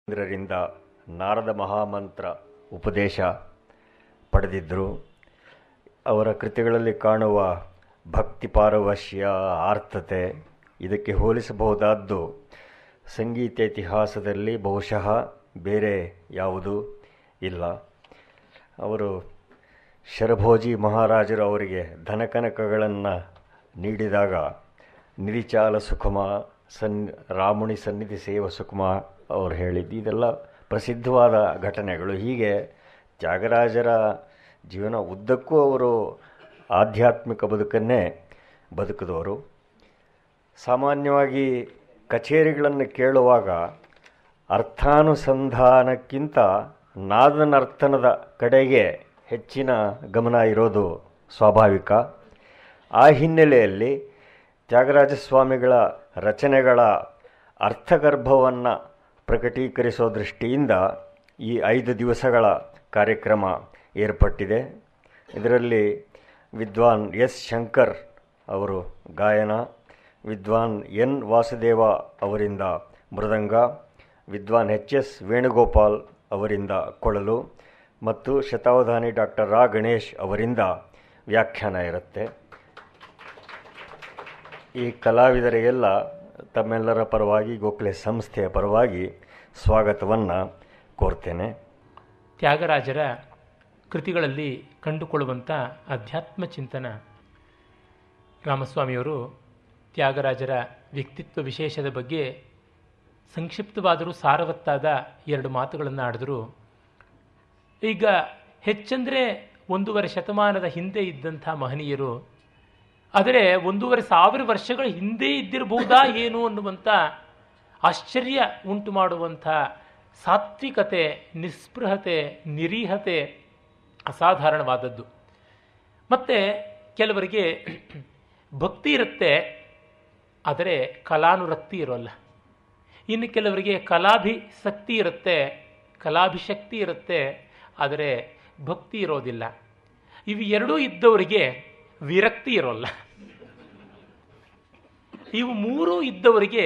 ಇಂದ್ರರಿಂದ ನಾರದ ಮಹಾಮಂತ್ರ ಉಪದೇಶ ಪಡೆದಿದ್ದರು ಅವರ ಕೃತಿಗಳಲ್ಲಿ ಕಾಣುವ ಭಕ್ತಿ ಪಾರವಶ್ಯ ಆರ್ಥತೆ ಇದಕ್ಕೆ ಹೋಲಿಸಬಹುದಾದ್ದು ಸಂಗೀತ ಇತಿಹಾಸದಲ್ಲಿ ಬಹುಶಃ ಬೇರೆ ಯಾವುದೂ ಇಲ್ಲ ಅವರು ಶರಭೋಜಿ ಮಹಾರಾಜರು ಅವರಿಗೆ ಧನಕನಕಗಳನ್ನು ನೀಡಿದಾಗ ನಿರಿಚಾಲ ಸುಖಮ ಸನ್ ರಾಮುಣಿ ಸನ್ನಿಧಿ ಸೇವ ಸುಖಮ ಅವರು ಹೇಳಿದ್ದು ಇದೆಲ್ಲ ಪ್ರಸಿದ್ಧವಾದ ಘಟನೆಗಳು ಹೀಗೆ ತ್ಯಾಗರಾಜರ ಜೀವನ ಉದ್ದಕ್ಕೂ ಅವರು ಆಧ್ಯಾತ್ಮಿಕ ಬದುಕನ್ನೇ ಬದುಕಿದವರು ಸಾಮಾನ್ಯವಾಗಿ ಕಚೇರಿಗಳನ್ನು ಕೇಳುವಾಗ ಅರ್ಥಾನುಸಂಧಾನಕ್ಕಿಂತ ನಾದನರ್ತನದ ಕಡೆಗೆ ಹೆಚ್ಚಿನ ಗಮನ ಇರೋದು ಸ್ವಾಭಾವಿಕ ಆ ಹಿನ್ನೆಲೆಯಲ್ಲಿ ತ್ಯಾಗರಾಜ ಸ್ವಾಮಿಗಳ ರಚನೆಗಳ ಅರ್ಥಗರ್ಭವನ್ನು ಪ್ರಕಟೀಕರಿಸೋ ದೃಷ್ಟಿಯಿಂದ ಈ ಐದು ದಿವಸಗಳ ಕಾರ್ಯಕ್ರಮ ಏರ್ಪಟ್ಟಿದೆ ಇದರಲ್ಲಿ ವಿದ್ವಾನ್ ಎಸ್ ಶಂಕರ್ ಅವರು ಗಾಯನ ವಿದ್ವಾನ್ ಎನ್ ವಾಸುದೇವ ಅವರಿಂದ ಮೃದಂಗ ವಿದ್ವಾನ್ ಎಚ್ ಎಸ್ ವೇಣುಗೋಪಾಲ್ ಅವರಿಂದ ಕೊಳಲು ಮತ್ತು ಶತಾವಧಾನಿ ಡಾಕ್ಟರ್ ರಾ ಗಣೇಶ್ ಅವರಿಂದ ವ್ಯಾಖ್ಯಾನ ಇರುತ್ತೆ ಈ ಕಲಾವಿದರಿಗೆಲ್ಲ ತಮ್ಮೆಲ್ಲರ ಪರವಾಗಿ ಗೋಖಲೆ ಸಂಸ್ಥೆಯ ಪರವಾಗಿ ಸ್ವಾಗತವನ್ನು ಕೋರ್ತೇನೆ ತ್ಯಾಗರಾಜರ ಕೃತಿಗಳಲ್ಲಿ ಕಂಡುಕೊಳ್ಳುವಂಥ ಅಧ್ಯಾತ್ಮ ಚಿಂತನ ರಾಮಸ್ವಾಮಿಯವರು ತ್ಯಾಗರಾಜರ ವ್ಯಕ್ತಿತ್ವ ವಿಶೇಷದ ಬಗ್ಗೆ ಸಂಕ್ಷಿಪ್ತವಾದರೂ ಸಾರವತ್ತಾದ ಎರಡು ಮಾತುಗಳನ್ನು ಆಡಿದ್ರು ಈಗ ಹೆಚ್ಚಂದರೆ ಒಂದೂವರೆ ಶತಮಾನದ ಹಿಂದೆ ಇದ್ದಂಥ ಮಹನೀಯರು ಆದರೆ ಒಂದೂವರೆ ಸಾವಿರ ವರ್ಷಗಳ ಹಿಂದೆ ಇದ್ದಿರಬಹುದಾ ಏನು ಅನ್ನುವಂಥ ಆಶ್ಚರ್ಯ ಉಂಟು ಮಾಡುವಂಥ ಸಾತ್ವಿಕತೆ ನಿಸ್ಪೃಹತೆ ನಿರೀಹತೆ ಅಸಾಧಾರಣವಾದದ್ದು ಮತ್ತು ಕೆಲವರಿಗೆ ಭಕ್ತಿ ಇರುತ್ತೆ ಆದರೆ ಕಲಾನುರಕ್ತಿ ಇರೋಲ್ಲ ಇನ್ನು ಕೆಲವರಿಗೆ ಕಲಾಭಿಸಕ್ತಿ ಇರುತ್ತೆ ಕಲಾಭಿಶಕ್ತಿ ಇರುತ್ತೆ ಆದರೆ ಭಕ್ತಿ ಇರೋದಿಲ್ಲ ಇವು ಎರಡೂ ಇದ್ದವರಿಗೆ ವಿರಕ್ತಿ ಇರೋಲ್ಲ ಇವು ಮೂರೂ ಇದ್ದವರಿಗೆ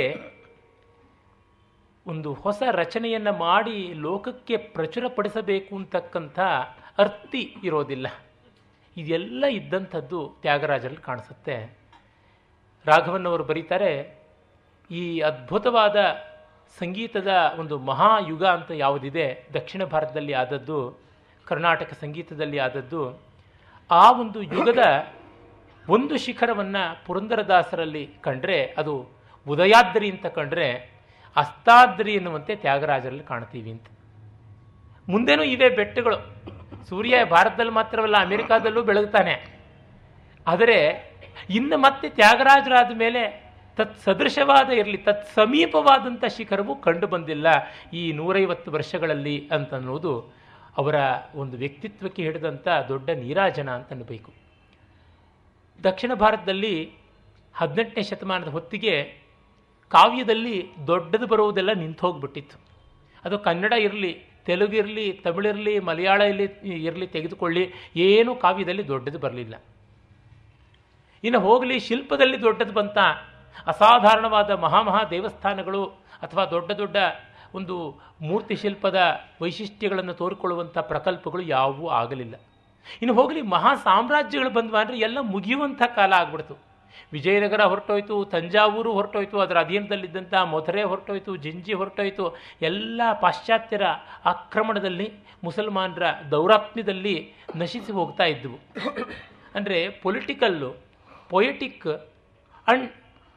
ಒಂದು ಹೊಸ ರಚನೆಯನ್ನು ಮಾಡಿ ಲೋಕಕ್ಕೆ ಪ್ರಚುರಪಡಿಸಬೇಕು ಅಂತಕ್ಕಂಥ ಅರ್ತಿ ಇರೋದಿಲ್ಲ ಇದೆಲ್ಲ ಇದ್ದಂಥದ್ದು ತ್ಯಾಗರಾಜರಲ್ಲಿ ಕಾಣಿಸುತ್ತೆ ರಾಘವನ್ನವರು ಬರೀತಾರೆ ಈ ಅದ್ಭುತವಾದ ಸಂಗೀತದ ಒಂದು ಮಹಾಯುಗ ಅಂತ ಯಾವುದಿದೆ ದಕ್ಷಿಣ ಭಾರತದಲ್ಲಿ ಆದದ್ದು ಕರ್ನಾಟಕ ಸಂಗೀತದಲ್ಲಿ ಆದದ್ದು ಆ ಒಂದು ಯುಗದ ಒಂದು ಶಿಖರವನ್ನು ಪುರಂದರದಾಸರಲ್ಲಿ ಕಂಡ್ರೆ ಅದು ಉದಯಾದ್ರಿ ಅಂತ ಕಂಡ್ರೆ ಅಸ್ತಾದ್ರಿ ಎನ್ನುವಂತೆ ತ್ಯಾಗರಾಜರಲ್ಲಿ ಕಾಣ್ತೀವಿ ಅಂತ ಮುಂದೆನೂ ಇವೆ ಬೆಟ್ಟಗಳು ಸೂರ್ಯ ಭಾರತದಲ್ಲಿ ಮಾತ್ರವಲ್ಲ ಅಮೆರಿಕಾದಲ್ಲೂ ಬೆಳಗ್ತಾನೆ ಆದರೆ ಇನ್ನು ಮತ್ತೆ ತ್ಯಾಗರಾಜರಾದ ಮೇಲೆ ತತ್ ಸದೃಶವಾದ ಇರಲಿ ತತ್ ಸಮೀಪವಾದಂಥ ಶಿಖರವು ಕಂಡು ಬಂದಿಲ್ಲ ಈ ನೂರೈವತ್ತು ವರ್ಷಗಳಲ್ಲಿ ಅಂತನ್ನುವುದು ಅವರ ಒಂದು ವ್ಯಕ್ತಿತ್ವಕ್ಕೆ ಹಿಡಿದಂಥ ದೊಡ್ಡ ನೀರಾಜನ ಅಂತ ಅನ್ನಬೇಕು ದಕ್ಷಿಣ ಭಾರತದಲ್ಲಿ ಹದಿನೆಂಟನೇ ಶತಮಾನದ ಹೊತ್ತಿಗೆ ಕಾವ್ಯದಲ್ಲಿ ದೊಡ್ಡದು ಬರುವುದೆಲ್ಲ ನಿಂತು ಹೋಗ್ಬಿಟ್ಟಿತ್ತು ಅದು ಕನ್ನಡ ಇರಲಿ ತೆಲುಗು ಇರಲಿ ತಮಿಳಿರಲಿ ಮಲಯಾಳ ಇರಲಿ ಇರಲಿ ತೆಗೆದುಕೊಳ್ಳಿ ಏನೂ ಕಾವ್ಯದಲ್ಲಿ ದೊಡ್ಡದು ಬರಲಿಲ್ಲ ಇನ್ನು ಹೋಗಲಿ ಶಿಲ್ಪದಲ್ಲಿ ದೊಡ್ಡದು ಬಂತ ಅಸಾಧಾರಣವಾದ ಮಹಾಮಹಾ ದೇವಸ್ಥಾನಗಳು ಅಥವಾ ದೊಡ್ಡ ದೊಡ್ಡ ಒಂದು ಮೂರ್ತಿ ಶಿಲ್ಪದ ವೈಶಿಷ್ಟ್ಯಗಳನ್ನು ತೋರಿಕೊಳ್ಳುವಂಥ ಪ್ರಕಲ್ಪಗಳು ಯಾವುವೂ ಆಗಲಿಲ್ಲ ಇನ್ನು ಹೋಗಲಿ ಮಹಾ ಸಾಮ್ರಾಜ್ಯಗಳು ಬಂದ್ವಾ ಅಂದರೆ ಎಲ್ಲ ಮುಗಿಯುವಂಥ ಕಾಲ ಆಗ್ಬಿಡ್ತು ವಿಜಯನಗರ ಹೊರಟೋಯ್ತು ತಂಜಾವೂರು ಹೊರಟೋಯ್ತು ಅದರ ಅಧೀನದಲ್ಲಿದ್ದಂಥ ಮಧುರೆ ಹೊರಟೋಯ್ತು ಜಿಂಜಿ ಹೊರಟೋಯ್ತು ಎಲ್ಲ ಪಾಶ್ಚಾತ್ಯರ ಆಕ್ರಮಣದಲ್ಲಿ ಮುಸಲ್ಮಾನರ ದೌರಾತ್ಮ್ಯದಲ್ಲಿ ನಶಿಸಿ ಹೋಗ್ತಾ ಇದ್ದವು ಅಂದರೆ political poetic and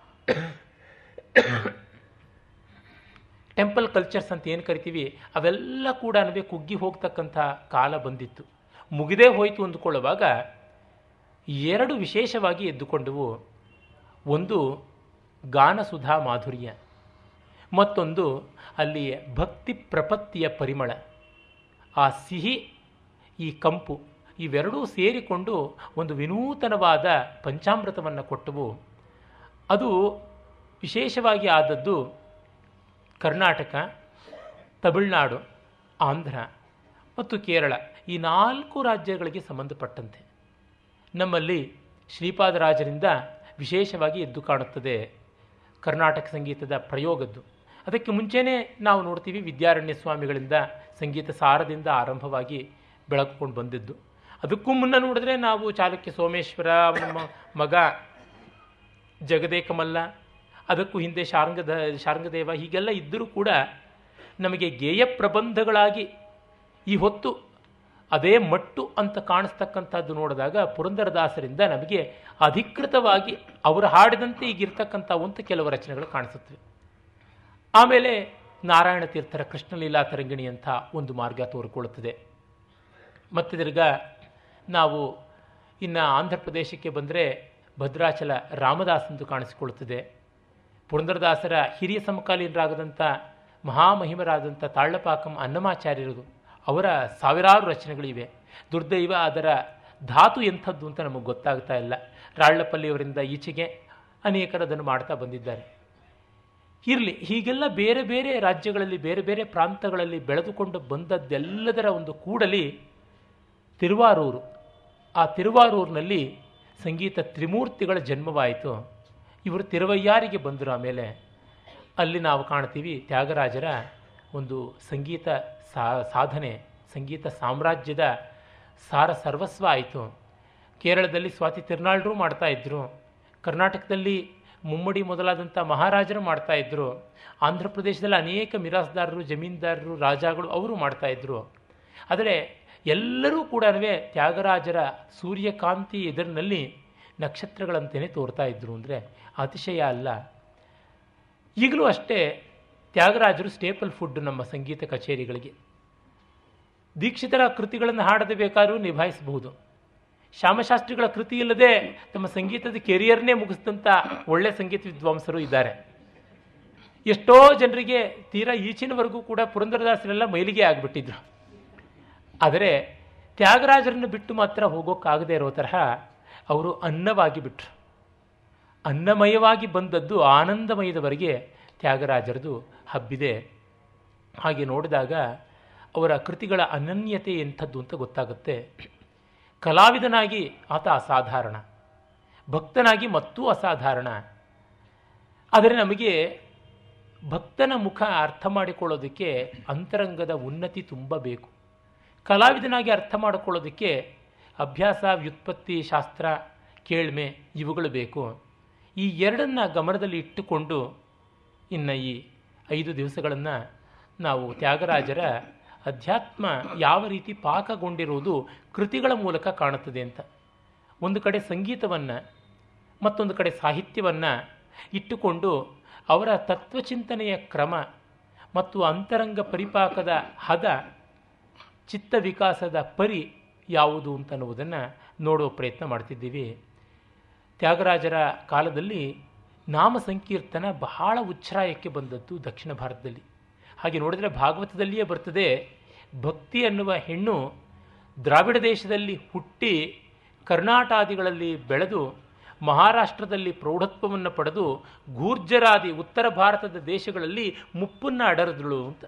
temple cultures ಅಂತ ಏನು ಕರಿತೀವಿ ಅವೆಲ್ಲ ಕೂಡ ಕುಗ್ಗಿ ಹೋಗ್ತಕ್ಕಂಥ ಕಾಲ ಬಂದಿತ್ತು ಮುಗಿದೇ ಹೋಯಿತು ಅಂದುಕೊಳ್ಳುವಾಗ ಎರಡು ವಿಶೇಷವಾಗಿ ಎದ್ದುಕೊಂಡವು ಒಂದು ಗಾನಸುಧಾ ಮಾಧುರ್ಯ ಮತ್ತೊಂದು ಅಲ್ಲಿ ಭಕ್ತಿ ಪ್ರಪತ್ತಿಯ ಪರಿಮಳ ಆ ಸಿಹಿ ಈ ಕಂಪು ಇವೆರಡೂ ಸೇರಿಕೊಂಡು ಒಂದು ವಿನೂತನವಾದ ಪಂಚಾಮೃತವನ್ನು ಕೊಟ್ಟವು ಅದು ವಿಶೇಷವಾಗಿ ಆದದ್ದು ಕರ್ನಾಟಕ ತಮಿಳುನಾಡು ಆಂಧ್ರ ಮತ್ತು ಕೇರಳ ಈ ನಾಲ್ಕು ರಾಜ್ಯಗಳಿಗೆ ಸಂಬಂಧಪಟ್ಟಂತೆ ನಮ್ಮಲ್ಲಿ ಶ್ರೀಪಾದರಾಜರಿಂದ ವಿಶೇಷವಾಗಿ ಎದ್ದು ಕಾಣುತ್ತದೆ ಕರ್ನಾಟಕ ಸಂಗೀತದ ಪ್ರಯೋಗದ್ದು ಅದಕ್ಕೆ ಮುಂಚೆನೇ ನಾವು ನೋಡ್ತೀವಿ ವಿದ್ಯಾರಣ್ಯ ಸ್ವಾಮಿಗಳಿಂದ ಸಂಗೀತ ಸಾರದಿಂದ ಆರಂಭವಾಗಿ ಬೆಳಕೊಂಡು ಬಂದಿದ್ದು ಅದಕ್ಕೂ ಮುನ್ನ ನೋಡಿದ್ರೆ ನಾವು ಚಾಲುಕ್ಯ ಸೋಮೇಶ್ವರ ಅವನ ಮ- ಮಗ ಜಗದೇಕಮಲ್ಲ ಅದಕ್ಕೂ ಹಿಂದೆ ಶಾರಂಗದ ಶಾರಂಗದೇವ ಹೀಗೆಲ್ಲ ಇದ್ದರೂ ಕೂಡ ನಮಗೆ ಗೇಯ ಪ್ರಬಂಧಗಳಾಗಿ ಈ ಹೊತ್ತು ಅದೇ ಮಟ್ಟು ಅಂತ ಕಾಣಿಸ್ತಕ್ಕಂಥದ್ದು ನೋಡಿದಾಗ ಪುರಂದರದಾಸರಿಂದ ನಮಗೆ ಅಧಿಕೃತವಾಗಿ ಅವರು ಹಾಡಿದಂತೆ ಈಗಿರ್ತಕ್ಕಂಥ ಒಂದು ಕೆಲವು ರಚನೆಗಳು ಕಾಣಿಸುತ್ತವೆ ಆಮೇಲೆ ನಾರಾಯಣ ತೀರ್ಥರ ಕೃಷ್ಣಲೀಲಾ ತರಂಗಿಣಿ ಅಂತ ಒಂದು ಮಾರ್ಗ ತೋರಿಕೊಳ್ಳುತ್ತದೆ ಮತ್ತು ತಿರ್ಗ ನಾವು ಇನ್ನು ಆಂಧ್ರ ಪ್ರದೇಶಕ್ಕೆ ಬಂದರೆ ಭದ್ರಾಚಲ ರಾಮದಾಸ್ ಎಂದು ಕಾಣಿಸಿಕೊಳ್ಳುತ್ತದೆ ಪುರಂದರದಾಸರ ಹಿರಿಯ ಸಮಕಾಲೀನರಾಗದಂಥ ಮಹಾಮಹಿಮರಾದಂಥ ತಾಳ್ಳಪಾಕಂ ಅನ್ನಮಾಚಾರ್ಯರು ಅವರ ಸಾವಿರಾರು ರಚನೆಗಳಿವೆ ದುರ್ದೈವ ಅದರ ಧಾತು ಎಂಥದ್ದು ಅಂತ ನಮಗೆ ಗೊತ್ತಾಗ್ತಾ ಇಲ್ಲ ರಾಳ್ಳಪಲ್ಲಿಯವರಿಂದ ಈಚೆಗೆ ಅನೇಕರು ಅದನ್ನು ಮಾಡ್ತಾ ಬಂದಿದ್ದಾರೆ ಇರಲಿ ಹೀಗೆಲ್ಲ ಬೇರೆ ಬೇರೆ ರಾಜ್ಯಗಳಲ್ಲಿ ಬೇರೆ ಬೇರೆ ಪ್ರಾಂತಗಳಲ್ಲಿ ಬೆಳೆದುಕೊಂಡು ಬಂದದ್ದೆಲ್ಲದರ ಒಂದು ಕೂಡಲಿ ತಿರುವಾರೂರು ಆ ತಿರುವಾರೂರಿನಲ್ಲಿ ಸಂಗೀತ ತ್ರಿಮೂರ್ತಿಗಳ ಜನ್ಮವಾಯಿತು ಇವರು ತಿರುವಯ್ಯಾರಿಗೆ ಬಂದರು ಆಮೇಲೆ ಅಲ್ಲಿ ನಾವು ಕಾಣ್ತೀವಿ ತ್ಯಾಗರಾಜರ ಒಂದು ಸಂಗೀತ ಸಾ ಸಾಧನೆ ಸಂಗೀತ ಸಾಮ್ರಾಜ್ಯದ ಸಾರ ಸರ್ವಸ್ವ ಆಯಿತು ಕೇರಳದಲ್ಲಿ ಸ್ವಾತಿ ತಿರುನಾಳರು ಮಾಡ್ತಾ ಇದ್ರು ಕರ್ನಾಟಕದಲ್ಲಿ ಮುಮ್ಮಡಿ ಮೊದಲಾದಂಥ ಮಹಾರಾಜರು ಮಾಡ್ತಾ ಇದ್ರು ಆಂಧ್ರ ಪ್ರದೇಶದಲ್ಲಿ ಅನೇಕ ಮಿರಾಸ್ದಾರರು ಜಮೀನ್ದಾರರು ರಾಜಾಗಳು ಅವರು ಮಾಡ್ತಾ ಇದ್ರು ಆದರೆ ಎಲ್ಲರೂ ಕೂಡ ತ್ಯಾಗರಾಜರ ಸೂರ್ಯಕಾಂತಿ ಎದುರಿನಲ್ಲಿ ನಕ್ಷತ್ರಗಳಂತೆಯೇ ತೋರ್ತಾ ಇದ್ರು ಅಂದರೆ ಅತಿಶಯ ಅಲ್ಲ ಈಗಲೂ ಅಷ್ಟೇ ತ್ಯಾಗರಾಜರು ಸ್ಟೇಪಲ್ ಫುಡ್ ನಮ್ಮ ಸಂಗೀತ ಕಚೇರಿಗಳಿಗೆ ದೀಕ್ಷಿತರ ಕೃತಿಗಳನ್ನು ಹಾಡದೆ ಬೇಕಾದರೂ ನಿಭಾಯಿಸಬಹುದು ಶ್ಯಾಮಶಾಸ್ತ್ರಿಗಳ ಕೃತಿ ಇಲ್ಲದೆ ತಮ್ಮ ಸಂಗೀತದ ಕೆರಿಯರ್ನೇ ಮುಗಿಸಿದಂಥ ಒಳ್ಳೆ ಸಂಗೀತ ವಿದ್ವಾಂಸರು ಇದ್ದಾರೆ ಎಷ್ಟೋ ಜನರಿಗೆ ತೀರಾ ಈಚಿನವರೆಗೂ ಕೂಡ ಪುರಂದರದಾಸರೆಲ್ಲ ಮೈಲಿಗೆ ಆಗಿಬಿಟ್ಟಿದ್ರು ಆದರೆ ತ್ಯಾಗರಾಜರನ್ನು ಬಿಟ್ಟು ಮಾತ್ರ ಹೋಗೋಕ್ಕಾಗದೇ ಇರೋ ತರಹ ಅವರು ಅನ್ನವಾಗಿ ಬಿಟ್ರು ಅನ್ನಮಯವಾಗಿ ಬಂದದ್ದು ಆನಂದಮಯದವರೆಗೆ ತ್ಯಾಗರಾಜರದು ಹಬ್ಬಿದೆ ಹಾಗೆ ನೋಡಿದಾಗ ಅವರ ಕೃತಿಗಳ ಅನನ್ಯತೆ ಎಂಥದ್ದು ಅಂತ ಗೊತ್ತಾಗುತ್ತೆ ಕಲಾವಿದನಾಗಿ ಆತ ಅಸಾಧಾರಣ ಭಕ್ತನಾಗಿ ಮತ್ತೂ ಅಸಾಧಾರಣ ಆದರೆ ನಮಗೆ ಭಕ್ತನ ಮುಖ ಅರ್ಥ ಮಾಡಿಕೊಳ್ಳೋದಕ್ಕೆ ಅಂತರಂಗದ ಉನ್ನತಿ ತುಂಬ ಬೇಕು ಕಲಾವಿದನಾಗಿ ಅರ್ಥ ಮಾಡಿಕೊಳ್ಳೋದಕ್ಕೆ ಅಭ್ಯಾಸ ವ್ಯುತ್ಪತ್ತಿ ಶಾಸ್ತ್ರ ಕೇಳ್ಮೆ ಇವುಗಳು ಬೇಕು ಈ ಎರಡನ್ನ ಗಮನದಲ್ಲಿ ಇಟ್ಟುಕೊಂಡು ಇನ್ನು ಈ ಐದು ದಿವಸಗಳನ್ನು ನಾವು ತ್ಯಾಗರಾಜರ ಅಧ್ಯಾತ್ಮ ಯಾವ ರೀತಿ ಪಾಕಗೊಂಡಿರುವುದು ಕೃತಿಗಳ ಮೂಲಕ ಕಾಣುತ್ತದೆ ಅಂತ ಒಂದು ಕಡೆ ಸಂಗೀತವನ್ನು ಮತ್ತೊಂದು ಕಡೆ ಸಾಹಿತ್ಯವನ್ನು ಇಟ್ಟುಕೊಂಡು ಅವರ ತತ್ವಚಿಂತನೆಯ ಕ್ರಮ ಮತ್ತು ಅಂತರಂಗ ಪರಿಪಾಕದ ಹದ ಚಿತ್ತ ವಿಕಾಸದ ಪರಿ ಯಾವುದು ಅಂತನ್ನುವುದನ್ನು ನೋಡುವ ಪ್ರಯತ್ನ ಮಾಡ್ತಿದ್ದೀವಿ ತ್ಯಾಗರಾಜರ ಕಾಲದಲ್ಲಿ ನಾಮ ಸಂಕೀರ್ತನ ಬಹಳ ಉಚ್ಛ್ರಾಯಕ್ಕೆ ಬಂದದ್ದು ದಕ್ಷಿಣ ಭಾರತದಲ್ಲಿ ಹಾಗೆ ನೋಡಿದರೆ ಭಾಗವತದಲ್ಲಿಯೇ ಬರ್ತದೆ ಭಕ್ತಿ ಅನ್ನುವ ಹೆಣ್ಣು ದ್ರಾವಿಡ ದೇಶದಲ್ಲಿ ಹುಟ್ಟಿ ಕರ್ನಾಟಾದಿಗಳಲ್ಲಿ ಬೆಳೆದು ಮಹಾರಾಷ್ಟ್ರದಲ್ಲಿ ಪ್ರೌಢತ್ವವನ್ನು ಪಡೆದು ಗೂರ್ಜರಾದಿ ಉತ್ತರ ಭಾರತದ ದೇಶಗಳಲ್ಲಿ ಮುಪ್ಪನ್ನು ಅಡರಿದಳು ಅಂತ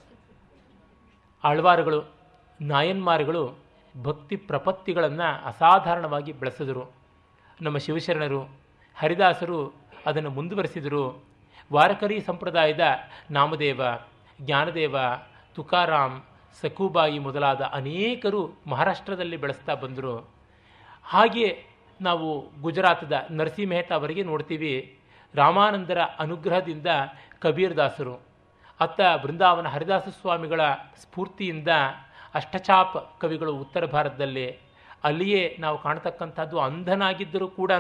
ಆಳ್ವಾರುಗಳು ನಾಯನ್ಮಾರುಗಳು ಭಕ್ತಿ ಪ್ರಪತ್ತಿಗಳನ್ನು ಅಸಾಧಾರಣವಾಗಿ ಬೆಳೆಸಿದರು ನಮ್ಮ ಶಿವಶರಣರು ಹರಿದಾಸರು ಅದನ್ನು ಮುಂದುವರೆಸಿದರು ವಾರಕರಿ ಸಂಪ್ರದಾಯದ ನಾಮದೇವ ಜ್ಞಾನದೇವ ತುಕಾರಾಮ್ ಸಕೂಬಾಯಿ ಮೊದಲಾದ ಅನೇಕರು ಮಹಾರಾಷ್ಟ್ರದಲ್ಲಿ ಬೆಳೆಸ್ತಾ ಬಂದರು ಹಾಗೆ ನಾವು ಗುಜರಾತದ ನರಸಿ ಮೆಹ್ತಾ ಅವರಿಗೆ ನೋಡ್ತೀವಿ ರಾಮಾನಂದರ ಅನುಗ್ರಹದಿಂದ ಕಬೀರ್ ದಾಸರು ಅತ್ತ ಬೃಂದಾವನ ಹರಿದಾಸ ಸ್ವಾಮಿಗಳ ಸ್ಫೂರ್ತಿಯಿಂದ ಅಷ್ಟಚಾಪ್ ಕವಿಗಳು ಉತ್ತರ ಭಾರತದಲ್ಲಿ ಅಲ್ಲಿಯೇ ನಾವು ಕಾಣ್ತಕ್ಕಂಥದ್ದು ಅಂಧನಾಗಿದ್ದರೂ ಕೂಡ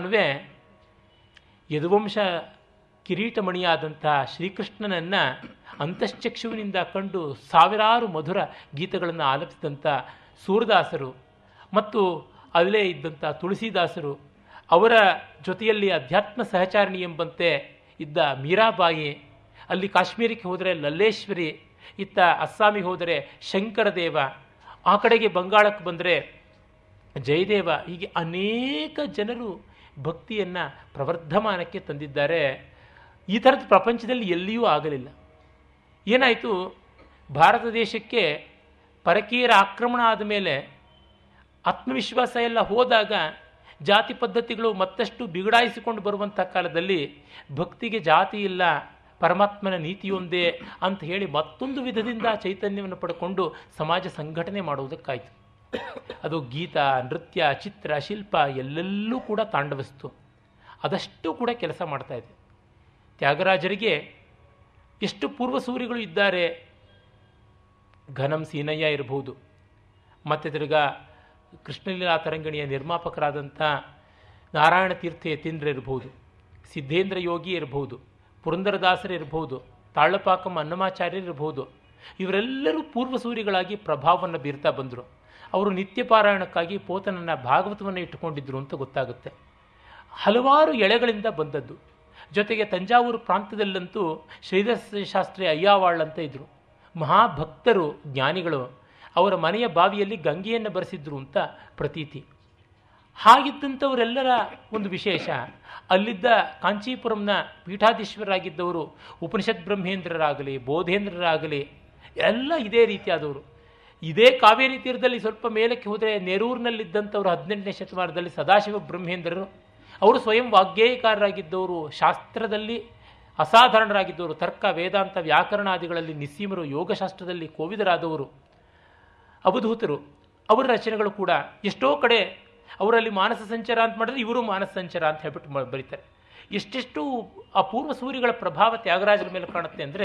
ಯದುವಂಶ ಕಿರೀಟಮಣಿಯಾದಂಥ ಶ್ರೀಕೃಷ್ಣನನ್ನು ಅಂತಶ್ಚಕ್ಷುವಿನಿಂದ ಕಂಡು ಸಾವಿರಾರು ಮಧುರ ಗೀತೆಗಳನ್ನು ಆಲಪಿಸಿದಂಥ ಸೂರದಾಸರು ಮತ್ತು ಅಲ್ಲೇ ಇದ್ದಂಥ ತುಳಸಿದಾಸರು ಅವರ ಜೊತೆಯಲ್ಲಿ ಅಧ್ಯಾತ್ಮ ಸಹಚಾರಿಣಿ ಎಂಬಂತೆ ಇದ್ದ ಮೀರಾಬಾಯಿ ಅಲ್ಲಿ ಕಾಶ್ಮೀರಕ್ಕೆ ಹೋದರೆ ಲಲ್ಲೇಶ್ವರಿ ಇತ್ತ ಅಸ್ಸಾಮಿಗೆ ಹೋದರೆ ಶಂಕರದೇವ ಆ ಕಡೆಗೆ ಬಂಗಾಳಕ್ಕೆ ಬಂದರೆ ಜಯದೇವ ಹೀಗೆ ಅನೇಕ ಜನರು ಭಕ್ತಿಯನ್ನು ಪ್ರವರ್ಧಮಾನಕ್ಕೆ ತಂದಿದ್ದಾರೆ ಈ ಥರದ ಪ್ರಪಂಚದಲ್ಲಿ ಎಲ್ಲಿಯೂ ಆಗಲಿಲ್ಲ ಏನಾಯಿತು ಭಾರತ ದೇಶಕ್ಕೆ ಪರಕೀಯರ ಆಕ್ರಮಣ ಆದ ಮೇಲೆ ಆತ್ಮವಿಶ್ವಾಸ ಎಲ್ಲ ಹೋದಾಗ ಜಾತಿ ಪದ್ಧತಿಗಳು ಮತ್ತಷ್ಟು ಬಿಗಡಾಯಿಸಿಕೊಂಡು ಬರುವಂಥ ಕಾಲದಲ್ಲಿ ಭಕ್ತಿಗೆ ಜಾತಿ ಇಲ್ಲ ಪರಮಾತ್ಮನ ನೀತಿಯೊಂದೇ ಅಂತ ಹೇಳಿ ಮತ್ತೊಂದು ವಿಧದಿಂದ ಚೈತನ್ಯವನ್ನು ಪಡ್ಕೊಂಡು ಸಮಾಜ ಸಂಘಟನೆ ಮಾಡುವುದಕ್ಕಾಯಿತು ಅದು ಗೀತ ನೃತ್ಯ ಚಿತ್ರ ಶಿಲ್ಪ ಎಲ್ಲೆಲ್ಲೂ ಕೂಡ ತಾಂಡವಿಸ್ತು ಅದಷ್ಟು ಕೂಡ ಕೆಲಸ ಮಾಡ್ತಾ ಇದೆ ತ್ಯಾಗರಾಜರಿಗೆ ಎಷ್ಟು ಪೂರ್ವಸೂರಿಗಳು ಇದ್ದಾರೆ ಘನಂ ಸೀನಯ್ಯ ಇರಬಹುದು ಮತ್ತು ತಿರ್ಗಾ ಕೃಷ್ಣಲೀಲಾ ತರಂಗಿಣಿಯ ನಿರ್ಮಾಪಕರಾದಂಥ ನಾರಾಯಣ ತೀರ್ಥ ಯತೀಂದ್ರ ಇರಬಹುದು ಸಿದ್ಧೇಂದ್ರ ಯೋಗಿ ಇರಬಹುದು ಪುರಂದರದಾಸರು ಇರಬಹುದು ತಾಳಪಾಕಂ ಅನ್ನಮಾಚಾರ್ಯರು ಇರಬಹುದು ಇವರೆಲ್ಲರೂ ಪೂರ್ವಸೂರಿಗಳಾಗಿ ಪ್ರಭಾವವನ್ನು ಬೀರ್ತಾ ಬಂದರು ಅವರು ನಿತ್ಯ ಪಾರಾಯಣಕ್ಕಾಗಿ ಪೋತನನ್ನು ಭಾಗವತವನ್ನು ಇಟ್ಟುಕೊಂಡಿದ್ದರು ಅಂತ ಗೊತ್ತಾಗುತ್ತೆ ಹಲವಾರು ಎಳೆಗಳಿಂದ ಬಂದದ್ದು ಜೊತೆಗೆ ತಂಜಾವೂರು ಪ್ರಾಂತ್ಯದಲ್ಲಂತೂ ಶ್ರೀಧರ ಶಾಸ್ತ್ರಿ ಅಯ್ಯಾವಾಳ್ ಅಂತ ಇದ್ದರು ಮಹಾಭಕ್ತರು ಜ್ಞಾನಿಗಳು ಅವರ ಮನೆಯ ಬಾವಿಯಲ್ಲಿ ಗಂಗೆಯನ್ನು ಬರೆಸಿದ್ರು ಅಂತ ಪ್ರತೀತಿ ಹಾಗಿದ್ದಂಥವರೆಲ್ಲರ ಒಂದು ವಿಶೇಷ ಅಲ್ಲಿದ್ದ ಕಾಂಚೀಪುರಂನ ಪೀಠಾಧೀಶ್ವರರಾಗಿದ್ದವರು ಉಪನಿಷತ್ ಬ್ರಹ್ಮೇಂದ್ರರಾಗಲಿ ಬೋಧೇಂದ್ರರಾಗಲಿ ಎಲ್ಲ ಇದೇ ರೀತಿಯಾದವರು ಇದೇ ಕಾವೇರಿ ತೀರದಲ್ಲಿ ಸ್ವಲ್ಪ ಮೇಲಕ್ಕೆ ಹೋದರೆ ನೆರೂರಿನಲ್ಲಿದ್ದಂಥವ್ರು ಹದಿನೆಂಟನೇ ಶತಮಾನದಲ್ಲಿ ಸದಾಶಿವ ಬ್ರಹ್ಮೇಂದ್ರರು ಅವರು ಸ್ವಯಂ ವಾಗ್ಗೇಯಕಾರರಾಗಿದ್ದವರು ಶಾಸ್ತ್ರದಲ್ಲಿ ಅಸಾಧಾರಣರಾಗಿದ್ದವರು ತರ್ಕ ವೇದಾಂತ ವ್ಯಾಕರಣಾದಿಗಳಲ್ಲಿ ನಿಸ್ಸೀಮರು ಯೋಗಶಾಸ್ತ್ರದಲ್ಲಿ ಕೋವಿದರಾದವರು ಅವಧೂತರು ಅವರ ರಚನೆಗಳು ಕೂಡ ಎಷ್ಟೋ ಕಡೆ ಅವರಲ್ಲಿ ಮಾನಸ ಸಂಚಾರ ಅಂತ ಮಾಡಿದ್ರೆ ಇವರು ಮಾನಸ ಸಂಚಾರ ಅಂತ ಹೇಳ್ಬಿಟ್ಟು ಮ- ಬರೀತಾರೆ ಎಷ್ಟೆಷ್ಟು ಆ ಪೂರ್ವ ಸೂರ್ಯಗಳ ಪ್ರಭಾವ ತ್ಯಾಗರಾಜರ ಮೇಲೆ ಕಾಣುತ್ತೆ ಅಂದರೆ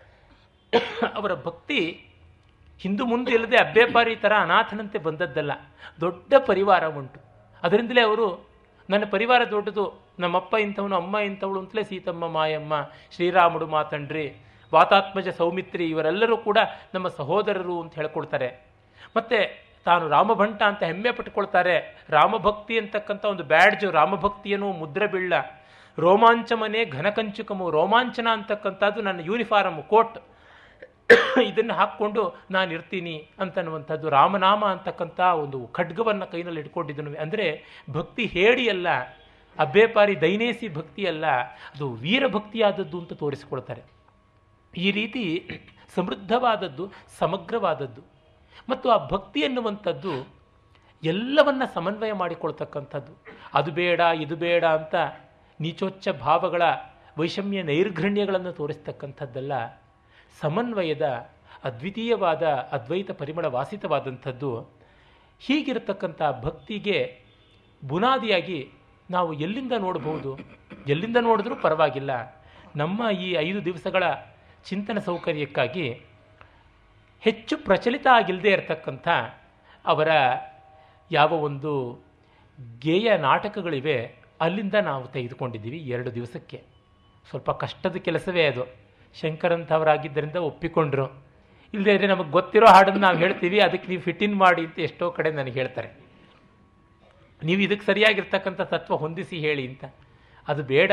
ಅವರ ಭಕ್ತಿ ಹಿಂದು ಮುಂದೆ ಇಲ್ಲದೆ ಅಬ್ಬೆಪಾರಿ ಥರ ಅನಾಥನಂತೆ ಬಂದದ್ದಲ್ಲ ದೊಡ್ಡ ಪರಿವಾರ ಉಂಟು ಅದರಿಂದಲೇ ಅವರು ನನ್ನ ಪರಿವಾರ ದೊಡ್ಡದು ನಮ್ಮಪ್ಪ ಇಂಥವನು ಅಮ್ಮ ಇಂಥವಳು ಅಂತಲೇ ಸೀತಮ್ಮ ಮಾಯಮ್ಮ ಶ್ರೀರಾಮುಡು ಮಾತಂಡ್ರಿ ವಾತಾತ್ಮಜ ಸೌಮಿತ್ರಿ ಇವರೆಲ್ಲರೂ ಕೂಡ ನಮ್ಮ ಸಹೋದರರು ಅಂತ ಹೇಳ್ಕೊಳ್ತಾರೆ ಮತ್ತೆ ತಾನು ರಾಮಭಂಟ ಅಂತ ಹೆಮ್ಮೆ ಪಟ್ಕೊಳ್ತಾರೆ ರಾಮಭಕ್ತಿ ಅಂತಕ್ಕಂಥ ಒಂದು ಬ್ಯಾಡ್ಜು ರಾಮಭಕ್ತಿಯನ್ನು ಮುದ್ರೆ ಬೀಳ್ಳ ರೋಮಾಂಚಮನೆ ಘನಕಂಚುಕಮು ರೋಮಾಂಚನ ಅಂತಕ್ಕಂಥದ್ದು ನನ್ನ ಯೂನಿಫಾರಮ್ ಕೋಟ್ ಇದನ್ನು ಹಾಕ್ಕೊಂಡು ನಾನು ಇರ್ತೀನಿ ಅಂತನ್ನುವಂಥದ್ದು ರಾಮನಾಮ ಅಂತಕ್ಕಂಥ ಒಂದು ಖಡ್ಗವನ್ನು ಕೈನಲ್ಲಿ ಇಟ್ಕೊಂಡಿದ್ದನು ಅಂದರೆ ಭಕ್ತಿ ಹೇಡಿಯಲ್ಲ ಅಬ್ಬೇಪಾರಿ ದೈನೇಸಿ ಭಕ್ತಿಯಲ್ಲ ಅದು ವೀರಭಕ್ತಿಯಾದದ್ದು ಅಂತ ತೋರಿಸಿಕೊಳ್ತಾರೆ ಈ ರೀತಿ ಸಮೃದ್ಧವಾದದ್ದು ಸಮಗ್ರವಾದದ್ದು ಮತ್ತು ಆ ಭಕ್ತಿ ಎನ್ನುವಂಥದ್ದು ಎಲ್ಲವನ್ನ ಸಮನ್ವಯ ಮಾಡಿಕೊಳ್ತಕ್ಕಂಥದ್ದು ಅದು ಬೇಡ ಇದು ಬೇಡ ಅಂತ ನೀಚೋಚ್ಚ ಭಾವಗಳ ವೈಷಮ್ಯ ನೈರ್ಘಣ್ಯಗಳನ್ನು ತೋರಿಸ್ತಕ್ಕಂಥದ್ದಲ್ಲ ಸಮನ್ವಯದ ಅದ್ವಿತೀಯವಾದ ಅದ್ವೈತ ಪರಿಮಳ ವಾಸಿತವಾದಂಥದ್ದು ಹೀಗಿರತಕ್ಕಂಥ ಭಕ್ತಿಗೆ ಬುನಾದಿಯಾಗಿ ನಾವು ಎಲ್ಲಿಂದ ನೋಡಬಹುದು ಎಲ್ಲಿಂದ ನೋಡಿದ್ರೂ ಪರವಾಗಿಲ್ಲ ನಮ್ಮ ಈ ಐದು ದಿವಸಗಳ ಚಿಂತನ ಸೌಕರ್ಯಕ್ಕಾಗಿ ಹೆಚ್ಚು ಪ್ರಚಲಿತ ಆಗಿಲ್ಲದೆ ಇರತಕ್ಕಂಥ ಅವರ ಯಾವ ಒಂದು ಗೇಯ ನಾಟಕಗಳಿವೆ ಅಲ್ಲಿಂದ ನಾವು ತೆಗೆದುಕೊಂಡಿದ್ದೀವಿ ಎರಡು ದಿವಸಕ್ಕೆ ಸ್ವಲ್ಪ ಕಷ್ಟದ ಕೆಲಸವೇ ಅದು ಶಂಕರಂಥವರಾಗಿದ್ದರಿಂದ ಒಪ್ಪಿಕೊಂಡ್ರು ಇಲ್ಲದೇ ಇದ್ರೆ ನಮಗೆ ಗೊತ್ತಿರೋ ಹಾಡನ್ನು ನಾವು ಹೇಳ್ತೀವಿ ಅದಕ್ಕೆ ನೀವು ಫಿಟ್ ಇನ್ ಮಾಡಿ ಅಂತ ಎಷ್ಟೋ ಕಡೆ ನನಗೆ ಹೇಳ್ತಾರೆ ನೀವು ಇದಕ್ಕೆ ಸರಿಯಾಗಿರ್ತಕ್ಕಂಥ ತತ್ವ ಹೊಂದಿಸಿ ಹೇಳಿ ಅಂತ ಅದು ಬೇಡ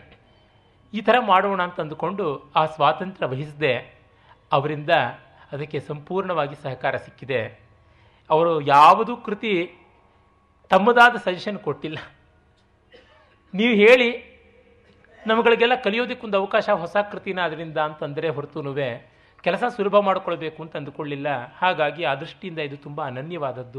ಈ ಥರ ಮಾಡೋಣ ಅಂತ ಅಂದುಕೊಂಡು ಆ ಸ್ವಾತಂತ್ರ್ಯ ವಹಿಸದೆ ಅವರಿಂದ ಅದಕ್ಕೆ ಸಂಪೂರ್ಣವಾಗಿ ಸಹಕಾರ ಸಿಕ್ಕಿದೆ ಅವರು ಯಾವುದೂ ಕೃತಿ ತಮ್ಮದಾದ ಸಜೆಷನ್ ಕೊಟ್ಟಿಲ್ಲ ನೀವು ಹೇಳಿ ನಮ್ಗಳಿಗೆಲ್ಲ ಕಲಿಯೋದಕ್ಕೊಂದು ಅವಕಾಶ ಹೊಸ ಕೃತಿನ ಅದರಿಂದ ಅಂತಂದರೆ ಹೊರತುನುವೆ ಕೆಲಸ ಸುಲಭ ಮಾಡಿಕೊಳ್ಬೇಕು ಅಂತ ಅಂದುಕೊಳ್ಳಿಲ್ಲ ಹಾಗಾಗಿ ಆ ದೃಷ್ಟಿಯಿಂದ ಇದು ತುಂಬ ಅನನ್ಯವಾದದ್ದು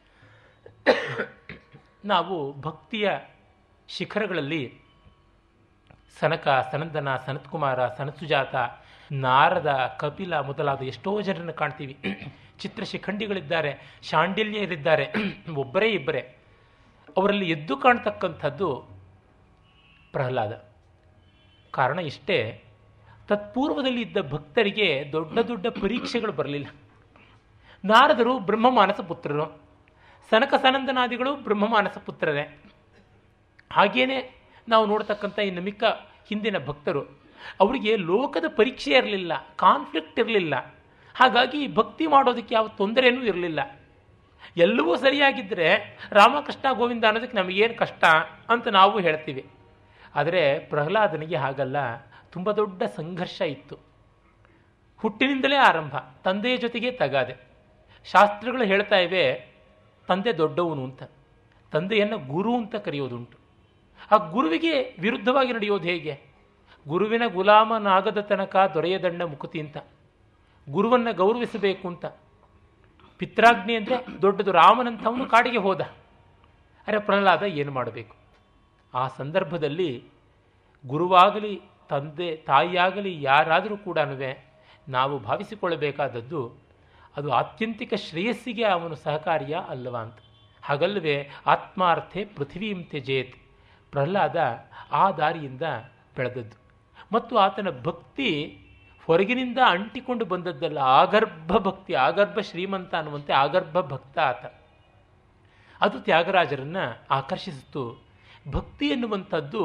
ನಾವು ಭಕ್ತಿಯ ಶಿಖರಗಳಲ್ಲಿ ಸನಕ ಸನಂದನ ಸನತ್ಕುಮಾರ ಸನತ್ಸುಜಾತ ನಾರದ ಕಪಿಲ ಮೊದಲಾದ ಎಷ್ಟೋ ಜನರನ್ನು ಕಾಣ್ತೀವಿ ಚಿತ್ರಶಿಖಂಡಿಗಳಿದ್ದಾರೆ ಶಾಂಡಿಲ್ಯರಿದ್ದಾರೆ ಒಬ್ಬರೇ ಇಬ್ಬರೇ ಅವರಲ್ಲಿ ಎದ್ದು ಕಾಣ್ತಕ್ಕಂಥದ್ದು ಪ್ರಹ್ಲಾದ ಕಾರಣ ಇಷ್ಟೇ ತತ್ಪೂರ್ವದಲ್ಲಿ ಇದ್ದ ಭಕ್ತರಿಗೆ ದೊಡ್ಡ ದೊಡ್ಡ ಪರೀಕ್ಷೆಗಳು ಬರಲಿಲ್ಲ ನಾರದರು ಬ್ರಹ್ಮಮಾನಸ ಪುತ್ರರು ಸನಕ ಸನಂದನಾದಿಗಳು ಬ್ರಹ್ಮಮಾನಸ ಪುತ್ರರೇ ಹಾಗೇನೆ ನಾವು ನೋಡ್ತಕ್ಕಂಥ ಇನ್ನು ಮಿಕ್ಕ ಹಿಂದಿನ ಭಕ್ತರು ಅವರಿಗೆ ಲೋಕದ ಪರೀಕ್ಷೆ ಇರಲಿಲ್ಲ ಕಾನ್ಫ್ಲಿಕ್ಟ್ ಇರಲಿಲ್ಲ ಹಾಗಾಗಿ ಭಕ್ತಿ ಮಾಡೋದಕ್ಕೆ ಯಾವ ತೊಂದರೆಯೂ ಇರಲಿಲ್ಲ ಎಲ್ಲವೂ ಸರಿಯಾಗಿದ್ದರೆ ರಾಮಕೃಷ್ಣ ಗೋವಿಂದ ಅನ್ನೋದಕ್ಕೆ ನಮಗೇನು ಕಷ್ಟ ಅಂತ ನಾವು ಹೇಳ್ತೀವಿ ಆದರೆ ಪ್ರಹ್ಲಾದನಿಗೆ ಹಾಗಲ್ಲ ತುಂಬ ದೊಡ್ಡ ಸಂಘರ್ಷ ಇತ್ತು ಹುಟ್ಟಿನಿಂದಲೇ ಆರಂಭ ತಂದೆಯ ಜೊತೆಗೆ ತಗಾದೆ ಶಾಸ್ತ್ರಗಳು ಹೇಳ್ತಾ ಇವೆ ತಂದೆ ದೊಡ್ಡವನು ಅಂತ ತಂದೆಯನ್ನು ಗುರು ಅಂತ ಕರೆಯೋದುಂಟು ಆ ಗುರುವಿಗೆ ವಿರುದ್ಧವಾಗಿ ನಡೆಯೋದು ಹೇಗೆ ಗುರುವಿನ ಗುಲಾಮನಾಗದ ತನಕ ದೊರೆಯದಂಡ ಮುಕುತಿ ಅಂತ ಗುರುವನ್ನು ಗೌರವಿಸಬೇಕು ಅಂತ ಪಿತ್ರಾಗ್ನಿ ಅಂದರೆ ದೊಡ್ಡದು ರಾಮನಂಥವನು ಕಾಡಿಗೆ ಹೋದ ಅರೆ ಪ್ರಹ್ಲಾದ ಏನು ಮಾಡಬೇಕು ಆ ಸಂದರ್ಭದಲ್ಲಿ ಗುರುವಾಗಲಿ ತಂದೆ ತಾಯಿಯಾಗಲಿ ಯಾರಾದರೂ ಕೂಡ ನಾವು ಭಾವಿಸಿಕೊಳ್ಳಬೇಕಾದದ್ದು ಅದು ಆತ್ಯಂತಿಕ ಶ್ರೇಯಸ್ಸಿಗೆ ಅವನು ಸಹಕಾರಿಯ ಅಲ್ಲವ ಅಂತ ಹಾಗಲ್ಲವೇ ಆತ್ಮಾರ್ಥೆ ಪೃಥ್ವೀಂ ತ್ಯಜೇತ್ ಪ್ರಹ್ಲಾದ ಆ ದಾರಿಯಿಂದ ಬೆಳೆದದ್ದು ಮತ್ತು ಆತನ ಭಕ್ತಿ ಹೊರಗಿನಿಂದ ಅಂಟಿಕೊಂಡು ಬಂದದ್ದಲ್ಲ ಆಗರ್ಭ ಭಕ್ತಿ ಆಗರ್ಭ ಶ್ರೀಮಂತ ಅನ್ನುವಂತೆ ಆಗರ್ಭ ಭಕ್ತ ಆತ ಅದು ತ್ಯಾಗರಾಜರನ್ನು ಆಕರ್ಷಿಸಿತು ಭಕ್ತಿ ಎನ್ನುವಂಥದ್ದು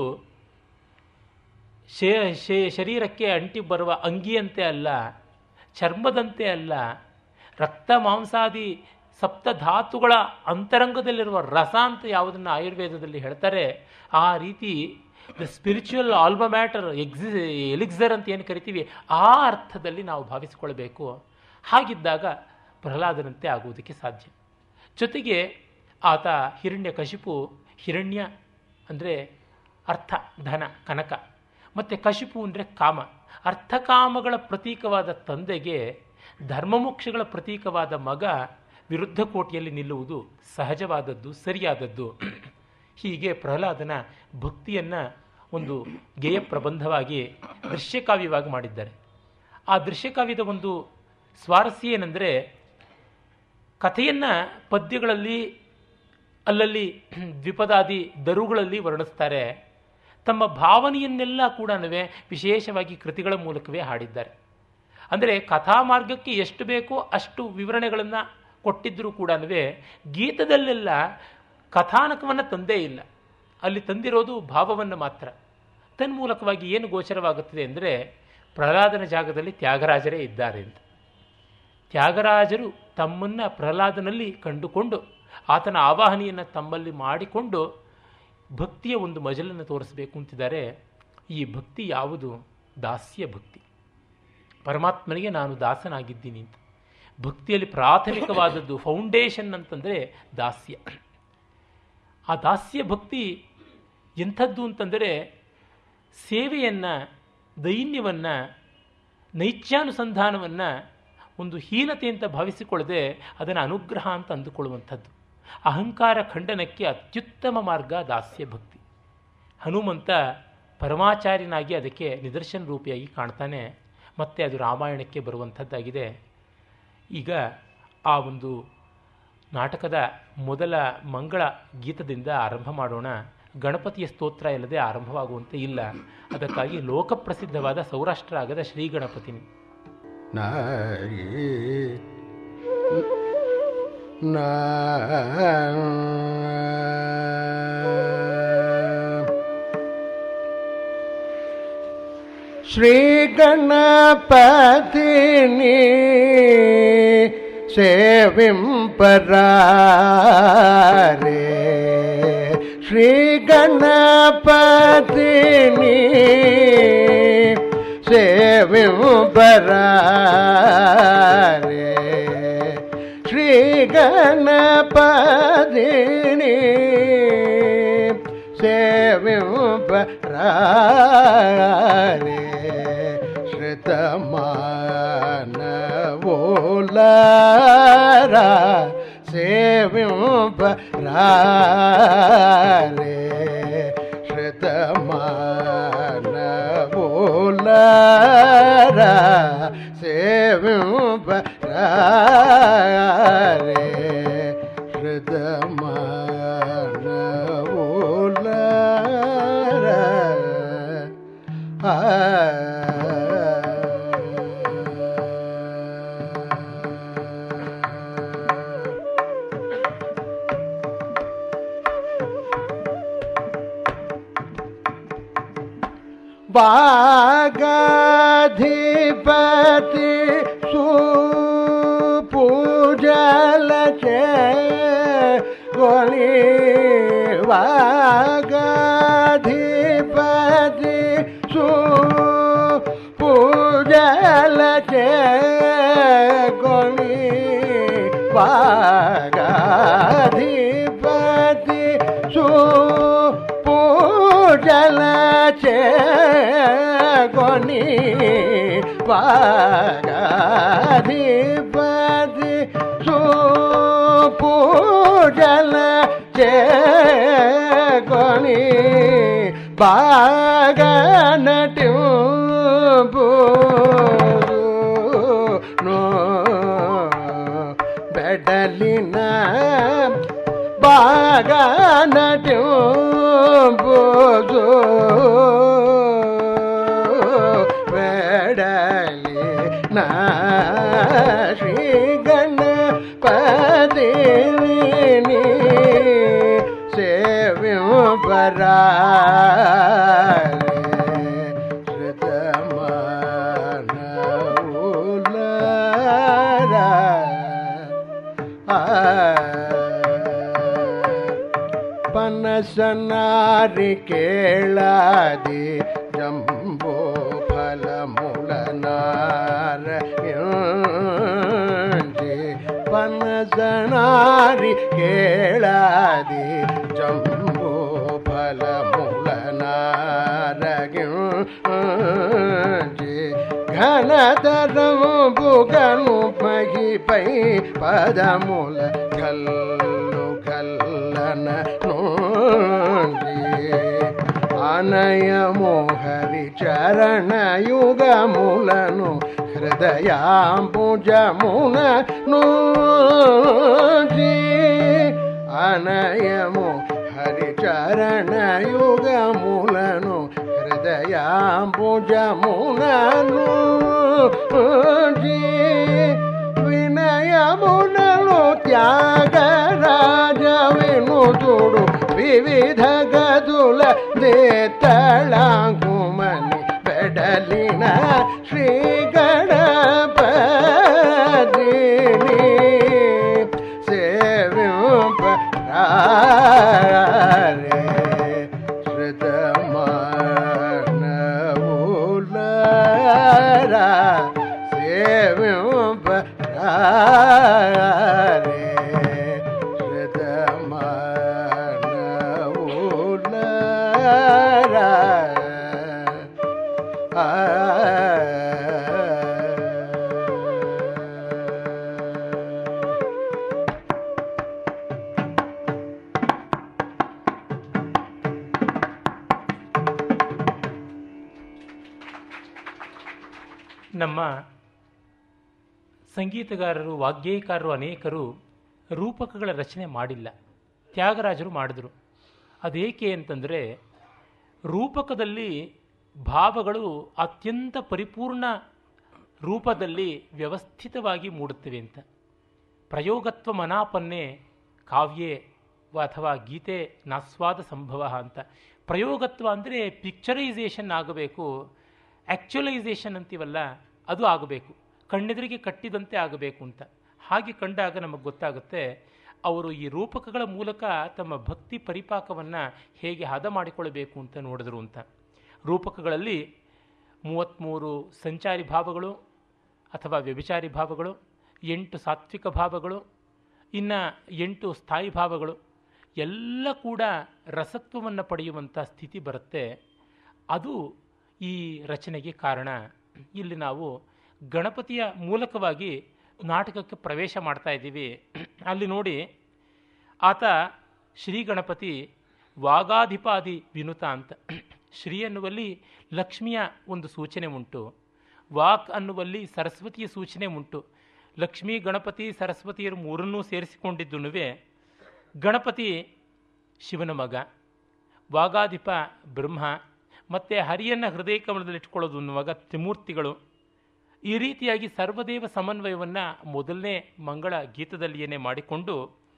ಶರೀರಕ್ಕೆ ಅಂಟಿ ಬರುವ ಅಂಗಿಯಂತೆ ಅಲ್ಲ ಚರ್ಮದಂತೆ ಅಲ್ಲ ರಕ್ತ ಮಾಂಸಾದಿ ಸಪ್ತಧಾತುಗಳ ಅಂತರಂಗದಲ್ಲಿರುವ ರಸ ಅಂತ ಯಾವುದನ್ನು ಆಯುರ್ವೇದದಲ್ಲಿ ಹೇಳ್ತಾರೆ ಆ ರೀತಿ ದ ಸ್ಪಿರಿಚುವಲ್ ಆಲ್ಬ ಮ್ಯಾಟರ್ ಎಕ್ಸಿ ಎಲಿಕ್ಸರ್ ಅಂತ ಏನು ಕರಿತೀವಿ ಆ ಅರ್ಥದಲ್ಲಿ ನಾವು ಭಾವಿಸಿಕೊಳ್ಬೇಕು ಹಾಗಿದ್ದಾಗ ಪ್ರಹ್ಲಾದನಂತೆ ಆಗುವುದಕ್ಕೆ ಸಾಧ್ಯ ಜೊತೆಗೆ ಆತ ಹಿರಣ್ಯ ಕಶಿಪು ಹಿರಣ್ಯ ಅಂದರೆ ಅರ್ಥ ಧನ ಕನಕ ಮತ್ತು ಕಶಿಪು ಅಂದರೆ ಕಾಮ ಅರ್ಥಕಾಮಗಳ ಪ್ರತೀಕವಾದ ತಂದೆಗೆ ಧರ್ಮಮೋಕ್ಷಗಳ ಪ್ರತೀಕವಾದ ಮಗ ವಿರುದ್ಧ ಕೋಟಿಯಲ್ಲಿ ನಿಲ್ಲುವುದು ಸಹಜವಾದದ್ದು ಸರಿಯಾದದ್ದು ಹೀಗೆ ಪ್ರಹ್ಲಾದನ ಭಕ್ತಿಯನ್ನು ಒಂದು ಗೇಯ ಪ್ರಬಂಧವಾಗಿ ದೃಶ್ಯಕಾವ್ಯವಾಗಿ ಮಾಡಿದ್ದಾರೆ ಆ ದೃಶ್ಯಕಾವ್ಯದ ಒಂದು ಸ್ವಾರಸ್ಯ ಏನೆಂದರೆ ಕಥೆಯನ್ನು ಪದ್ಯಗಳಲ್ಲಿ ಅಲ್ಲಲ್ಲಿ ದ್ವಿಪದಾದಿ ದರುಗಳಲ್ಲಿ ವರ್ಣಿಸ್ತಾರೆ ತಮ್ಮ ಭಾವನೆಯನ್ನೆಲ್ಲ ಕೂಡ ವಿಶೇಷವಾಗಿ ಕೃತಿಗಳ ಮೂಲಕವೇ ಹಾಡಿದ್ದಾರೆ ಅಂದರೆ ಕಥಾ ಮಾರ್ಗಕ್ಕೆ ಎಷ್ಟು ಬೇಕೋ ಅಷ್ಟು ವಿವರಣೆಗಳನ್ನು ಕೊಟ್ಟಿದ್ದರೂ ಕೂಡ ಗೀತದಲ್ಲೆಲ್ಲ ಕಥಾನಕವನ್ನು ತಂದೇ ಇಲ್ಲ ಅಲ್ಲಿ ತಂದಿರೋದು ಭಾವವನ್ನು ಮಾತ್ರ ತನ್ಮೂಲಕವಾಗಿ ಏನು ಗೋಚರವಾಗುತ್ತದೆ ಅಂದರೆ ಪ್ರಹ್ಲಾದನ ಜಾಗದಲ್ಲಿ ತ್ಯಾಗರಾಜರೇ ಇದ್ದಾರೆ ಅಂತ ತ್ಯಾಗರಾಜರು ತಮ್ಮನ್ನು ಪ್ರಹ್ಲಾದನಲ್ಲಿ ಕಂಡುಕೊಂಡು ಆತನ ಆವಾಹನೆಯನ್ನು ತಮ್ಮಲ್ಲಿ ಮಾಡಿಕೊಂಡು ಭಕ್ತಿಯ ಒಂದು ಮಜಲನ್ನು ತೋರಿಸಬೇಕು ಅಂತಿದ್ದಾರೆ ಈ ಭಕ್ತಿ ಯಾವುದು ದಾಸ್ಯ ಭಕ್ತಿ ಪರಮಾತ್ಮನಿಗೆ ನಾನು ದಾಸನಾಗಿದ್ದೀನಿ ಅಂತ ಭಕ್ತಿಯಲ್ಲಿ ಪ್ರಾಥಮಿಕವಾದದ್ದು ಫೌಂಡೇಶನ್ ಅಂತಂದರೆ ದಾಸ್ಯ ಆ ದಾಸ್ಯ ಭಕ್ತಿ ಎಂಥದ್ದು ಅಂತಂದರೆ ಸೇವೆಯನ್ನು ದೈನ್ಯವನ್ನು ನೈತ್ಯಾನುಸಂಧಾನವನ್ನು ಒಂದು ಹೀನತೆ ಅಂತ ಭಾವಿಸಿಕೊಳ್ಳದೆ ಅದನ್ನು ಅನುಗ್ರಹ ಅಂತ ಅಂದುಕೊಳ್ಳುವಂಥದ್ದು ಅಹಂಕಾರ ಖಂಡನಕ್ಕೆ ಅತ್ಯುತ್ತಮ ಮಾರ್ಗ ದಾಸ್ಯ ಭಕ್ತಿ ಹನುಮಂತ ಪರಮಾಚಾರ್ಯನಾಗಿ ಅದಕ್ಕೆ ನಿದರ್ಶನ ರೂಪಿಯಾಗಿ ಕಾಣ್ತಾನೆ ಮತ್ತು ಅದು ರಾಮಾಯಣಕ್ಕೆ ಬರುವಂಥದ್ದಾಗಿದೆ ಈಗ ಆ ಒಂದು ನಾಟಕದ ಮೊದಲ ಮಂಗಳ ಗೀತದಿಂದ ಆರಂಭ ಮಾಡೋಣ ಗಣಪತಿಯ ಸ್ತೋತ್ರ ಇಲ್ಲದೆ ಆರಂಭವಾಗುವಂತೆ ಇಲ್ಲ ಅದಕ್ಕಾಗಿ ಲೋಕಪ್ರಸಿದ್ಧವಾದ ಸೌರಾಷ್ಟ್ರ ಆಗದ ಶ್ರೀ ಗಣಪತಿನಿ ನಾಯಿ ನಾ ಶ್ರೀ ಗಣಪತಿನಿ ಸೇವಿಂಪರಾರೆ ಶ್ರೀ ಗಣಪತಿನಿ ಸೇವಿಂಪರಾರೆ ಶ್ರೀ ಗಣಪತಿನಿ ಸೇವಿಂಪರಾರೆ ಶ್ರುತಮಾನವೋಲಾರ ಸೇವಿಂಪರಾರೆ ಶ್ರುತಮಾನವೋಲಾರ ಸೇವಿಂಪರಾರೆ ಶ್ರುತಮಾನವೋಲಾರ बागाधिपति सुपूजल चे गोली वागाधिपति सुपूजल चे गोली वागाधिपति सुपूजल चे गोनी वागाधिपति सुपूजल चे गोनी बागनट्यू ಬೆಡಲಿನ ಬಾಗನ ಬೋದು ಬೆಡಲಿ ನಾ ಶ್ರೀ ಗಣಪತಿ ಸೇವ್ಯಂಬರ ಪನಸನಾರಿ ಕೇಳಾದಿ ಜಂಬೋ ಫಲ ಮುಳನಾರ ಪನಸನಾರಿ ಕೇಳಾದಿ ಜಂಬೋ ಫಲ ಮುಳನಾರಗಿ ಘನದರము బుగను పగి పై పదముల గల్లు గల్లన నోండి అనయము హరి చరణ యుగములను హృదయాంబుజమున నోండి అనయము హరి చరణ యుగములను హృదయాంబుజమునను వినయమునలు త్యాగరాజ వినుతుడు వివిధ గదుల దేతళాంగుమని పెడలిన శ్రీ గణపతిని సేవింప శ్రుతమానవులరా సేవింప శ్రుతమానవులరా ನಮ್ಮ ಸಂಗೀತಗಾರರು ವಾಗ್ಗೇಯಕಾರರು ಅನೇಕರು ರೂಪಕಗಳ ರಚನೆ ಮಾಡಿಲ್ಲ ತ್ಯಾಗರಾಜರು ಮಾಡಿದರು ಅದೇಕೆ ಅಂತಂದರೆ ರೂಪಕದಲ್ಲಿ ಭಾವಗಳು ಅತ್ಯಂತ ಪರಿಪೂರ್ಣ ರೂಪದಲ್ಲಿ ವ್ಯವಸ್ಥಿತವಾಗಿ ಮೂಡುತ್ತವೆ ಅಂತ ಪ್ರಯೋಗತ್ವ ಮನಾಪನ್ನೇ ಕಾವ್ಯೇ ವ- ಅಥವಾ ಗೀತೆ ನಾಸ್ವಾದ ಸಂಭವ ಅಂತ ಪ್ರಯೋಗತ್ವ ಅಂದರೆ ಪಿಕ್ಚರೈಸೇಷನ್ ಆಗಬೇಕು ಆ್ಯಕ್ಚುಲೈಸೇಷನ್ ಅಂತೀವಲ್ಲ ಅದು ಆಗಬೇಕು ಕಣ್ಣೆದುರಿಗೆ ಕಟ್ಟಿದಂತೆ ಆಗಬೇಕು ಅಂತ ಹಾಗೆ ಕಂಡಾಗ ನಮಗೆ ಗೊತ್ತಾಗುತ್ತೆ ಅವರು ಈ ರೂಪಕಗಳ ಮೂಲಕ ತಮ್ಮ ಭಕ್ತಿ ಪರಿಪಾಕವನ್ನು ಹೇಗೆ ಹದ ಮಾಡಿಕೊಳ್ಳಬೇಕು ಅಂತ ನೋಡಿದ್ರು ಅಂತ ರೂಪಕಗಳಲ್ಲಿ ಮೂವತ್ತ್ಮೂರು ಸಂಚಾರಿ ಭಾವಗಳು ಅಥವಾ ವ್ಯಭಿಚಾರಿ ಭಾವಗಳು ಎಂಟು ಸಾತ್ವಿಕ ಭಾವಗಳು ಇನ್ನು ಎಂಟು ಸ್ಥಾಯಿ ಭಾವಗಳು ಎಲ್ಲ ಕೂಡ ರಸತ್ವವನ್ನು ಪಡೆಯುವಂಥ ಸ್ಥಿತಿ ಬರುತ್ತೆ ಅದು ಈ ರಚನೆಗೆ ಕಾರಣ ಇಲ್ಲಿ ನಾವು ಗಣಪತಿಯ ಮೂಲಕವಾಗಿ ನಾಟಕಕ್ಕೆ ಪ್ರವೇಶ ಮಾಡ್ತಾ ಇದ್ದೀವಿ ಅಲ್ಲಿ ನೋಡಿ ಆತ ಶ್ರೀ ಗಣಪತಿ ವಾಗಾಧಿಪಾದಿ ವಿನುತ ಅಂತ ಶ್ರೀ ಅನ್ನುವಲ್ಲಿ ಲಕ್ಷ್ಮಿಯ ಒಂದು ಸೂಚನೆ ಉಂಟು ವಾಕ್ ಅನ್ನುವಲ್ಲಿ ಸರಸ್ವತಿಯ ಸೂಚನೆ ಉಂಟು ಲಕ್ಷ್ಮೀ ಗಣಪತಿ ಸರಸ್ವತಿಯರು ಮೂರನ್ನೂ ಸೇರಿಸಿಕೊಂಡಿದ್ದುನುವೆ ಗಣಪತಿ ಶಿವನ ಮಗ ವಾಗಾಧಿಪ ಬ್ರಹ್ಮ ಮತ್ತು ಹರಿಯನ್ನು ಹೃದಯ ಕಮಲದಲ್ಲಿ ಇಟ್ಕೊಳ್ಳೋದು ಅನ್ನುವಾಗ ತ್ರಿಮೂರ್ತಿಗಳು ಈ ರೀತಿಯಾಗಿ ಸರ್ವದೇವ ಸಮನ್ವಯವನ್ನು ಮೊದಲನೇ ಮಂಗಳ ಗೀತದಲ್ಲಿಯೇ ಮಾಡಿಕೊಂಡು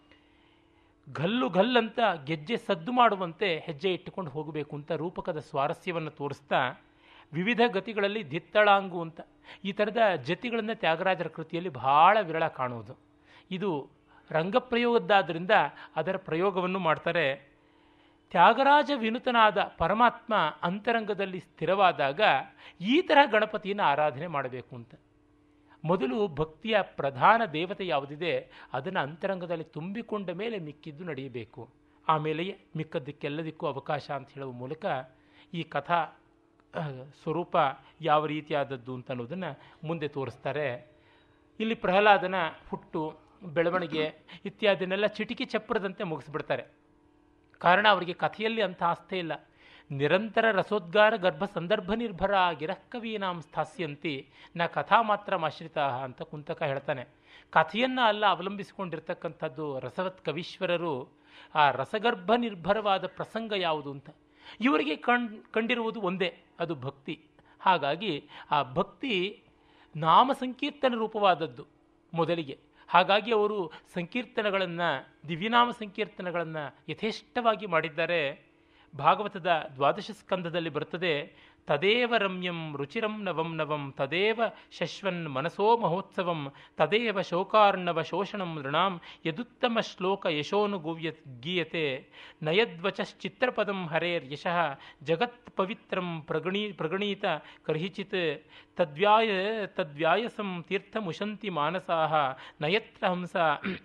ಗಲ್ಲು ಗಲ್ಲಂತ ಗೆಜ್ಜೆ ಸದ್ದು ಮಾಡುವಂತೆ ಹೆಜ್ಜೆ ಇಟ್ಟುಕೊಂಡು ಹೋಗಬೇಕು ಅಂತ ರೂಪಕದ ಸ್ವಾರಸ್ಯವನ್ನು ತೋರಿಸ್ತಾ ವಿವಿಧ ಗತಿಗಳಲ್ಲಿ ದಿತ್ತಳಾಂಗು ಅಂತ ಈ ಥರದ ಜತಿಗಳನ್ನು ತ್ಯಾಗರಾಜರ ಕೃತಿಯಲ್ಲಿ ಬಹಳ ವಿರಳ ಕಾಣುವುದು ಇದು ರಂಗಪ್ರಯೋಗದ್ದಾದ್ದರಿಂದ ಅದರ ಪ್ರಯೋಗವನ್ನು ಮಾಡ್ತಾರೆ ತ್ಯಾಗರಾಜ ವಿನುತನಾದ ಪರಮಾತ್ಮ ಅಂತರಂಗದಲ್ಲಿ ಸ್ಥಿರವಾದಾಗ ಈ ತರಹ ಗಣಪತಿಯನ್ನು ಆರಾಧನೆ ಮಾಡಬೇಕು ಅಂತ ಮೊದಲು ಭಕ್ತಿಯ ಪ್ರಧಾನ ದೇವತೆ ಯಾವುದಿದೆ ಅದನ್ನು ಅಂತರಂಗದಲ್ಲಿ ತುಂಬಿಕೊಂಡ ಮೇಲೆ ಮಿಕ್ಕಿದ್ದು ನಡೆಯಬೇಕು ಆಮೇಲೆಯೇ ಮಿಕ್ಕದ್ದಕ್ಕೆಲ್ಲದಕ್ಕೂ ಅವಕಾಶ ಅಂತ ಹೇಳುವ ಮೂಲಕ ಈ ಕಥಾ ಅಹ್, ಸ್ವರೂಪ ಯಾವ ರೀತಿಯಾದದ್ದು ಅಂತ ಅನ್ನೋದನ್ನು ಮುಂದೆ ತೋರಿಸ್ತಾರೆ ಇಲ್ಲಿ ಪ್ರಹ್ಲಾದನ ಹುಟ್ಟು ಬೆಳವಣಿಗೆ ಇತ್ಯಾದಿನೆಲ್ಲ ಚಿಟಿಕಿ ಚಪ್ಪರದಂತೆ ಮುಗಿಸ್ಬಿಡ್ತಾರೆ ಕಾರಣ ಅವರಿಗೆ ಕಥೆಯಲ್ಲಿ ಅಂಥ ಆಸ್ಥೆ ಇಲ್ಲ ನಿರಂತರ ರಸೋದ್ಗಾರ ಗರ್ಭ ಸಂದರ್ಭ ನಿರ್ಭರ ಗಿರಃಕವೀನಾಂ ಸ್ಥಾಸ್ಯಂತಿ ನ ಕಥಾ ಮಾತ್ರ ಆಶ್ರಿತ ಅಂತ ಕುಂತಕ ಹೇಳ್ತಾನೆ ಕಥೆಯನ್ನು ಅಲ್ಲ ಅವಲಂಬಿಸಿಕೊಂಡಿರ್ತಕ್ಕಂಥದ್ದು ರಸವತ್ ಕವೀಶ್ವರರು ಆ ರಸಗರ್ಭ ನಿರ್ಭರವಾದ ಪ್ರಸಂಗ ಯಾವುದು ಅಂತ ಇವರಿಗೆ ಕಣ್ ಕಂಡಿರುವುದು ಒಂದೇ ಅದು ಭಕ್ತಿ ಹಾಗಾಗಿ ಆ ಭಕ್ತಿ ನಾಮ ಸಂಕೀರ್ತನ ರೂಪವಾದದ್ದು ಮೊದಲಿಗೆ ಹಾಗಾಗಿ ಅವರು ಸಂಕೀರ್ತನಗಳನ್ನು ದಿವ್ಯನಾಮ ಸಂಕೀರ್ತನಗಳನ್ನು ಯಥೇಷ್ಟವಾಗಿ ಮಾಡಿದ್ದಾರೆ ಭಾಗವತದ ದ್ವಾದಶ ಸ್ಕಂದದಲ್ಲಿ ಬರುತ್ತದೆ ತದೇವ ರಮ್ಯಂ ರುಚಿರಂ ನವಂ ನವಂ ತದೇವ ಶಶ್ವನ್ ಮನಸೋ ಮಹೋತ್ಸವಂ ತದೇವ ಶೋಕಾರ್ಣವ ಶೋಷಣಂ ನೃಣಾಂ ಯದುತ್ತಮ ಶ್ಲೋಕ ಯಶೋನುಗೂವ್ಯ ಗೀಯತೆ ನಯದ್ವಚಶ್ಚಿತ್ರಪದಂ ಹರೇರ್ ಯಶಃ ಜಗತ್ ಪವಿತ್ರಂ ಪ್ರಗಣೀ ಪ್ರಗಣೀತ ಕರ್ಹಿಚಿತ್ ತದ್ವ್ಯಾಯ ತದ್ವ್ಯಾಯಸಂ ತೀರ್ಥಮುಶಂತಿ ಮಾನಸಾಹ ನಯತ್ರ ಹಂಸ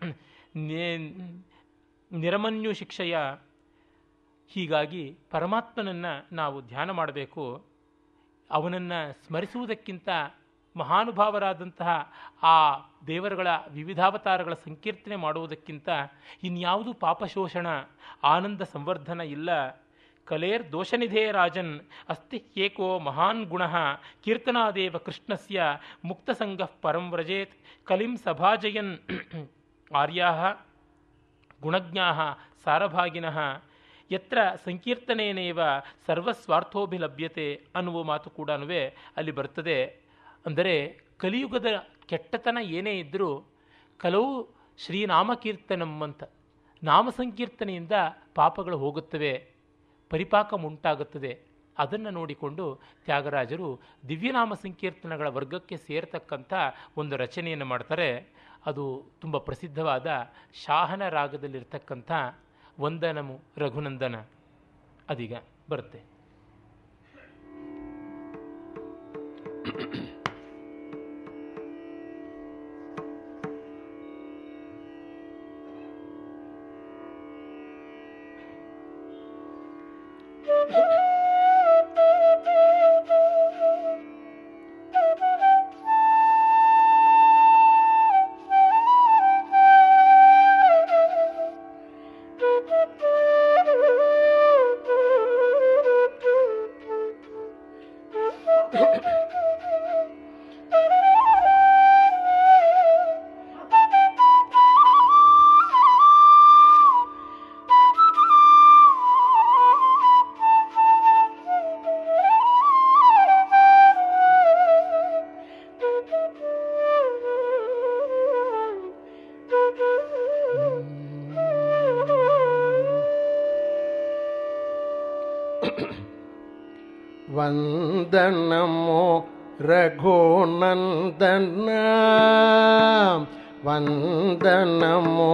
ನಿರಮನ್ಯು ಶಿಕ್ಷೆಯ ಹೀಗಾಗಿ ಪರಮಾತ್ಮನನ್ನು ನಾವು ಧ್ಯಾನ ಮಾಡಬೇಕು ಅವನನ್ನು ಸ್ಮರಿಸುವುದಕ್ಕಿಂತ ಮಹಾನುಭಾವರಾದಂತಹ ಆ ದೇವರುಗಳ ವಿವಿಧಾವತಾರಗಳ ಸಂಕೀರ್ತನೆ ಮಾಡುವುದಕ್ಕಿಂತ ಇನ್ಯಾವುದು ಪಾಪಶೋಷಣ ಆನಂದ ಸಂವರ್ಧನ ಇಲ್ಲ ಕಲೇರ್ ದೋಷನಿಧೇ ರಾಜನ್ ಅಸ್ತಿ ಏಕೋ ಮಹಾನ್ ಗುಣ ಕೀರ್ತನಾದೇವ ಕೃಷ್ಣಸ್ಯ ಮುಕ್ತಸಂಗ ಪರಂ ವ್ರಜೇತ್ ಕಲಿಂ ಸಭಾಜಯನ್ ಆರ್ಯಾ ಗುಣಜ್ಞಾ ಸಾರಭಾಗಿನಃ ಯತ್ರ ಸಂಕೀರ್ತನೇನೇವ ಸರ್ವಸ್ವಾರ್ಥೋಭಿಲಭ್ಯತೆ ಅನ್ನುವ ಮಾತು ಕೂಡ ಅಲ್ಲಿ ಬರ್ತದೆ ಅಂದರೆ ಕಲಿಯುಗದ ಕೆಟ್ಟತನ ಏನೇ ಇದ್ದರೂ ಕಲವು ಶ್ರೀನಾಮಕೀರ್ತನಂ ಅಂತ ನಾಮ ಸಂಕೀರ್ತನೆಯಿಂದ ಪಾಪಗಳು ಹೋಗುತ್ತವೆ ಪರಿಪಾಕ ಉಂಟಾಗುತ್ತದೆ ಅದನ್ನು ನೋಡಿಕೊಂಡು ತ್ಯಾಗರಾಜರು ದಿವ್ಯನಾಮ ಸಂಕೀರ್ತನಗಳ ವರ್ಗಕ್ಕೆ ಸೇರತಕ್ಕಂಥ ಒಂದು ರಚನೆಯನ್ನು ಮಾಡ್ತಾರೆ ಅದು ತುಂಬ ಪ್ರಸಿದ್ಧವಾದ ಶಾಹನ ರಾಗದಲ್ಲಿರ್ತಕ್ಕಂಥ ವಂದನಮು ರಘುನಂದನ ಅದೀಗ ಬರುತ್ತೆ ವಂದನಮೋ ರಘುನಂದನ ವಂದನಮೋ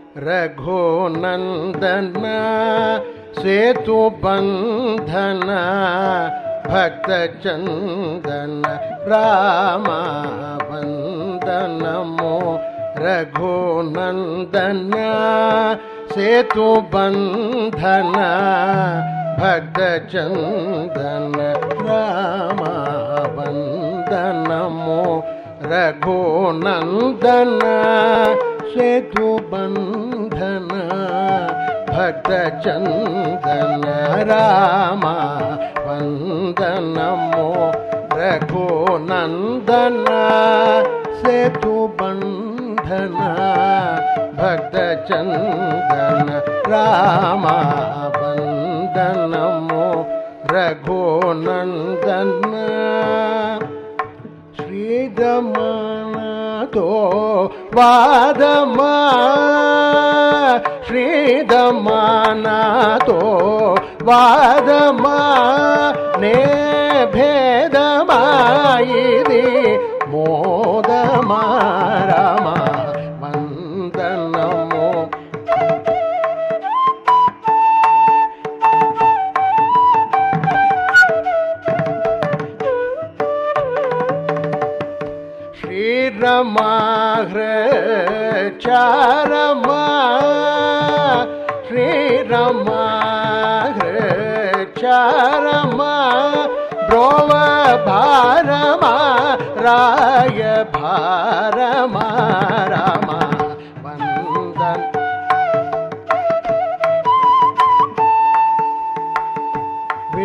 ರಘುನಂದನ ಸೇತು ಬಂಧನ ಭಕ್ತ ಚಂದನ ರಾಮ ವಂದನಮೋ ರಘುನಂದನ ಸೇತು ಬಂಧನ ಭಕ್ತ ಚಂದನ ರಾಮ ವಂದನಮೋ ರಘುನಂದನ ಸೇತು ಬಂಧನ ಭಕ್ತ ಚಂದನ ರಾಮ ವಂದನಮೋ ರಘುನಂದನ ಸೇತು ಬಂಧನ ಭಕ್ತ ಚಂದನ ರಾಮ ವಂದನಮೋ ರಘುನಂದನ ಶ್ರೀದಮನದೋ ವಾದಮ ಶ್ರೀದಮನದೋ ವಾದಮ ನೇ ಭೇದಮಾಯಿದಿ ಮೋದಮ ರಾಮ ವಂದನಮೋ ಶ್ರೀರಮಾಹ್ರ ಚಾರಮ ಶ್ರೀರಮಾಹ್ರ ಚಾರಮ ಬ್ರೋವ ಭಾರಮ ರಾಯ ಭಾರಮ ರಾಮ ವಂದನ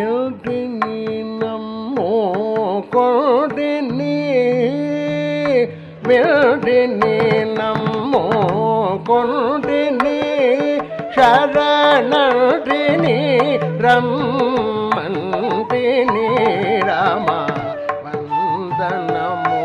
ಕೊಂಡಿನಿ ಶರಣಿ ರಮ್ಮಂತಿನಿ ರಾಮ ವಂದನಮೋ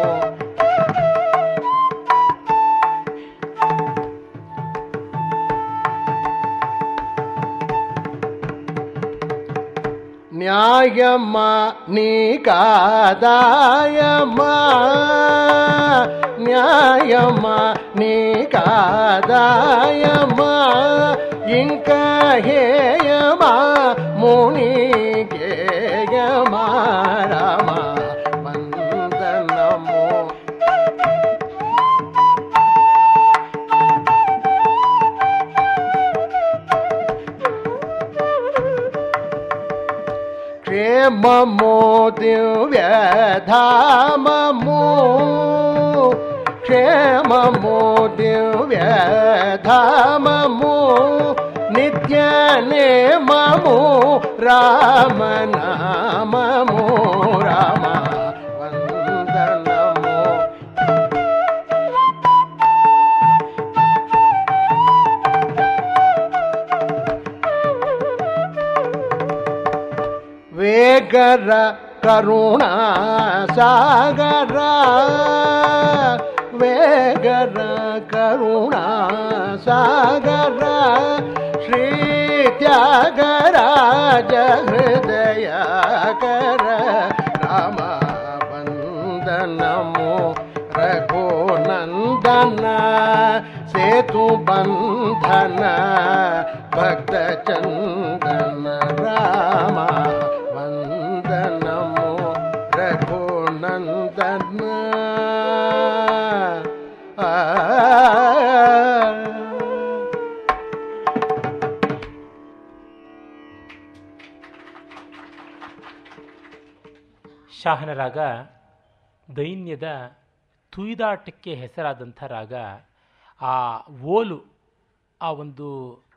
ನ್ಯಾಯಮ್ಮ ನೀ ಕಾದಾಯಮ್ಮ ನ್ಯಾಯಮ್ಮ ನೀ ಕಾದಾಯಮ್ಮ ಇಂಕ ಹೇಯಮ ಮುನಿಗೇಯಮ ರಾಮ ವಂದನಮೋ ಕ್ಷೇಮಮೋ ದಿವ್ಯಧಾಮಮೋ ಕ್ಷೇಮಮೋ ದಿವ್ಯಧಾಮಮೋ ನಿತ್ಯ ನೇಮಮೋ ರಾಮನಾಮಮೋ ರಾಮ ವಂದನಮೋ ವೇಗರ ಕರುಣಾ ಸಾಗರ ವೇಗರ ಕರುಣಾ ಸಾಗರ ಶ್ರೀ ತ್ಯಾಗರಾಜ ಹೃದಯ ಕರ ರಾಮ ವಂದನಮೋ ರಘುನಂದನ ಸೇತು ಬಂಧನ ಭಕ್ತ ಚಂದನ ರಾಮ ವಂದನಮೋ ರಘುನಂದನ ಆ ಶಾಹನ ರಾಗ ದೈನ್ಯದ ತುಯ್ದಾಟಕ್ಕೆ ಹೆಸರಾದಂಥ ರಾಗ ಆ ಓಲು ಆ ಒಂದು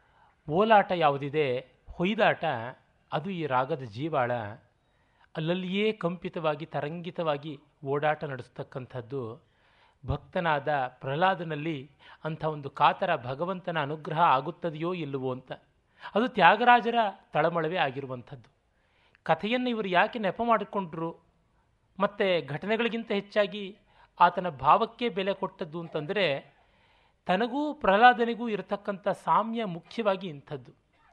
ಓಲಾಟ ಯಾವುದಿದೆ ಹೊಯ್ದಾಟ ಅದು ಈ ರಾಗದ ಜೀವಾಳ ಅಲ್ಲಲ್ಲಿಯೇ ಕಂಪಿತವಾಗಿ ತರಂಗಿತವಾಗಿ ಓಡಾಟ ನಡೆಸ್ತಕ್ಕಂಥದ್ದು ಭಕ್ತನಾದ ಪ್ರಹ್ಲಾದನಲ್ಲಿ ಅಂಥ ಒಂದು ಕಾತರ ಭಗವಂತನ ಅನುಗ್ರಹ ಆಗುತ್ತದೆಯೋ ಇಲ್ಲವೋ ಅಂತ ಅದು ತ್ಯಾಗರಾಜರ ತಳಮಳವೇ ಆಗಿರುವಂಥದ್ದು ಕಥೆಯನ್ನು ಇವರು ಯಾಕೆ ನೆಪ ಮಾಡಿಕೊಂಡ್ರು ಮತ್ತು ಘಟನೆಗಳಿಗಿಂತ ಹೆಚ್ಚಾಗಿ ಆತನ ಭಾವಕ್ಕೆ ಬೆಲೆ ಕೊಟ್ಟದ್ದು ಅಂತಂದರೆ ತನಗೂ ಪ್ರಹ್ಲಾದನಿಗೂ ಇರತಕ್ಕಂಥ ಸಾಮ್ಯ ಮುಖ್ಯವಾಗಿ ಇಂಥದ್ದು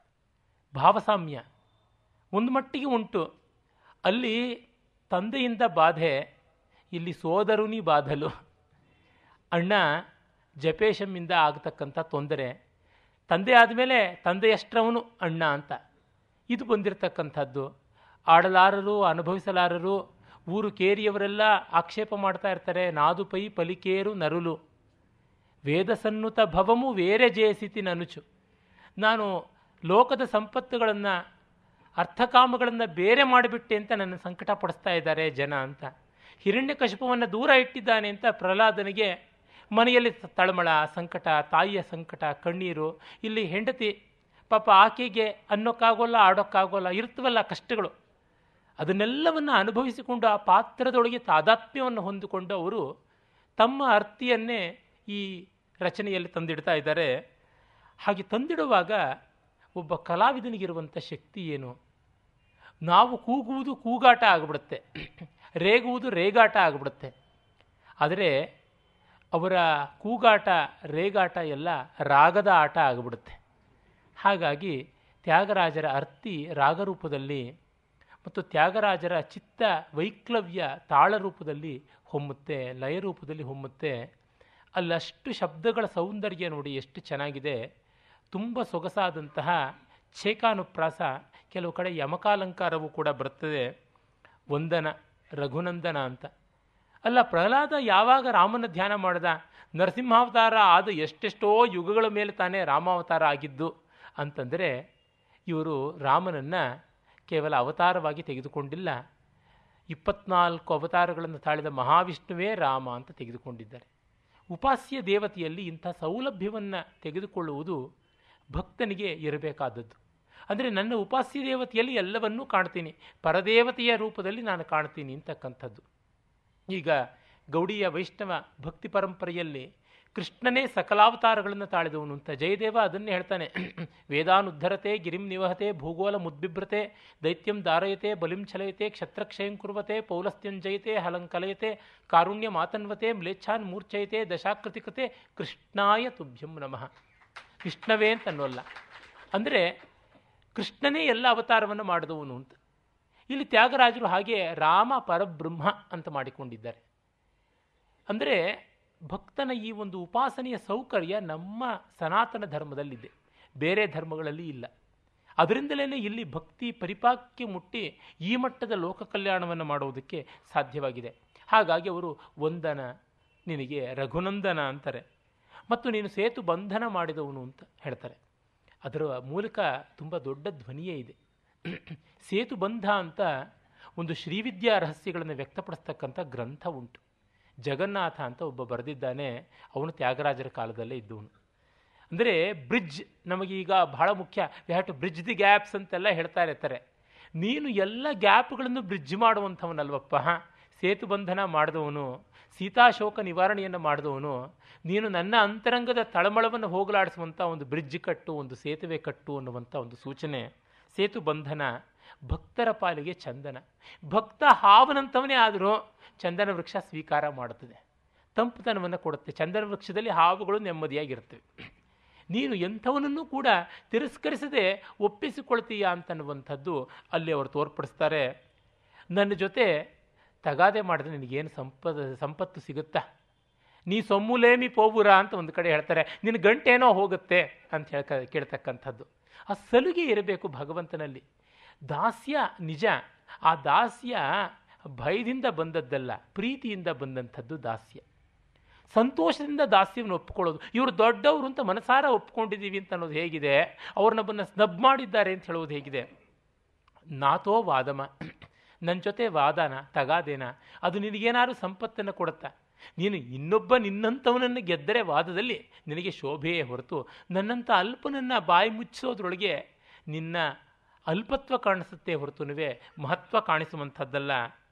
ಭಾವಸಾಮ್ಯ ಒಂದು ಮಟ್ಟಿಗೆ ಉಂಟು ಅಲ್ಲಿ ತಂದೆಯಿಂದ ಬಾಧೆ ಇಲ್ಲಿ ಸೋದರುನಿ ಬಾಧಲು ಅಣ್ಣ ಜಪೇಶಮ್ಮಿಂದ ಆಗತಕ್ಕಂಥ ತೊಂದರೆ ತಂದೆ ಆದಮೇಲೆ ತಂದೆಯಷ್ಟರವನು ಅಣ್ಣ ಅಂತ ಇದು ಬಂದಿರತಕ್ಕಂಥದ್ದು ಆಡಲಾರರು ಅನುಭವಿಸಲಾರರು ಊರು ಕೇರಿಯವರೆಲ್ಲ ಆಕ್ಷೇಪ ಮಾಡ್ತಾ ಇರ್ತಾರೆ ನಾದು ಪೈ ಪಲಿಕೇರು ನರುಲು ವೇದಸನ್ನುತ ಭವಮು ಬೇರೆ ಜೇಸಿತಿ ನನುಚು ನಾನು ಲೋಕದ ಸಂಪತ್ತುಗಳನ್ನು ಅರ್ಥಕಾಮಗಳನ್ನು ಬೇರೆ ಮಾಡಿಬಿಟ್ಟೆ ಅಂತ ನನ್ನ ಸಂಕಟ ಪಡಿಸ್ತಾ ಇದ್ದಾರೆ ಜನ ಅಂತ ಹಿರಣ್ಯಕಶಿಪವನ್ನು ದೂರ ಇಟ್ಟಿದ್ದಾನೆ ಅಂತ ಪ್ರಹ್ಲಾದನಿಗೆ ಮನೆಯಲ್ಲಿ ತಳಮಳ ಸಂಕಟ ತಾಯಿಯ ಸಂಕಟ ಕಣ್ಣೀರು ಇಲ್ಲಿ ಹೆಂಡತಿ ಪಾಪ ಆಕೆಗೆ ಅನ್ನೋಕ್ಕಾಗೋಲ್ಲ ಆಡೋಕ್ಕಾಗೋಲ್ಲ ಇರ್ತವಲ್ಲ ಕಷ್ಟಗಳು ಅದನ್ನೆಲ್ಲವನ್ನು ಅನುಭವಿಸಿಕೊಂಡು ಆ ಪಾತ್ರದೊಳಗೆ ತಾದಾತ್ಮ್ಯವನ್ನು ಹೊಂದಿಕೊಂಡು ಅವರು ತಮ್ಮ ಅರ್ಥಿಯನ್ನೇ ಈ ರಚನೆಯಲ್ಲಿ ತಂದಿಡ್ತಾ ಇದ್ದಾರೆ ಹಾಗೆ ತಂದಿಡುವಾಗ ಒಬ್ಬ ಕಲಾವಿದನಿಗಿರುವಂಥ ಶಕ್ತಿ ಏನು ನಾವು ಕೂಗುವುದು ಕೂಗಾಟ ಆಗಿಬಿಡುತ್ತೆ ರೇಗುವುದು ರೇಗಾಟ ಆಗಿಬಿಡುತ್ತೆ ಆದರೆ ಅವರ ಕೂಗಾಟ ರೇಗಾಟ ಎಲ್ಲ ರಾಗದ ಆಟ ಆಗಿಬಿಡುತ್ತೆ ಹಾಗಾಗಿ ತ್ಯಾಗರಾಜರ ಅರ್ಥಿ ರಾಗರೂಪದಲ್ಲಿ ಮತ್ತು ತ್ಯಾಗರಾಜರ ಚಿತ್ತ ವೈಕ್ಲವ್ಯ ತಾಳ ರೂಪದಲ್ಲಿ ಹೊಮ್ಮುತ್ತೆ ಲಯ ರೂಪದಲ್ಲಿ ಹೊಮ್ಮುತ್ತೆ ಅಲ್ಲಷ್ಟು ಶಬ್ದಗಳ ಸೌಂದರ್ಯ ನೋಡಿ ಎಷ್ಟು ಚೆನ್ನಾಗಿದೆ ತುಂಬ ಸೊಗಸಾದಂತಹ ಛೇಕಾನುಪ್ರಾಸ ಕೆಲವು ಕಡೆ ಯಮಕಾಲಂಕಾರವೂ ಕೂಡ ಬರ್ತದೆ ವಂದನ ರಘುನಂದನ ಅಂತ ಅಲ್ಲ ಪ್ರಹ್ಲಾದ ಯಾವಾಗ ರಾಮನ ಧ್ಯಾನ ಮಾಡಿದ ನರಸಿಂಹಾವತಾರ ಆದ ಎಷ್ಟೆಷ್ಟೋ ಯುಗಗಳ ಮೇಲೆ ತಾನೇ ರಾಮಾವತಾರ ಆಗಿದ್ದು ಅಂತಂದರೆ ಇವರು ರಾಮನನ್ನು ಕೇವಲ ಅವತಾರವಾಗಿ ತೆಗೆದುಕೊಂಡಿಲ್ಲ ಇಪ್ಪತ್ನಾಲ್ಕು ಅವತಾರಗಳನ್ನು ತಾಳಿದ ಮಹಾವಿಷ್ಣುವೇ ರಾಮ ಅಂತ ತೆಗೆದುಕೊಂಡಿದ್ದಾರೆ ಉಪಾಸ್ಯ ದೇವತೆಯಲ್ಲಿ ಇಂಥ ಸೌಲಭ್ಯವನ್ನು ತೆಗೆದುಕೊಳ್ಳುವುದು ಭಕ್ತನಿಗೆ ಇರಬೇಕಾದದ್ದು ಅಂದರೆ ನನ್ನ ಉಪಾಸ್ಯ ದೇವತೆಯಲ್ಲಿ ಎಲ್ಲವನ್ನೂ ಕಾಣ್ತೀನಿ ಪರದೇವತೆಯ ರೂಪದಲ್ಲಿ ನಾನು ಕಾಣ್ತೀನಿ ಅಂತಕ್ಕಂಥದ್ದು ಈಗ ಗೌಡಿಯ ವೈಷ್ಣವ ಭಕ್ತಿ ಪರಂಪರೆಯಲ್ಲಿ ಕೃಷ್ಣನೇ ಸಕಲಾವತಾರಗಳನ್ನು ತಾಳಿದವನು ಅಂತ ಜಯದೇವ ಅದನ್ನೇ ಹೇಳ್ತಾನೆ ವೇದಾನುದ್ಧರತೆ ಗಿರಿಂ ನಿವಹತೆ ಭೂಗೋಳ ಮುದ್ಬಿಭ್ರತೆ ದೈತ್ಯಂ ದಾರಯತೆ ಬಲಿಂ ಛಲಯತೆ ಕ್ಷತ್ರಕ್ಷಯಂ ಕುರ್ವತೆ ಪೌಲಸ್ತ್ಯಂಜಯತೆ ಹಲಂಕಲಯತೆ ಕಾರುಣ್ಯ ಮಾತನ್ವತೆ ಮ್ಲೇಚ್ಛಾನ್ ಮೂರ್ಛಯತೆ ದಶಾಕೃತಿಕತೆ ಕೃಷ್ಣಾಯ ತುಭ್ಯಂ ನಮಃ ಕೃಷ್ಣವೇ ಅಂತ ಅನ್ನೋಲ್ಲ ಅಂದರೆ ಕೃಷ್ಣನೇ ಎಲ್ಲ ಅವತಾರವನ್ನು ಮಾಡಿದವನು ಅಂತ ಇಲ್ಲಿ ತ್ಯಾಗರಾಜರು ಹಾಗೆ ರಾಮ ಪರಬ್ರಹ್ಮ ಅಂತ ಮಾಡಿಕೊಂಡಿದ್ದಾರೆ ಅಂದರೆ ಭಕ್ತನ ಈ ಒಂದು ಉಪಾಸನೆಯ ಸೌಕರ್ಯ ನಮ್ಮ ಸನಾತನ ಧರ್ಮದಲ್ಲಿದೆ ಬೇರೆ ಧರ್ಮಗಳಲ್ಲಿ ಇಲ್ಲ ಅದರಿಂದಲೇ ಇಲ್ಲಿ ಭಕ್ತಿ ಪರಿಪಾಕ್ಯ ಮುಟ್ಟಿ ಈ ಮಟ್ಟದ ಲೋಕ ಕಲ್ಯಾಣವನ್ನು ಮಾಡುವುದಕ್ಕೆ ಸಾಧ್ಯವಾಗಿದೆ ಹಾಗಾಗಿ ಅವರು ವಂದನ ನಿನಗೆ ರಘುನಂದನ ಅಂತಾರೆ ಮತ್ತು ನೀನು ಸೇತು ಬಂಧನ ಮಾಡಿದವನು ಅಂತ ಹೇಳ್ತಾರೆ ಅದರ ಮೂಲಕ ತುಂಬ ದೊಡ್ಡ ಧ್ವನಿಯೇ ಇದೆ ಸೇತು ಬಂಧ ಅಂತ ಒಂದು ಶ್ರೀವಿದ್ಯಾ ರಹಸ್ಯಗಳನ್ನು ವ್ಯಕ್ತಪಡಿಸ್ತಕ್ಕಂಥ ಗ್ರಂಥ ಉಂಟು ಜಗನ್ನಾಥ ಅಂತ ಒಬ್ಬ ಬರೆದಿದ್ದಾನೆ ಅವನು ತ್ಯಾಗರಾಜರ ಕಾಲದಲ್ಲೇ ಇದ್ದವನು ಅಂದರೆ ಬ್ರಿಡ್ಜ್ ನಮಗೀಗ ಬಹಳ ಮುಖ್ಯ we have to bridge the gaps ಅಂತೆಲ್ಲ ಹೇಳ್ತಾ ಇರ್ತಾರೆ ನೀನು ಎಲ್ಲ ಗ್ಯಾಪ್ಗಳನ್ನು ಬ್ರಿಡ್ಜ್ ಮಾಡುವಂಥವನಲ್ವಪ್ಪ ಸೇತು ಬಂಧನ ಮಾಡಿದವನು ಸೀತಾಶೋಕ ನಿವಾರಣೆಯನ್ನು ಮಾಡಿದವನು ನೀನು ನನ್ನ ಅಂತರಂಗದ ತಳಮಳವನ್ನು ಹೋಗಲಾಡಿಸುವಂಥ ಒಂದು ಬ್ರಿಡ್ಜ್ ಕಟ್ಟು ಒಂದು ಸೇತುವೆ ಕಟ್ಟು ಅನ್ನುವಂಥ ಒಂದು ಸೂಚನೆ ಸೇತು ಬಂಧನ ಭಕ್ತರ ಪಾಲಿಗೆ ಚಂದನ ಭಕ್ತ ಹಾವನಂತವನೇ ಆದರೂ ಚಂದನ ವೃಕ್ಷ ಸ್ವೀಕಾರ ಮಾಡುತ್ತದೆ ತಂಪುತನವನ್ನು ಕೊಡುತ್ತೆ ಚಂದನ ವೃಕ್ಷದಲ್ಲಿ ಹಾವುಗಳು ನೆಮ್ಮದಿಯಾಗಿರ್ತವೆ ನೀನು ಎಂಥವನನ್ನು ಕೂಡ ತಿರಸ್ಕರಿಸದೆ ಒಪ್ಪಿಸಿಕೊಳ್ತೀಯ ಅಂತನ್ನುವಂಥದ್ದು ಅಲ್ಲಿ ಅವರು ತೋರ್ಪಡಿಸ್ತಾರೆ ನನ್ನ ಜೊತೆ ತಗಾದೆ ಮಾಡಿದ್ರೆ ನಿನಗೇನು ಸಂಪದ ಸಂಪತ್ತು ಸಿಗುತ್ತಾ ನೀ ಸೊಮ್ಮುಲೇಮಿ ಪೋಬುರ ಅಂತ ಒಂದು ಕಡೆ ಹೇಳ್ತಾರೆ ನಿನ್ನ ಗಂಟೇನೋ ಹೋಗುತ್ತೆ ಅಂತ ಹೇಳ್ಕ ಕೇಳ್ತಕ್ಕಂಥದ್ದು ಆ ಸಲುಗೆ ಇರಬೇಕು ಭಗವಂತನಲ್ಲಿ ದಾಸ್ಯ ನಿಜ ಆ ದಾಸ್ಯ ಭಯದಿಂದ ಬಂದದ್ದಲ್ಲ ಪ್ರೀತಿಯಿಂದ ಬಂದಂಥದ್ದು ದಾಸ್ಯ ಸಂತೋಷದಿಂದ ದಾಸ್ಯವನ್ನು ಒಪ್ಕೊಳ್ಳೋದು ಇವರು ದೊಡ್ಡವರು ಅಂತ ಮನಸಾರ ಒಪ್ಕೊಂಡಿದ್ದೀವಿ ಅಂತ ಅನ್ನೋದು ಹೇಗಿದೆ ಅವ್ರು ನಮ್ಮನ್ನು ಸ್ನಬ್ ಮಾಡಿದ್ದಾರೆ ಅಂತ ಹೇಳೋದು ಹೇಗಿದೆ ನಾತೋ ವಾದಮ ನನ್ನ ಜೊತೆ ವಾದನ ತಗಾದೇನ ಅದು ನಿನಗೇನಾದ್ರು ಸಂಪತ್ತನ್ನು ಕೊಡುತ್ತಾ ನೀನು ಇನ್ನೊಬ್ಬ ನಿನ್ನಂಥವನನ್ನು ಗೆದ್ದರೆ ವಾದದಲ್ಲಿ ನಿನಗೆ ಶೋಭೆಯೇ ಹೊರತು ನನ್ನಂಥ ಅಲ್ಪನನ್ನು ಬಾಯಿ ಮುಚ್ಚಿಸೋದ್ರೊಳಗೆ ನಿನ್ನ ಅಲ್ಪತ್ವ ಕಾಣಿಸುತ್ತೆ ಹೊರತುನುವೆ ಮಹತ್ವ ಕಾಣಿಸುವಂಥದ್ದಲ್ಲ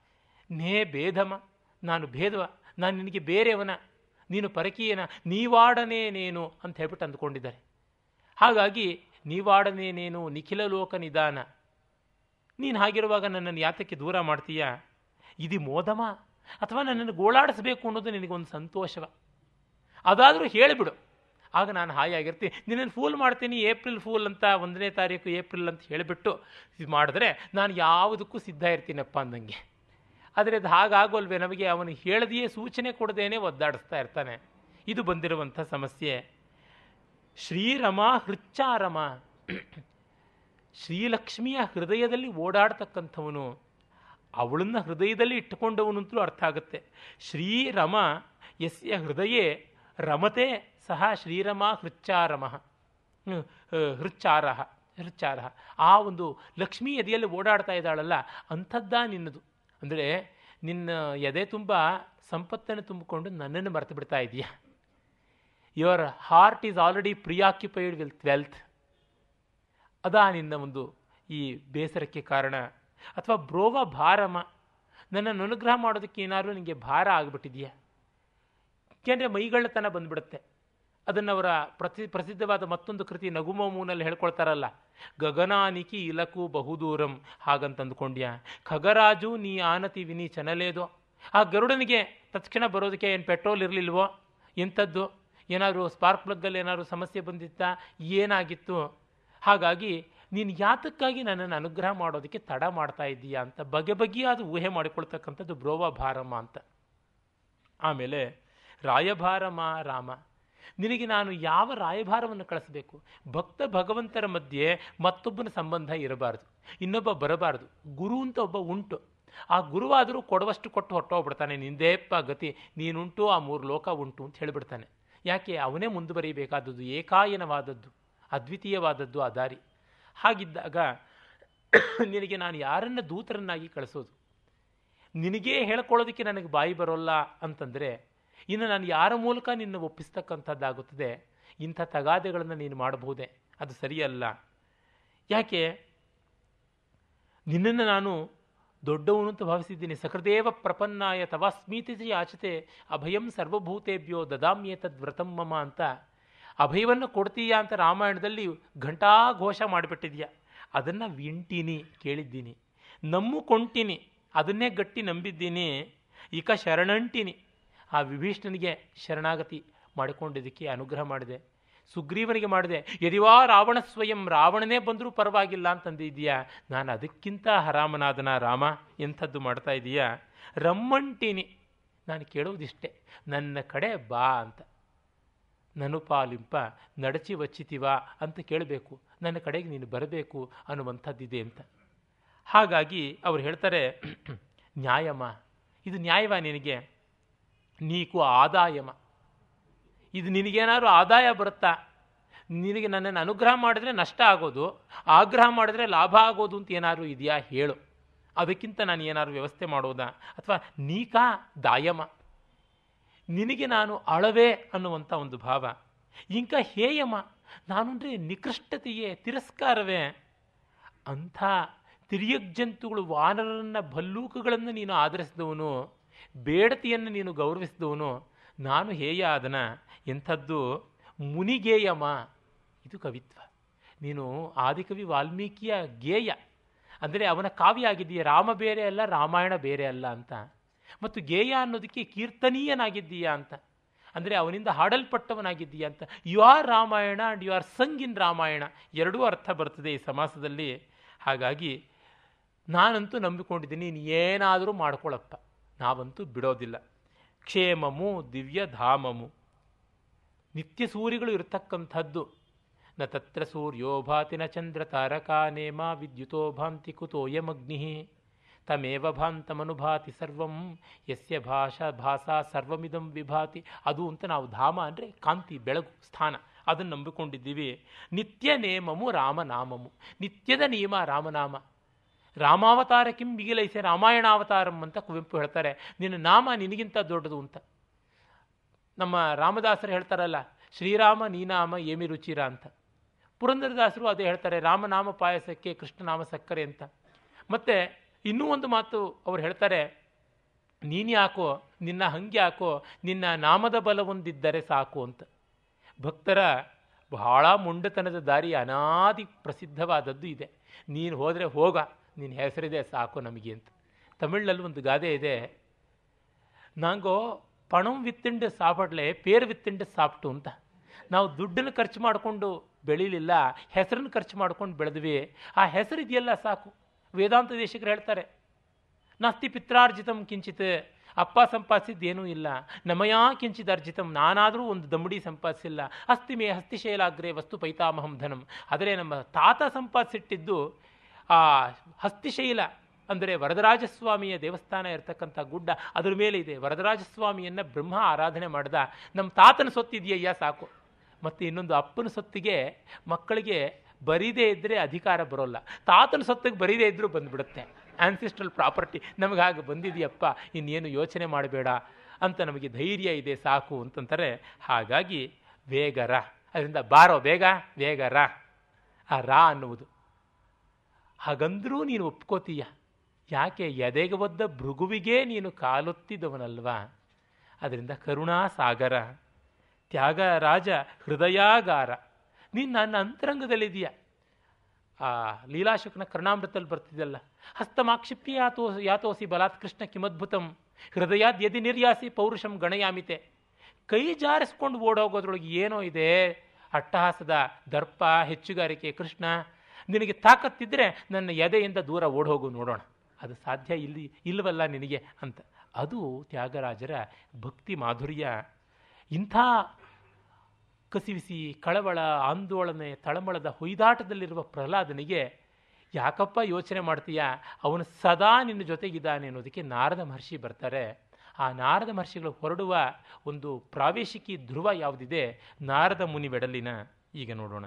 ನೇ ಭೇದಮ ನಾನು ಭೇದವ ನಾನು ನಿನಗೆ ಬೇರೆಯವನ ನೀನು ಪರಕೀಯನ ನೀವಾಡನೇನೇನು ಅಂತ ಹೇಳ್ಬಿಟ್ಟು ಅಂದ್ಕೊಂಡಿದ್ದಾರೆ ಹಾಗಾಗಿ ನೀವಾಡನೇನೇನು ನಿಖಿಲ ಲೋಕ ನಿಧಾನ ನೀನು ಹಾಗಿರುವಾಗ ನನ್ನನ್ನು ಯಾತಕ್ಕೆ ದೂರ ಮಾಡ್ತೀಯಾ ಇದು ಮೋದಮ ಅಥವಾ ನನ್ನನ್ನು ಗೋಳಾಡಿಸಬೇಕು ಅನ್ನೋದು ನಿನಗೊಂದು ಸಂತೋಷವ ಅದಾದರೂ ಹೇಳಿಬಿಡು ಆಗ ನಾನು ಹಾಯಾಗಿರ್ತೀನಿ ನಿನ್ನನ್ನು ಫೂಲ್ ಮಾಡ್ತೀನಿ ಏಪ್ರಿಲ್ ಫೂಲ್ ಅಂತ ಒಂದನೇ ತಾರೀಕು ಏಪ್ರಿಲ್ ಅಂತ ಹೇಳಿಬಿಟ್ಟು ಇದು ಮಾಡಿದ್ರೆ ನಾನು ಯಾವುದಕ್ಕೂ ಸಿದ್ಧ ಇರ್ತೀನಪ್ಪ ಅಂದಂಗೆ ಆದರೆ ಅದು ಹಾಗಾಗೋಲ್ವೇ ನಮಗೆ ಅವನು ಹೇಳದೆಯೇ ಸೂಚನೆ ಕೊಡದೇನೆ ಒದ್ದಾಡಿಸ್ತಾ ಇರ್ತಾನೆ ಇದು ಬಂದಿರುವಂಥ ಸಮಸ್ಯೆ ಶ್ರೀರಮ ಹೃಚ್ಚಾರಮ ಶ್ರೀಲಕ್ಷ್ಮಿಯ ಹೃದಯದಲ್ಲಿ ಓಡಾಡ್ತಕ್ಕಂಥವನು ಅವಳನ್ನು ಹೃದಯದಲ್ಲಿ ಇಟ್ಟುಕೊಂಡವನು ಅಂತಲೂ ಅರ್ಥ ಆಗುತ್ತೆ ಶ್ರೀರಮ ಯಸ್ಯ ಹೃದಯೇ ರಮತೆ ಸಹ ಶ್ರೀರಮ ಹೃಚ್ಚಾರಮ ಹೃಚ್ಚಾರ ಹೃಚ್ಚಾರ ಆ ಒಂದು ಲಕ್ಷ್ಮೀ ಎದೆಯಲ್ಲಿ ಓಡಾಡ್ತಾ ಇದ್ದಾಳಲ್ಲ ಅಂಥದ್ದಾ ನಿನ್ನದು ಅಂದರೆ ನಿನ್ನ ಎದೆ ತುಂಬ ಸಂಪತ್ತನ್ನು ತುಂಬಿಕೊಂಡು ನನ್ನನ್ನು ಮರೆತು ಬಿಡ್ತಾ ಇದೆಯಾ your heart is already preoccupied with wealth ಅದಾ ನಿನ್ನ ಒಂದು ಈ ಬೇಸರಕ್ಕೆ ಕಾರಣ ಅಥವಾ ಬ್ರೋವ ಭಾರಮ ನನ್ನನ್ನು ಅನುಗ್ರಹ ಮಾಡೋದಕ್ಕೆ ಏನಾದರೂ ನಿನಗೆ ಭಾರ ಆಗಿಬಿಟ್ಟಿದೆಯಾ ಯಾಕೆಂದರೆ ಮೈಗಳ್ಳತನ ಬಂದ್ಬಿಡುತ್ತೆ ಅದನ್ನು ಅವರ ಪ್ರತಿ ಪ್ರಸಿದ್ಧವಾದ ಮತ್ತೊಂದು ಕೃತಿ ನಗುಮೋಮೂನಲ್ಲಿ ಹೇಳ್ಕೊಳ್ತಾರಲ್ಲ ಗಗನಾನಿಕಿ ಇಲಕು ಬಹುದೂರಂ ಹಾಗಂತಂದುಕೊಂಡ್ಯಾ ಖಗರಾಜು ನೀ ಆನತಿ ವಿನಿ ಚನಲೇದೋ ಆ ಗರುಡನಿಗೆ ತಕ್ಷಣ ಬರೋದಕ್ಕೆ ಏನು ಪೆಟ್ರೋಲ್ ಇರಲಿಲ್ವೋ ಎಂಥದ್ದು ಏನಾದರೂ ಸ್ಪಾರ್ಕ್ ಪ್ಲಗ್ಗಲ್ಲಿ ಏನಾದರೂ ಸಮಸ್ಯೆ ಬಂದಿತ್ತಾ ಏನಾಗಿತ್ತು ಹಾಗಾಗಿ ನೀನು ಯಾತಕ್ಕಾಗಿ ನನ್ನನ್ನು ಅನುಗ್ರಹ ಮಾಡೋದಕ್ಕೆ ತಡ ಮಾಡ್ತಾ ಇದ್ದೀಯಾ ಅಂತ ಬಗೆ ಬಗೆಯಾದ ಊಹೆ ಮಾಡಿಕೊಳ್ತಕ್ಕಂಥದ್ದು ಬ್ರೋವ ಭಾರಮ ಅಂತ ಆಮೇಲೆ ರಾಯಭಾರಮ ರಾಮ ನಿನಗೆ ನಾನು ಯಾವ ರಾಯಭಾರವನ್ನು ಕಳಿಸಬೇಕು ಭಕ್ತ ಭಗವಂತರ ಮಧ್ಯೆ ಮತ್ತೊಬ್ಬನ ಸಂಬಂಧ ಇರಬಾರ್ದು ಇನ್ನೊಬ್ಬ ಬರಬಾರ್ದು ಗುರು ಅಂತ ಒಬ್ಬ ಉಂಟು ಆ ಗುರುವಾದರೂ ಕೊಡುವಷ್ಟು ಕೊಟ್ಟು ಹೊಟ್ಟೋಗ್ಬಿಡ್ತಾನೆ ನಿಂದೇಪ್ಪ ಗತಿ ನೀನುಂಟು ಆ ಮೂರು ಲೋಕ ಉಂಟು ಅಂತ ಹೇಳಿಬಿಡ್ತಾನೆ ಯಾಕೆ ಅವನೇ ಮುಂದುವರಿಬೇಕಾದದ್ದು ಏಕಾಯನವಾದದ್ದು ಅದ್ವಿತೀಯವಾದದ್ದು ಆ ದಾರಿ ಹಾಗಿದ್ದಾಗ ನಿನಗೆ ನಾನು ಯಾರನ್ನ ದೂತರನ್ನಾಗಿ ಕಳಿಸೋದು ನಿನಗೇ ಹೇಳ್ಕೊಳ್ಳೋದಕ್ಕೆ ನನಗೆ ಬಾಯಿ ಬರೋಲ್ಲ ಅಂತಂದರೆ ಇನ್ನು ನಾನು ಯಾರ ಮೂಲಕ ನಿನ್ನ ಒಪ್ಪಿಸ್ತಕ್ಕಂಥದ್ದಾಗುತ್ತದೆ ಇಂಥ ತಗಾದೆಗಳನ್ನು ನೀನು ಮಾಡಬಹುದೇ ಅದು ಸರಿಯಲ್ಲ ಯಾಕೆ ನಿನ್ನನ್ನು ನಾನು ದೊಡ್ಡವನು ಅಂತ ಭಾವಿಸಿದ್ದೀನಿ ಸಕೃದೇವ ಪ್ರಪನ್ನಾಯ ತವಾಸ್ಮೀತಿ ಯಾಚತೆ ಅಭಯಂ ಸರ್ವಭೂತೇಭ್ಯೋ ದದಾಮ್ಯೇತದ್ ವ್ರತಂ ಮಮ ಅಂತ ಅಭಯವನ್ನು ಕೊಡ್ತೀಯಾ ಅಂತ ರಾಮಾಯಣದಲ್ಲಿ ಘಂಟಾ ಘೋಷ ಮಾಡಿಬಿಟ್ಟಿದ್ಯಾ ಅದನ್ನು ವಿಂಟೀನಿ ಕೇಳಿದ್ದೀನಿ ನಂಬಿಕೊಂತೀನಿ ಅದನ್ನೇ ಗಟ್ಟಿ ನಂಬಿದ್ದೀನಿ ಈಕ ಶರಣಂಟಿನಿ ಆ ವಿಭೀಷಣನಿಗೆ ಶರಣಾಗತಿ ಮಾಡಿಕೊಂಡಿದ್ದಕ್ಕೆ ಅನುಗ್ರಹ ಮಾಡಿದೆ ಸುಗ್ರೀವನಿಗೆ ಮಾಡಿದೆ ಯದಿವಾ ರಾವಣ ಸ್ವಯಂ ರಾವಣನೇ ಬಂದರೂ ಪರವಾಗಿಲ್ಲ ಅಂತಂದಿದ್ದೀಯಾ ನಾನು ಅದಕ್ಕಿಂತ ಹರಾಮನಾದನ ರಾಮ ಎಂಥದ್ದು ಮಾಡ್ತಾ ಇದೀಯಾ ರಮ್ಮಂಟಿನಿ ನಾನು ಕೇಳುವುದಿಷ್ಟೇ ನನ್ನ ಕಡೆ ಬಾ ಅಂತ ನನುಪಾಲಿಂಪ ನಡಚಿ ವಚ್ಚಿತಿವ ಅಂತ ಕೇಳಬೇಕು ನನ್ನ ಕಡೆಗೆ ನೀನು ಬರಬೇಕು ಅನ್ನುವಂಥದ್ದಿದೆ ಅಂತ ಹಾಗಾಗಿ ಅವ್ರು ಹೇಳ್ತಾರೆ ನ್ಯಾಯಮ ಇದು ನ್ಯಾಯವ ನಿನಗೆ ನೀಕು ಆದಾಯಮ ಇದು ನಿನಗೇನಾದ್ರು ಆದಾಯ ಬರುತ್ತಾ ನಿನಗೆ ನನ್ನನ್ನು ಅನುಗ್ರಹ ಮಾಡಿದ್ರೆ ನಷ್ಟ ಆಗೋದು ಆಗ್ರಹ ಮಾಡಿದ್ರೆ ಲಾಭ ಆಗೋದು ಅಂತ ಏನಾದ್ರು ಇದೆಯಾ ಹೇಳು ಅದಕ್ಕಿಂತ ನಾನು ಏನಾದ್ರು ವ್ಯವಸ್ಥೆ ಮಾಡೋದಾ ಅಥವಾ ನೀಕಾ ದಾಯಮ ನಿನಗೆ ನಾನು ಅಳವೆ ಅನ್ನುವಂಥ ಒಂದು ಭಾವ ಇಂಕ ಹೇಯಮ ನಾನು ಅಂದರೆ ನಿಕೃಷ್ಟತೆಯೇ ತಿರಸ್ಕಾರವೇ ಅಂಥ ತಿರ್ಯಗ್ಜಂತುಗಳು ವಾನರನ್ನ ಭಲ್ಲೂಕುಗಳನ್ನು ನೀನು ಆಧರಿಸಿದವನು ಬೇಡತಿಯನ್ನು ನೀನು ಗೌರವಿಸಿದವನು ನಾನು ಹೇಯ ಅದನ ಎಂಥದ್ದು ಮುನಿಗೇಯಮ ಇದು ಕವಿತ್ವ ನೀನು ಆದಿಕವಿ ವಾಲ್ಮೀಕಿಯ ಗೇಯ ಅಂದರೆ ಅವನ ಕಾವ್ಯ ಆಗಿದೆಯಾ ರಾಮ ಬೇರೆ ಅಲ್ಲ ರಾಮಾಯಣ ಬೇರೆ ಅಲ್ಲ ಅಂತ ಮತ್ತು ಗೇಯ ಅನ್ನೋದಕ್ಕೆ ಕೀರ್ತನೀಯನಾಗಿದ್ದೀಯಾ ಅಂತ ಅಂದರೆ ಅವನಿಂದ ಹಾಡಲ್ಪಟ್ಟವನಾಗಿದ್ದೀಯಾ ಅಂತ you are Ramayana and you are sung in Ramayana ಎರಡೂ ಅರ್ಥ ಬರ್ತದೆ ಈ ಸಮಾಸದಲ್ಲಿ ಹಾಗಾಗಿ ನಾನಂತೂ ನಂಬಿಕೊಂಡಿದ್ದೀನಿ ನೀನು ಏನಾದರೂ ಮಾಡ್ಕೊಳ್ಳಪ್ಪ ನಾವಂತೂ ಬಿಡೋದಿಲ್ಲ ಕ್ಷೇಮಮು ದಿವ್ಯ ಧಾಮಮು ನಿತ್ಯ ಸೂರ್ಯಗಳು ಇರತಕ್ಕಂಥದ್ದು ನ ತತ್ರ ಸೂರ್ಯೋ ಭಾತಿ ನ ಚಂದ್ರ ತಾರಕಾ ನೇಮ ವಿದ್ಯುತೋ ಭಾಂತಿ ಕುತೋಯಮಗ್ನಿ ತಮೇವ ಭಾಂತಮನುಭಾತಿ ಸರ್ವಂ ಯಸ್ಯ ಭಾಷಾ ಭಾಷಾ ಸರ್ವಮಿದಂ ವಿಭಾತಿ ಅದು ಅಂತ ನಾವು ಧಾಮ ಅಂದರೆ ಕಾಂತಿ ಬೆಳಗು ಸ್ಥಾನ ಅದನ್ನು ನಂಬಿಕೊಂಡಿದ್ದೀವಿ ನಿತ್ಯ ನೇಮಮು ರಾಮನಾಮಮು ನಿತ್ಯದ ನಿಯಮ ರಾಮನಾಮ ರಾಮಾವತಾರ ಕಿಂ ಬಿಗಿಲೈಸೆ ರಾಮಾಯಣಾವತಾರಂ ಅಂತ ಕುವೆಂಪು ಹೇಳ್ತಾರೆ ನಿನ್ನ ನಾಮ ನಿನಗಿಂತ ದೊಡ್ಡದು ಅಂತ ನಮ್ಮ ರಾಮದಾಸರು ಹೇಳ್ತಾರಲ್ಲ ಶ್ರೀರಾಮ ನೀನಾಮ ಏಮಿ ರುಚಿರ ಅಂತ ಪುರಂದರದಾಸರು ಅದೇ ಹೇಳ್ತಾರೆ ರಾಮನಾಮ ಪಾಯಸಕ್ಕೆ ಕೃಷ್ಣನಾಮ ಸಕ್ಕರೆ ಅಂತ ಮತ್ತೆ ಇನ್ನೂ ಒಂದು ಮಾತು ಅವ್ರು ಹೇಳ್ತಾರೆ ನೀನು ಯಾಕೋ ನಿನ್ನ ಹಂಗೆ ಯಾಕೋ ನಿನ್ನ ನಾಮದ ಬಲವೊಂದಿದ್ದರೆ ಸಾಕು ಅಂತ ಭಕ್ತರ ಬಹಳ ಮುಂಡತನದ ದಾರಿ ಅನಾದಿ ಪ್ರಸಿದ್ಧವಾದದ್ದು ಇದೆ ನೀನು ಹೋದರೆ ಹೋಗ ನಿನ್ನ ಹೆಸರಿದೆ ಸಾಕು ನಮಗೆ ಅಂತ ತಮಿಳಲ್ಲಿ ಒಂದು ಗಾದೆ ಇದೆ ನಾಂಗೋ ಪಣಂ ವಿತ್ತಿಂಡು ಸಾಪಡ್ಲೆ ಪೇರು ವಿತ್ತಿಂಡು ಸಾಪ್ಟು ಅಂತ ನಾವು ದುಡ್ಡನ್ನು ಖರ್ಚು ಮಾಡಿಕೊಂಡು ಬೆಳೀಲಿಲ್ಲ ಹೆಸರನ್ನು ಖರ್ಚು ಮಾಡ್ಕೊಂಡು ಬೆಳೆದ್ವಿ ಆ ಹೆಸರು ಇದೆಯಲ್ಲ ಸಾಕು ವೇದಾಂತ ದೇಶಿಕರು ಹೇಳ್ತಾರೆ ನಾಸ್ತಿ ಪಿತ್ರಾರ್ಜಿತಂ ಕಿಂಚಿತ್ ಅಪ್ಪ ಸಂಪಾದಿಸಿದ್ದೇನೂ ಇಲ್ಲ ನಮಯಾ ಕಿಂಚಿತ್ ಅರ್ಜಿತಂ ನಾನಾದರೂ ಒಂದು ದಮ್ಮಡಿ ಸಂಪಾದಿಸಿಲ್ಲ ಅಸ್ತಿ ಮೇ ಹಸ್ತಿಶೈಲಾಗ್ರೆ ವಸ್ತು ಪೈತಾಮಹಂ ಧನಂ ಆದರೆ ನಮ್ಮ ತಾತ ಸಂಪಾದಿಸಿಟ್ಟಿದ್ದು ಆ ಹಸ್ತಿಶೈಲ ಅಂದರೆ ವರದರಾಜಸ್ವಾಮಿಯ ದೇವಸ್ಥಾನ ಇರತಕ್ಕಂಥ ಗುಡ್ಡ ಅದ್ರ ಮೇಲೆ ಇದೆ ವರದರಾಜಸ್ವಾಮಿಯನ್ನು ಬ್ರಹ್ಮ ಆರಾಧನೆ ಮಾಡ್ದ ನಮ್ಮ ತಾತನ ಸೊತ್ತಿದೆಯಯ್ಯ ಸಾಕು ಮತ್ತು ಇನ್ನೊಂದು ಅಪ್ಪನ ಸೊತ್ತಿಗೆ ಮಕ್ಕಳಿಗೆ ಬರೀದೇ ಇದ್ದರೆ ಅಧಿಕಾರ ಬರೋಲ್ಲ ತಾತನ ಸೊತ್ತಿಗೆ ಬರೀದೇ ಇದ್ದರೂ ಬಂದುಬಿಡುತ್ತೆ ಆನ್ಸಿಸ್ಟ್ರಲ್ ಪ್ರಾಪರ್ಟಿ ನಮಗೆ ಹಾಗೆ ಬಂದಿದೆಯಪ್ಪ ಇನ್ನೇನು ಯೋಚನೆ ಮಾಡಬೇಡ ಅಂತ ನಮಗೆ ಧೈರ್ಯ ಇದೆ ಸಾಕು ಅಂತಂತಾರೆ ಹಾಗಾಗಿ ವೇಗರ ಅದರಿಂದ ಬಾರೋ ಬೇಗ ವೇಗರ ಆ ರಾ ಅನ್ನುವುದು ಹಾಗಂದ್ರೂ ನೀನು ಒಪ್ಕೋತೀಯ ಯಾಕೆ ಎದೆಗೆ ಒದ್ದ ಭೃಗುವಿಗೆ ನೀನು ಕಾಲೊತ್ತಿದವನಲ್ವಾ ಅದರಿಂದ ಕರುಣಾಸಾಗರ ತ್ಯಾಗರಾಜ ಹೃದಯಾಗಾರ ನೀನು ನನ್ನ ಅಂತರಂಗದಲ್ಲಿದೆಯಾ ಆ ಲೀಲಾಶುಕನ ಕರ್ಣಾಮೃತದಲ್ಲಿ ಬರ್ತಿದ್ದಲ್ಲ ಹಸ್ತಮಾಕ್ಷಿಪ್ಯ ಯಾತೋ ಯಾತೋಸಿ ಬಲಾತ್ ಕೃಷ್ಣ ಕಿಮದ್ಭುತಂ ಹೃದಯಾದ್ ಯದಿ ನಿರ್ಯಾಸಿ ಪೌರುಷಂ ಗಣಯಾಮಿತೆ ಕೈ ಜಾರಿಸ್ಕೊಂಡು ಓಡೋಗೋದ್ರೊಳಗೆ ಏನೋ ಇದೆ ಅಟ್ಟಹಾಸದ ದರ್ಪ ಹೆಚ್ಚುಗಾರಿಕೆ ಕೃಷ್ಣ ನಿನಗೆ ತಾಕತ್ತಿದ್ರೆ ನನ್ನ ಎದೆಯಿಂದ ದೂರ ಓಡೋಗು ನೋಡೋಣ ಅದು ಸಾಧ್ಯ ಇಲ್ಲಿ ಇಲ್ಲವಲ್ಲ ನಿನಗೆ ಅಂತ ಅದು ತ್ಯಾಗರಾಜರ ಭಕ್ತಿ ಮಾಧುರ್ಯ ಇಂಥ ಕಸಿವಿಸಿ ಕಳವಳ ಆಂದೋಳನೆ ತಳಮಳದ ಹೊಯ್ದಾಟದಲ್ಲಿರುವ ಪ್ರಹ್ಲಾದನಿಗೆ ಯಾಕಪ್ಪ ಯೋಚನೆ ಮಾಡ್ತೀಯಾ ಅವನು ಸದಾ ನಿನ್ನ ಜೊತೆಗಿದ್ದಾನೆ ಅನ್ನೋದಕ್ಕೆ ನಾರದ ಮಹರ್ಷಿ ಬರ್ತಾರೆ ಆ ನಾರದ ಮಹರ್ಷಿಗಳು ಹೊರಡುವ ಒಂದು ಪ್ರಾವೇಶಿಕಿ ಧ್ರುವ ಯಾವುದಿದೆ ನಾರದ ಮುನಿ ಬೆಡಲಿನ ಈಗ ನೋಡೋಣ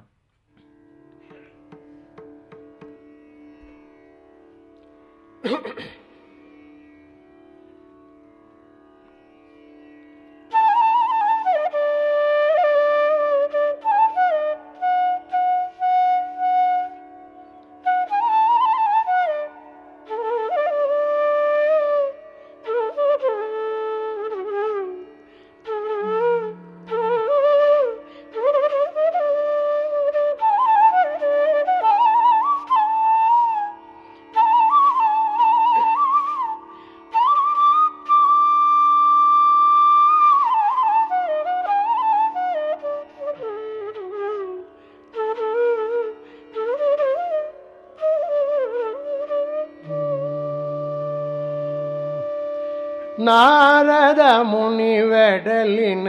ನಾರದ ಮುನಿವೆಡಲಿನ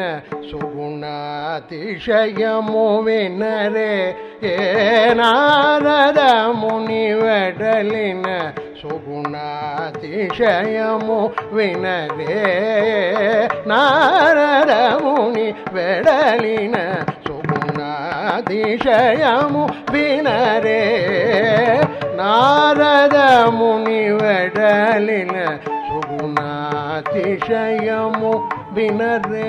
ಸುಗುಣಾತಿಶಯಮುವಿನರೆ ಏ ನಾರದ ಮುನಿವೆಡಲಿನ ಸುಗುಣಾತಿಶಯಮು ವಿನರೇ ನಾರದ ಮುನಿ వెడలిన సుగుణాతిశయము వినరే నారద ముని వెడలిన సుగుణాతిశయము వినరే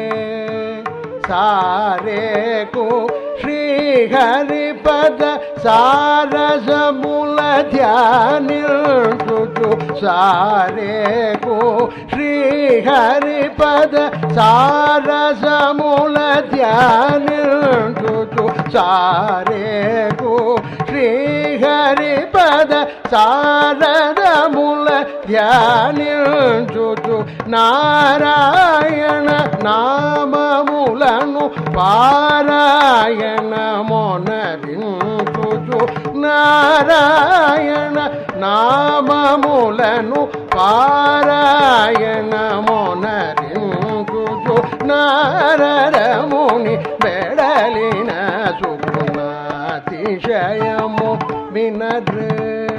సారేకు శ్రీహరిపద సారసముల ధ్యానిల్చుచు సారేకు శ్రీహరిపద సారసముల ధ్యానిల్చుచు సారేకు శ్రీహరిపద సారదముల ధ్యానించుచు నారాయణ నామములను పారాయణ మొనరించుచు నారాయణ నామములను పారాయణ మొనరించుచు నారరముని బెడలిన సుగుణాతిశయము వినరే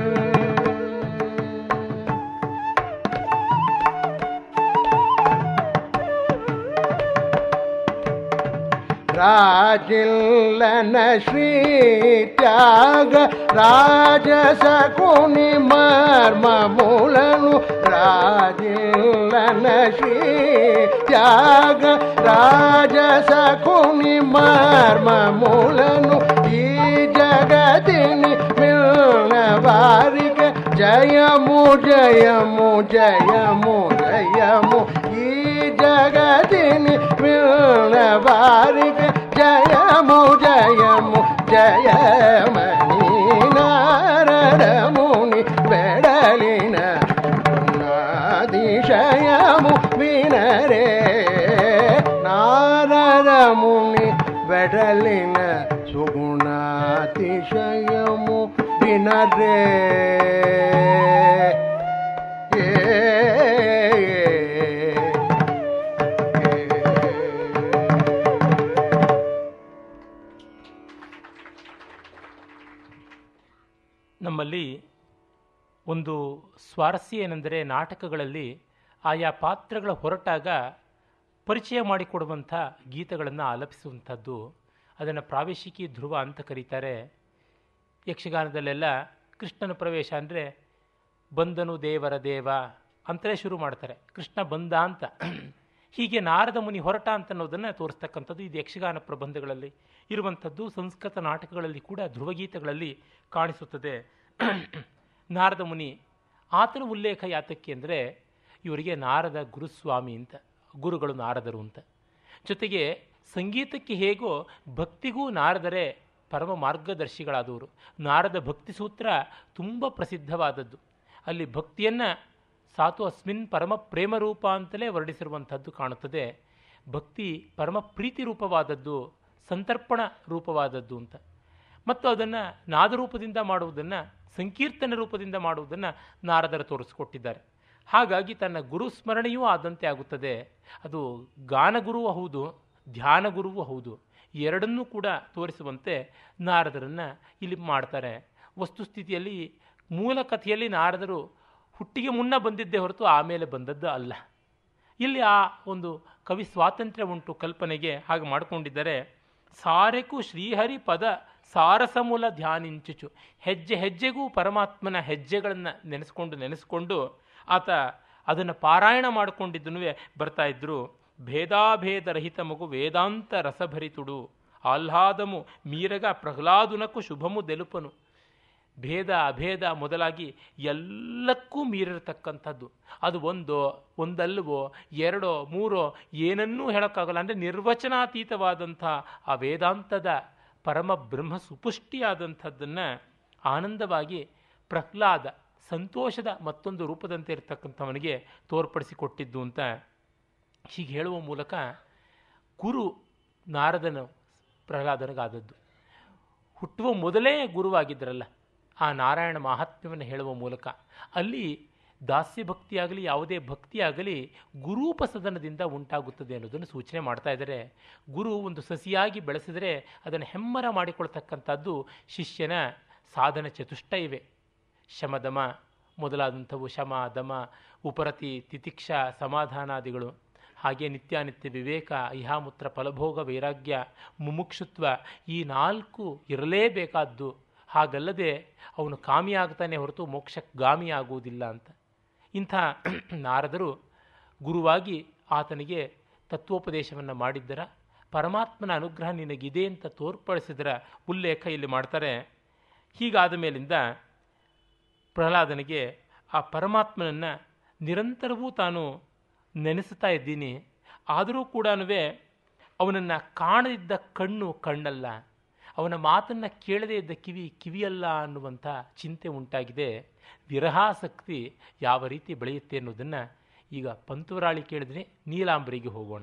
రాజిల్లన శ్రీ త్యాగ రాజసకుని మర్మములను రాజిల్లన శ్రీ త్యాగ రాజసకుని మర్మములను ఈ జగతిని మిల్న వారిక జయము జయము జయము జయము ఈ జగతిని మిల్న వారిక జయము జయము జయమణి నారదముని వెడలిన నాదిశయము వినరే నారదముని వెడలిన సుగుణాతిశయము వినరే ఏ ನಮ್ಮಲ್ಲಿ ಒಂದು ಸ್ವಾರಸ್ಯ ಏನೆಂದರೆ ನಾಟಕಗಳಲ್ಲಿ ಆಯಾ ಪಾತ್ರಗಳ ಹೊರಟಾಗ ಪರಿಚಯ ಮಾಡಿಕೊಡುವಂಥ ಗೀತೆಗಳನ್ನು ಆಲಪಿಸುವಂಥದ್ದು ಅದನ್ನು ಪ್ರಾವೇಶಿಕಿ ಧ್ರುವ ಅಂತ ಕರೀತಾರೆ ಯಕ್ಷಗಾನದಲ್ಲೆಲ್ಲ ಕೃಷ್ಣನ ಪ್ರವೇಶ ಅಂದರೆ ಬಂದನು ದೇವರ ದೇವ ಅಂತಲೇ ಶುರು ಮಾಡ್ತಾರೆ ಕೃಷ್ಣ ಬಂದ ಅಂತ ಹೀಗೆ ನಾರದ ಮುನಿ ಹೊರಟ ಅಂತ ಅನ್ನೋದನ್ನು ತೋರಿಸ್ತಕ್ಕಂಥದ್ದು ಇದು ಯಕ್ಷಗಾನ ಪ್ರಬಂಧಗಳಲ್ಲಿ ಇರುವಂಥದ್ದು ಸಂಸ್ಕೃತ ನಾಟಕಗಳಲ್ಲಿ ಕೂಡ ಧ್ರುವಗೀತೆಗಳಲ್ಲಿ ಕಾಣಿಸುತ್ತದೆ ನಾರದ ಮುನಿ ಆತನ ಉಲ್ಲೇಖ ಯಾತಕ್ಕೆ ಅಂದರೆ ಇವರಿಗೆ ನಾರದ ಗುರುಸ್ವಾಮಿ ಅಂತ ಗುರುಗಳು ನಾರದರು ಅಂತ ಜೊತೆಗೆ ಸಂಗೀತಕ್ಕೆ ಹೇಗೋ ಭಕ್ತಿಗೂ ನಾರದರೇ ಪರಮ ಮಾರ್ಗದರ್ಶಿಗಳಾದವರು ನಾರದ ಭಕ್ತಿ ಸೂತ್ರ ತುಂಬ ಪ್ರಸಿದ್ಧವಾದದ್ದು ಅಲ್ಲಿ ಭಕ್ತಿಯನ್ನು ಸಾತು ಅಸ್ಮಿನ್ ಪರಮ ಪ್ರೇಮ ರೂಪ ಅಂತಲೇ ವರ್ಣಿಸಿರುವಂಥದ್ದು ಕಾಣುತ್ತದೆ ಭಕ್ತಿ ಪರಮ ಪ್ರೀತಿ ರೂಪವಾದದ್ದು ಸಂತರ್ಪಣ ರೂಪವಾದದ್ದು ಅಂತ ಮತ್ತು ಅದನ್ನು ನಾದರೂಪದಿಂದ ಮಾಡುವುದನ್ನು ಸಂಕೀರ್ತನ ರೂಪದಿಂದ ಮಾಡುವುದನ್ನು ನಾರದರು ತೋರಿಸಿಕೊಟ್ಟಿದ್ದಾರೆ ಹಾಗಾಗಿ ತನ್ನ ಗುರು ಸ್ಮರಣೆಯೂ ಆದಂತೆ ಆಗುತ್ತದೆ ಅದು ಗಾನಗುರುವೂ ಹೌದು ಧ್ಯಾನ ಗುರುವೂ ಹೌದು ಎರಡನ್ನೂ ಕೂಡ ತೋರಿಸುವಂತೆ ನಾರದರನ್ನು ಇಲ್ಲಿ ಮಾಡ್ತಾರೆ ವಸ್ತುಸ್ಥಿತಿಯಲ್ಲಿ ಮೂಲ ಕಥೆಯಲ್ಲಿ ನಾರದರು ಹುಟ್ಟಿಗೆ ಮುನ್ನ ಬಂದಿದ್ದೇ ಹೊರತು ಆಮೇಲೆ ಬಂದದ್ದು ಅಲ್ಲ ಇಲ್ಲಿ ಆ ಒಂದು ಕವಿ ಸ್ವಾತಂತ್ರ್ಯ ಉಂಟು ಕಲ್ಪನೆಗೆ ಹಾಗೆ ಮಾಡಿಕೊಂಡಿದ್ದಾರೆ ಸಾರೆಕು ಶ್ರೀಹರಿ ಪದ ಸಾರಸಮೂಲ ಧ್ಯಾನಿಂಚುಚು ಹೆಜ್ಜೆ ಹೆಜ್ಜೆಗೂ ಪರಮಾತ್ಮನ ಹೆಜ್ಜೆಗಳನ್ನು ನೆನೆಸ್ಕೊಂಡು ನೆನೆಸ್ಕೊಂಡು ಆತ ಅದನ್ನು ಪಾರಾಯಣ ಮಾಡಿಕೊಂಡಿದ್ದನು ಬರ್ತಾ ಇದ್ರು ಭೇದಾಭೇದರಹಿತ ಮಗು ವೇದಾಂತ ರಸಭರಿತುಡು ಆಹ್ಲಾದಮು ಮೀರಗ ಪ್ರಹ್ಲಾದುನಕ್ಕೂ ಶುಭಮು ದೆಲುಪನು ಭೇದ ಅಭೇದ ಮೊದಲಾಗಿ ಎಲ್ಲಕ್ಕೂ ಮೀರಿರತಕ್ಕಂಥದ್ದು ಅದು ಒಂದೋ ಒಂದಲ್ವೋ ಎರಡೋ ಮೂರೋ ಏನನ್ನೂ ಹೇಳೋಕ್ಕಾಗಲ್ಲ ಅಂದರೆ ನಿರ್ವಚನಾತೀತವಾದಂಥ ಆ ವೇದಾಂತದ ಪರಮ ಬ್ರಹ್ಮ ಸುಪುಷ್ಟಿಯಾದಂಥದ್ದನ್ನು ಆನಂದವಾಗಿ ಪ್ರಹ್ಲಾದ ಸಂತೋಷದ ಮತ್ತೊಂದು ರೂಪದಂತೆ ಇರತಕ್ಕಂಥವನಿಗೆ ತೋರ್ಪಡಿಸಿಕೊಟ್ಟಿದ್ದು ಅಂತ ಹೀಗೆ ಹೇಳುವ ಮೂಲಕ ಗುರು ನಾರದನು ಪ್ರಹ್ಲಾದನಿಗಾದದ್ದು ಹುಟ್ಟುವ ಮೊದಲೇ ಗುರುವಾಗಿದ್ದರಲ್ಲ ಆ ನಾರಾಯಣ ಮಹಾತ್ಮ್ಯವನ್ನು ಹೇಳುವ ಮೂಲಕ ಅಲ್ಲಿ ದಾಸ್ಯ ಭಕ್ತಿಯಾಗಲಿ ಯಾವುದೇ ಭಕ್ತಿಯಾಗಲಿ ಗುರೂಪಸದನದಿಂದ ಉಂಟಾಗುತ್ತದೆ ಅನ್ನೋದನ್ನು ಸೂಚನೆ ಮಾಡ್ತಾ ಇದ್ದಾರೆ ಗುರು ಒಂದು ಸಸಿಯಾಗಿ ಬೆಳೆಸಿದರೆ ಅದನ್ನು ಹೆಮ್ಮರ ಮಾಡಿಕೊಳ್ತಕ್ಕಂಥದ್ದು ಶಿಷ್ಯನ ಸಾಧನ ಚತುಷ್ಟ ಇವೆ ಶಮದಮ ಮೊದಲಾದಂಥವು ಶಮ ದಮ ಉಪರತಿ ತಿತಿಕ್ಷ ಸಮಾಧಾನಾದಿಗಳು ಹಾಗೆ ನಿತ್ಯಾನಿತ್ಯ ವಿವೇಕ ಇಹಾಮೂತ್ರ ಫಲಭೋಗ ವೈರಾಗ್ಯ ಮುಮುಕ್ಷುತ್ವ ಈ ನಾಲ್ಕು ಇರಲೇಬೇಕಾದ್ದು ಹಾಗಲ್ಲದೆ ಅವನು ಕಾಮಿಯಾಗ್ತಾನೆ ಹೊರತು ಮೋಕ್ಷಗಾಮಿ ಆಗುವುದಿಲ್ಲ ಅಂತ ಇಂಥ ನಾರದರು ಗುರುವಾಗಿ ಆತನಿಗೆ ತತ್ವೋಪದೇಶವನ್ನು ಮಾಡಿದ್ದರ ಪರಮಾತ್ಮನ ಅನುಗ್ರಹ ನಿನಗಿದೆ ಅಂತ ತೋರ್ಪಡಿಸಿದರ ಉಲ್ಲೇಖ ಇಲ್ಲಿ ಮಾಡ್ತಾರೆ ಹೀಗಾದ ಮೇಲಿಂದ ಪ್ರಹ್ಲಾದನಿಗೆ ಆ ಪರಮಾತ್ಮನನ್ನು ನಿರಂತರವೂ ತಾನು ನೆನೆಸ್ತಾ ಇದ್ದೀನಿ ಆದರೂ ಕೂಡ ಅವನನ್ನು ಕಾಣದಿದ್ದ ಕಣ್ಣು ಕಣ್ಣಲ್ಲ ಅವನ ಮಾತನ್ನು ಕೇಳದೇ ಇದ್ದ ಕಿವಿ ಕಿವಿಯಲ್ಲ ಅನ್ನುವಂಥ ಚಿಂತೆ ಉಂಟಾಗಿದೆ ವಿರಹಾಸಕ್ತಿ ಯಾವ ರೀತಿ ಬೆಳೆಯುತ್ತೆ ಅನ್ನೋದನ್ನು ಈಗ ಪಂತುವರಾಳಿ ಕೇಳಿದ್ರೆ ನೀಲಾಂಬರಿಗೆ ಹೋಗೋಣ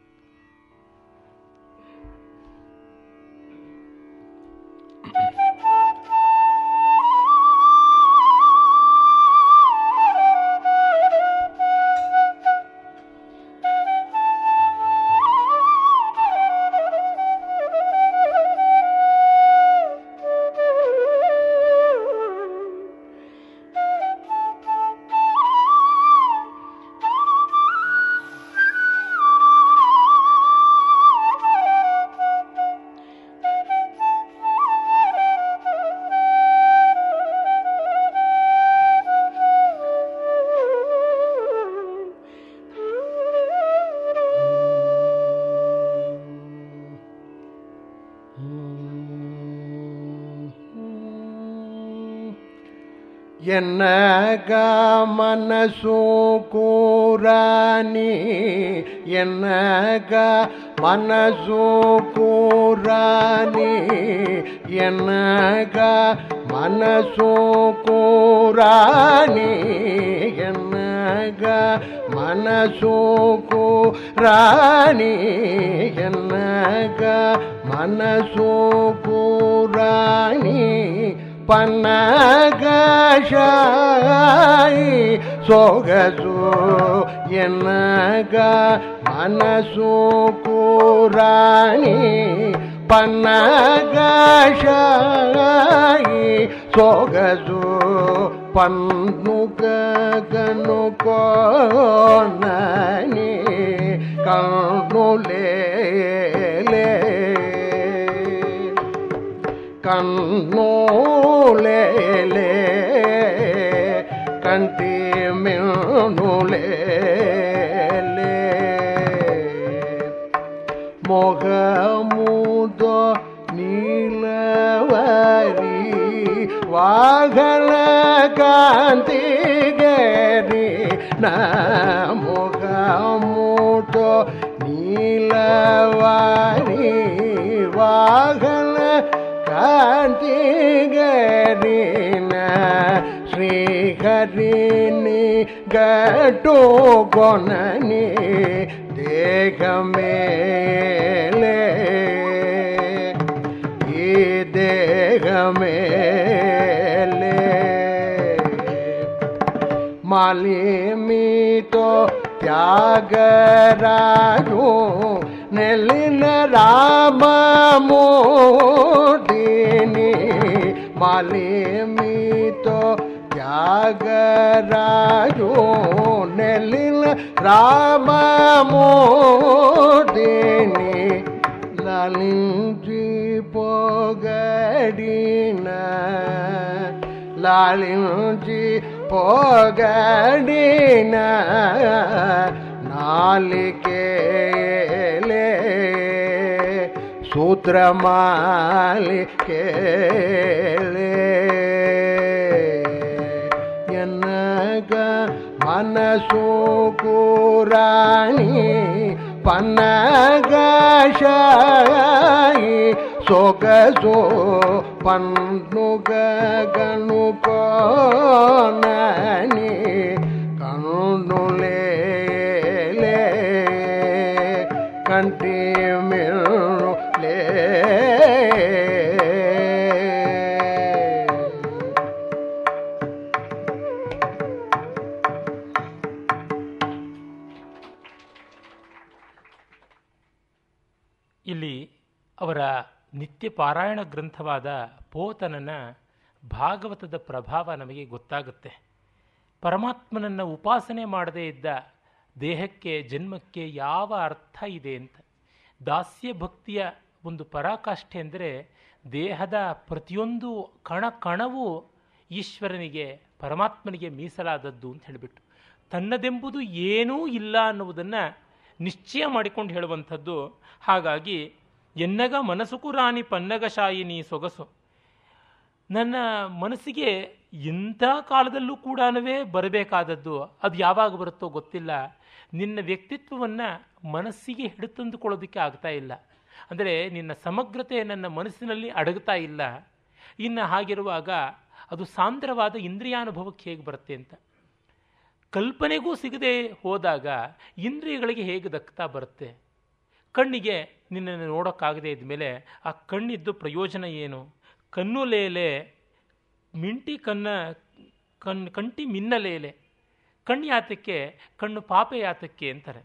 ಎನ್ನಗ ಮನಸ್ಸು ಕೂರಾನಿ ಎನ್ನಗ ಮನಸ್ಸು ಕೂರಾನಿ ಎನ್ನಗ ಮನಸ್ಸು ಕೂರಾನಿ ಎನ್ನಗ ಮನಸ್ಸು ಕೂರಾನಿ ಎನ್ನಗ ಮನಸ್ಸು ಕೂರಾನಿ ಪನ್ನಗಶಾಯಿ ಸೊಗಸು ಎನ್ನಗ ಮನಸ್ಸು ಕೂರಾಣಿ ಪನ್ನಗಶಾಯಿ ಸೊಗಸು ಪನ್ನುಗ ಗನು ಕೋನನಿ ಕಣ್ಣುಲೇ ಕಣ್ಣೂಲೇಲೆ ಕಂಟಿ ಮಿಣುಲೇಲೆ ಮೊಗ ಮುದ ನೀಲವರಿ ವಾಗಲ ಕಾಂತಿಗರಿ ನ ಮೊಗ ಮುದ ನೀಲವಾರಿ ವಾಗಲ ಕಾಂತಿಗರಿನ ಶ್ರೀಹರಿನಿ ಗಟು ಕೊನನಿ ದೇಹ ಮೇಲೆ ಈ ದೇಹ ಮೇಲೆ ಮಾಲಿಮಿತೋ ತ್ಯಾಗರಾಜು ನೆಲ್ಲಿನ ರಾಮ ಮೋದಿನಿ ಮಾಲಿಮಿತೋ ತ್ಯಾಗರಾಜು ನೆಲ್ಲಿನ ರಾಮ ಮೋದಿನಿ లాలించి పోగడిన లాలించి పోగడిన నాలికేలే సూత్రమాలికేలే ఎన్నగ మనసు కూరాణి పన్నగశాయి సొగసో పన్నుగ గనుకోనని కన్నులే కంటి మిరులే ನಿತ್ಯ ಪಾರಾಯಣ ಗ್ರಂಥವಾದ ಪೋತನನ ಭಾಗವತದ ಪ್ರಭಾವ ನಮಗೆ ಗೊತ್ತಾಗುತ್ತೆ ಪರಮಾತ್ಮನನ್ನು ಉಪಾಸನೆ ಮಾಡದೇ ಇದ್ದ ದೇಹಕ್ಕೆ ಜನ್ಮಕ್ಕೆ ಯಾವ ಅರ್ಥ ಇದೆ ಅಂತ ದಾಸ್ಯ ಭಕ್ತಿಯ ಒಂದು ಪರಾಕಾಷ್ಠೆ ಅಂದರೆ ದೇಹದ ಪ್ರತಿಯೊಂದು ಕಣ ಕಣವೂ ಈಶ್ವರನಿಗೆ ಪರಮಾತ್ಮನಿಗೆ ಮೀಸಲಾದದ್ದು ಅಂತ ಹೇಳಿಬಿಟ್ಟು ತನ್ನದೆಂಬುದು ಏನೂ ಇಲ್ಲ ಅನ್ನುವುದನ್ನು ನಿಶ್ಚಯ ಮಾಡಿಕೊಂಡು ಹೇಳುವಂಥದ್ದು ಹಾಗಾಗಿ ಎನ್ನಗ ಮನಸುಕು ರಾಣಿ ಪನ್ನಗಶಾಯಿನಿ ಸೊಗಸು ನನ್ನ ಮನಸ್ಸಿಗೆ ಇಂಥ ಕಾಲದಲ್ಲೂ ಕೂಡ ಬರಬೇಕಾದದ್ದು ಅದು ಯಾವಾಗ ಬರುತ್ತೋ ಗೊತ್ತಿಲ್ಲ ನಿನ್ನ ವ್ಯಕ್ತಿತ್ವವನ್ನು ಮನಸ್ಸಿಗೆ ಹಿಡಿತಂದುಕೊಳ್ಳೋದಕ್ಕೆ ಆಗ್ತಾ ಇಲ್ಲ ಅಂದರೆ ನಿನ್ನ ಸಮಗ್ರತೆ ನನ್ನ ಮನಸ್ಸಿನಲ್ಲಿ ಅಡಗ್ತಾ ಇಲ್ಲ ಇನ್ನು ಹಾಗಿರುವಾಗ ಅದು ಸಾಂದ್ರವಾದ ಇಂದ್ರಿಯಾನುಭವಕ್ಕೆ ಹೇಗೆ ಬರುತ್ತೆ ಅಂತ ಕಲ್ಪನೆಗೂ ಸಿಗದೆ ಹೋದಾಗ ಇಂದ್ರಿಯಗಳಿಗೆ ಹೇಗೆ ದಕ್ತಾ ಬರುತ್ತೆ ಕಣ್ಣಿಗೆ ನಿನ್ನನ್ನು ನೋಡೋಕ್ಕಾಗದೇ ಇದ್ಮೇಲೆ ಆ ಕಣ್ಣಿದ್ದು ಪ್ರಯೋಜನ ಏನು ಕಣ್ಣು ಲೇಲೆ ಮಿಂಟಿ ಕನ್ನ ಕಣ್ ಕಂಟಿ ಮಿನ್ನಲೇಲೆ ಕಣ್ಣು ಯಾತಕ್ಕೆ ಕಣ್ಣು ಪಾಪೆ ಯಾತಕ್ಕೆ ಅಂತಾರೆ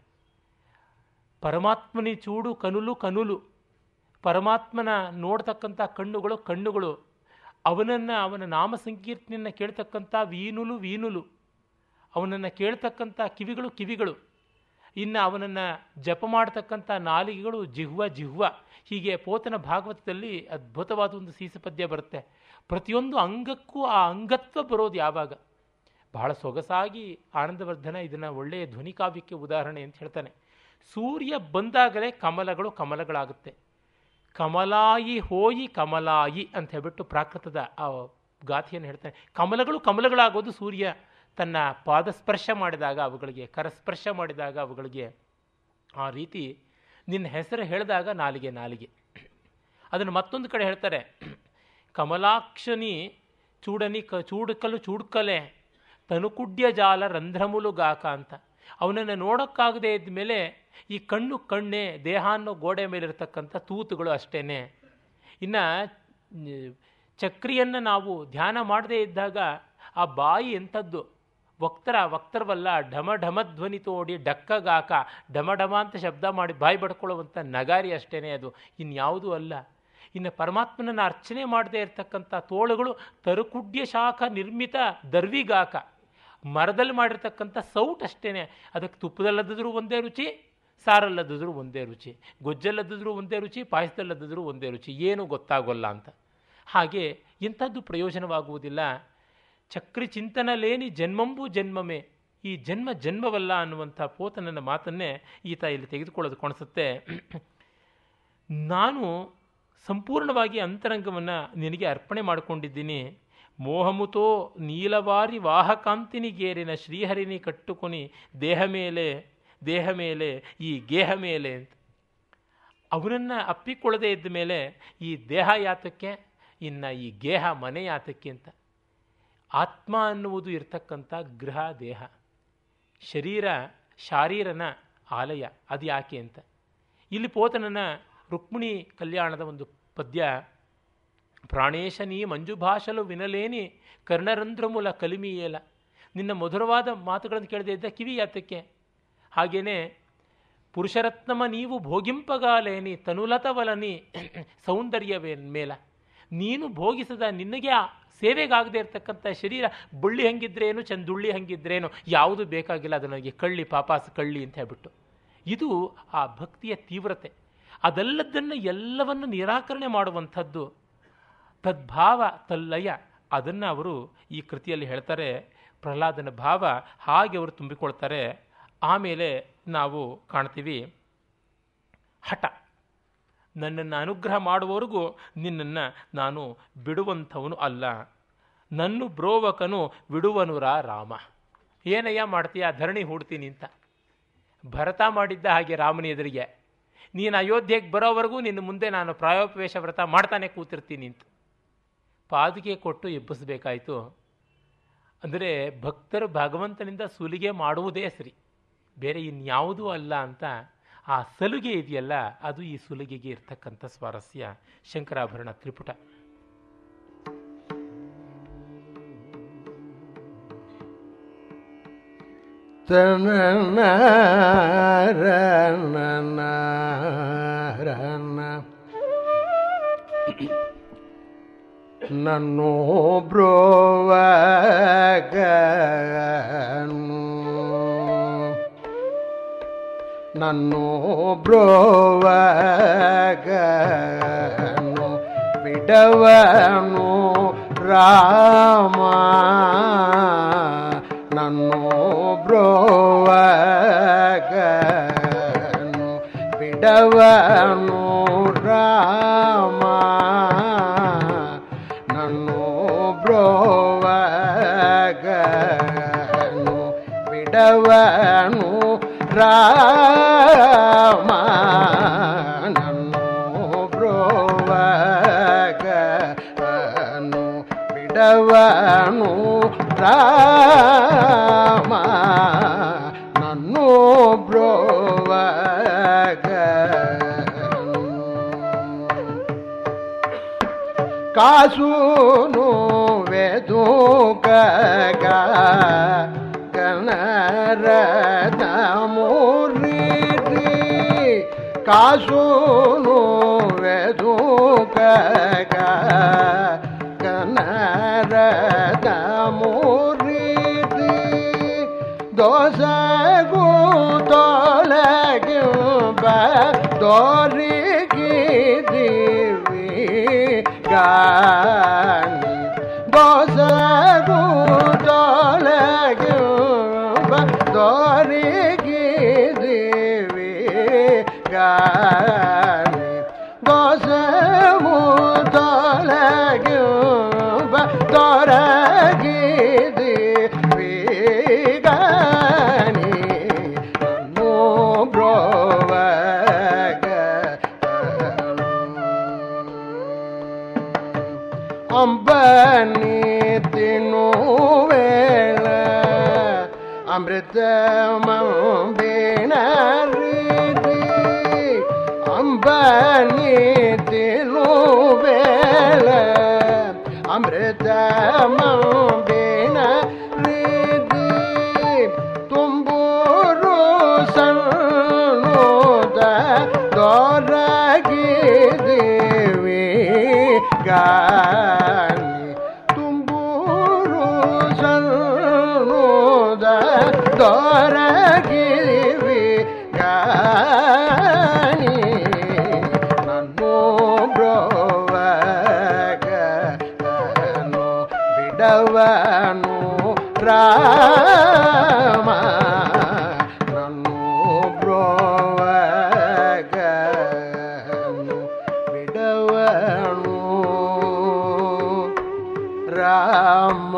ಪರಮಾತ್ಮನಿ ಚೂಡು ಕನುಲು ಕನುಲು ಪರಮಾತ್ಮನ ನೋಡ್ತಕ್ಕಂಥ ಕಣ್ಣುಗಳು ಕಣ್ಣುಗಳು ಅವನನ್ನು ಅವನ ನಾಮ ಸಂಕೀರ್ತನೆಯನ್ನು ಕೇಳ್ತಕ್ಕಂಥ ವೀನುಲು ವೀನುಲು ಅವನನ್ನು ಕೇಳ್ತಕ್ಕಂಥ ಕಿವಿಗಳು ಕಿವಿಗಳು ಇನ್ನು ಅವನನ್ನು ಜಪ ಮಾಡತಕ್ಕಂಥ ನಾಲಿಗೆಗಳು ಜಿಹ್ವ ಜಿಹ್ವ ಹೀಗೆ ಪೋತನ ಭಾಗವತದಲ್ಲಿ ಅದ್ಭುತವಾದ ಒಂದು ಸೀಸಪದ್ಯ ಬರುತ್ತೆ ಪ್ರತಿಯೊಂದು ಅಂಗಕ್ಕೂ ಆ ಅಂಗತ್ವ ಬರೋದು ಯಾವಾಗ ಬಹಳ ಸೊಗಸಾಗಿ ಆನಂದವರ್ಧನ ಇದನ್ನು ಒಳ್ಳೆಯ ಧ್ವನಿಕಾವ್ಯಕ್ಕೆ ಉದಾಹರಣೆ ಅಂತ ಹೇಳ್ತಾನೆ ಸೂರ್ಯ ಬಂದಾಗಲೇ ಕಮಲಗಳು ಕಮಲಗಳಾಗುತ್ತೆ ಕಮಲಾಯಿ ಹೋಯಿ ಕಮಲಾಯಿ ಅಂತ ಹೇಳ್ಬಿಟ್ಟು ಪ್ರಾಕೃತದ ಆ ಗಾಥೆಯನ್ನು ಹೇಳ್ತಾನೆ ಕಮಲಗಳು ಕಮಲಗಳಾಗೋದು ಸೂರ್ಯ ತನ್ನ ಪಾದಸ್ಪರ್ಶ ಮಾಡಿದಾಗ ಅವುಗಳಿಗೆ ಕರಸ್ಪರ್ಶ ಮಾಡಿದಾಗ ಅವುಗಳಿಗೆ ಆ ರೀತಿ ನಿನ್ನ ಹೆಸರು ಹೇಳಿದಾಗ ನಾಲಿಗೆ ನಾಲಿಗೆ ಅದನ್ನು ಮತ್ತೊಂದು ಕಡೆ ಹೇಳ್ತಾರೆ ಕಮಲಾಕ್ಷನಿ ಚೂಡನಿ ಕ ಚೂಡುಕಲು ಚೂಡ್ಕಲೆ ತನುಕುಡ್ಯ ಜಾಲ ರಂಧ್ರಮುಲುಗಾಕ ಅಂತ ಅವನನ್ನು ನೋಡೋಕ್ಕಾಗದೇ ಇದ್ಮೇಲೆ ಈ ಕಣ್ಣು ಕಣ್ಣೆ ದೇಹ ಅನ್ನೋ ಗೋಡೆ ಮೇಲಿರ್ತಕ್ಕಂಥ ತೂತುಗಳು ಅಷ್ಟೇನೆ ಇನ್ನು ಚಕ್ರಿಯನ್ನು ನಾವು ಧ್ಯಾನ ಮಾಡದೇ ಇದ್ದಾಗ ಆ ಬಾಯಿ ಎಂಥದ್ದು ವಕ್ತರ ವಕ್ತರವಲ್ಲ ಢಮ ಢಮ ಧ್ವನಿ ತೋಡಿ ಡಕ್ಕಗಾಕ ಢಮ ಢಮ ಅಂತ ಶಬ್ದ ಮಾಡಿ ಬಾಯಿ ಬಡ್ಕೊಳ್ಳುವಂಥ ನಗಾರಿ ಅಷ್ಟೇನೆ ಅದು ಇನ್ಯಾವುದೂ ಅಲ್ಲ ಇನ್ನು ಪರಮಾತ್ಮನನ್ನು ಅರ್ಚನೆ ಮಾಡದೇ ಇರತಕ್ಕಂಥ ತೋಳುಗಳು ತರುಕುಡ್ಯ ಶಾಖ ನಿರ್ಮಿತ ದರ್ವಿಗಾಕ ಮರದಲ್ಲಿ ಮಾಡಿರ್ತಕ್ಕಂಥ ಸೌಟ್ ಅಷ್ಟೇನೆ ಅದಕ್ಕೆ ತುಪ್ಪದಲ್ಲದಿದ್ರೂ ಒಂದೇ ರುಚಿ ಸಾರಲ್ಲದಿದ್ರೂ ಒಂದೇ ರುಚಿ ಗೊಜ್ಜಲ್ಲದಿದ್ರೂ ಒಂದೇ ರುಚಿ ಪಾಯಸದಲ್ಲದಿದ್ರೂ ಒಂದೇ ರುಚಿ ಏನು ಗೊತ್ತಾಗೋಲ್ಲ ಅಂತ ಹಾಗೆ ಇಂಥದ್ದು ಪ್ರಯೋಜನವಾಗುವುದಿಲ್ಲ ಚಕ್ರಿ ಚಿಂತನ ಲೇನಿ ಜನ್ಮಂಬು ಜನ್ಮಮೇ ಈ ಜನ್ಮ ಜನ್ಮವಲ್ಲ ಅನ್ನುವಂಥ ಪೋತನನ್ನ ಮಾತನ್ನೇ ಈತ ಇಲ್ಲಿ ತೆಗೆದುಕೊಳ್ಳೋದು ಕಾಣಿಸುತ್ತೆ ನಾನು ಸಂಪೂರ್ಣವಾಗಿ ಅಂತರಂಗವನ್ನು ನಿನಗೆ ಅರ್ಪಣೆ ಮಾಡಿಕೊಂಡಿದ್ದೀನಿ ಮೋಹಮುತೋ ನೀಲವಾರಿ ವಾಹಕಾಂತಿನಿಗೇರಿನ ಶ್ರೀಹರಿನಿ ಕಟ್ಟುಕೊನಿ ದೇಹ ಮೇಲೆ ದೇಹ ಮೇಲೆ ಈ ಗೇಹ ಮೇಲೆ ಅಂತ ಅವನನ್ನು ಅಪ್ಪಿಕೊಳ್ಳದೆ ಇದ್ದ ಮೇಲೆ ಈ ದೇಹ ಯಾತಕ್ಕೆ ಇನ್ನು ಈ ಗೇಹ ಮನೆ ಯಾತಕ್ಕೆ ಅಂತ ಆತ್ಮ ಅನ್ನುವುದು ಇರ್ತಕ್ಕಂಥ ಗೃಹ ದೇಹ ಶರೀರ ಶಾರೀರನ ಆಲಯ ಅದು ಯಾಕೆ ಅಂತ ಇಲ್ಲಿ ಪೋತನನ ರುಕ್ಮಿಣಿ ಕಲ್ಯಾಣದ ಒಂದು ಪದ್ಯ ಪ್ರಾಣೇಶ ನೀ ಮಂಜುಭಾಷಲು ವಿನಲೇನಿ ಕರ್ಣರಂಧ್ರಮೂಲ ಕಲಿಮಿಯೇಲ ನಿನ್ನ ಮಧುರವಾದ ಮಾತುಗಳನ್ನು ಕೇಳದೇ ಇದ್ದ ಕಿವಿ ಯಾತಕ್ಕೆ ಹಾಗೇನೆ ಪುರುಷರತ್ನಮ ನೀವು ಭೋಗಿಂಪಗಾಲೇನಿ ತನುಲತವಲನಿ ಸೌಂದರ್ಯವೇ ಮೇಲ ನೀನು ಭೋಗಿಸದ ನಿನಗೆ ಆ ಸೇವೆಗಾಗದೇ ಇರತಕ್ಕಂಥ ಶರೀರ ಬುಳ್ಳಿ ಹಂಗಿದ್ರೇನು ಚಂದುಳ್ಳಿ ಹಂಗಿದ್ರೇನು ಯಾವುದು ಬೇಕಾಗಿಲ್ಲ ಅದು ನನಗೆ ಕಳ್ಳಿ ಪಾಪಾಸ ಕಳ್ಳಿ ಅಂತ ಹೇಳ್ಬಿಟ್ಟು ಇದು ಆ ಭಕ್ತಿಯ ತೀವ್ರತೆ ಅದೆಲ್ಲದನ್ನು ಎಲ್ಲವನ್ನು ನಿರಾಕರಣೆ ಮಾಡುವಂಥದ್ದು ತದ್ಭಾವ ತಲ್ಲಯ ಅದನ್ನು ಅವರು ಈ ಕೃತಿಯಲ್ಲಿ ಹೇಳ್ತಾರೆ ಪ್ರಹ್ಲಾದನ ಭಾವ ಹಾಗೆ ಅವರು ತುಂಬಿಕೊಳ್ತಾರೆ ಆಮೇಲೆ ನಾವು ಕಾಣ್ತೀವಿ ಹಠ ನನ್ನನ್ನು ಅನುಗ್ರಹ ಮಾಡುವವರೆಗೂ ನಿನ್ನನ್ನು ನಾನು ಬಿಡುವಂಥವನು ಅಲ್ಲ ನನ್ನು ಬ್ರೋವಕನು ಬಿಡುವನುರ ರಾಮ ಏನಯ್ಯ ಮಾಡ್ತೀಯ ಧರಣಿ ಹೂಡ್ತೀನಿ ಅಂತ ಭರತ ಮಾಡಿದ್ದ ಹಾಗೆ ರಾಮನ ಎದುರಿಗೆ ನೀನು ಅಯೋಧ್ಯೆಗೆ ಬರೋವರೆಗೂ ನಿನ್ನ ಮುಂದೆ ನಾನು ಪ್ರಾಯೋಪವೇಶ ವ್ರತ ಮಾಡ್ತಾನೆ ಕೂತಿರ್ತೀನಿ ಅಂತ ಪಾದಿಗೆ ಕೊಟ್ಟು ಎಬ್ಬಿಸಬೇಕಾಯಿತು ಅಂದರೆ ಭಕ್ತರು ಭಗವಂತನಿಂದ ಸುಲಿಗೆ ಮಾಡುವುದೇ ಸರಿ ಬೇರೆ ಇನ್ಯಾವುದೂ ಅಲ್ಲ ಅಂತ ಆ ಸಲುಗೆ ಇದೆಯಲ್ಲ ಅದು ಈ ಸುಲಿಗೆಗೆ ಇರ್ತಕ್ಕಂಥ ಸ್ವಾರಸ್ಯ ಶಂಕರಾಭರಣ ತ್ರಿಪುಟ ತನ ನನ್ನು ಬ್ರೋವಗನು ನನ್ನು ಬ್ರೋವಗನು ಬಿಡವನು ರಾಮ ನನ್ನು ಬ್ರೋವಗನು ಬಿಡವನು ರಾಮ ನನ್ನು ಬ್ರೋವಗನು ಬಿಡವನು ರಾಮ ನನ್ನು ಬ್ರೋವಗನು ಬಿಡವನು ರಾಮ ನನ್ನು ಬ್ರೋವಗನು ಕಾಸುನು ವೆದುಕ ಕನರದ ಮುರಿದಿ ಕಾಸುನು ವೆದುಕ ಕನರದ ಮುರಿದಿ ದೋಸಗು ತೊಲಗಿ ದೋರಿಗಿದ್ದೀವಿ ಗಾನಿ ದೋಸಗು ತೊಲಗಿ ದೋರಿಗಿದ್ದೀವಿ ಗಾನಿ ದೋಸಗು ತೊಲಗಿ ದೊರಗಿದ್ದೀವಿ ಗಾನಿ ನನ್ನು ಬ್ರೋವಗ ಅಂಬನಿ ತಿನ್ನುವೇಳ ಅಮೃತ ಮಂಬೇಣ ರೀತಿ ಅಂಬನಿ ತಿನ್ನುವೇಳ ಅಮೃತ ಮಂಬೇಣ ರೀತಿ ತುಂಬೂರು ಸಣ್ಣದ ದೊರಗಿದ್ದೀವಿ ಗಾನಿ ತುಂಬೂರು ಸಣ್ಣದ ದೊರಗಿವಿ ಗಾನಿ ನನ್ನು ಬ್ರೋವಗನು ಬಿಡವನು ರಾಮ ನನ್ನು ಬ್ರೋವಗನು ಬಿಡವನು ರಾಮ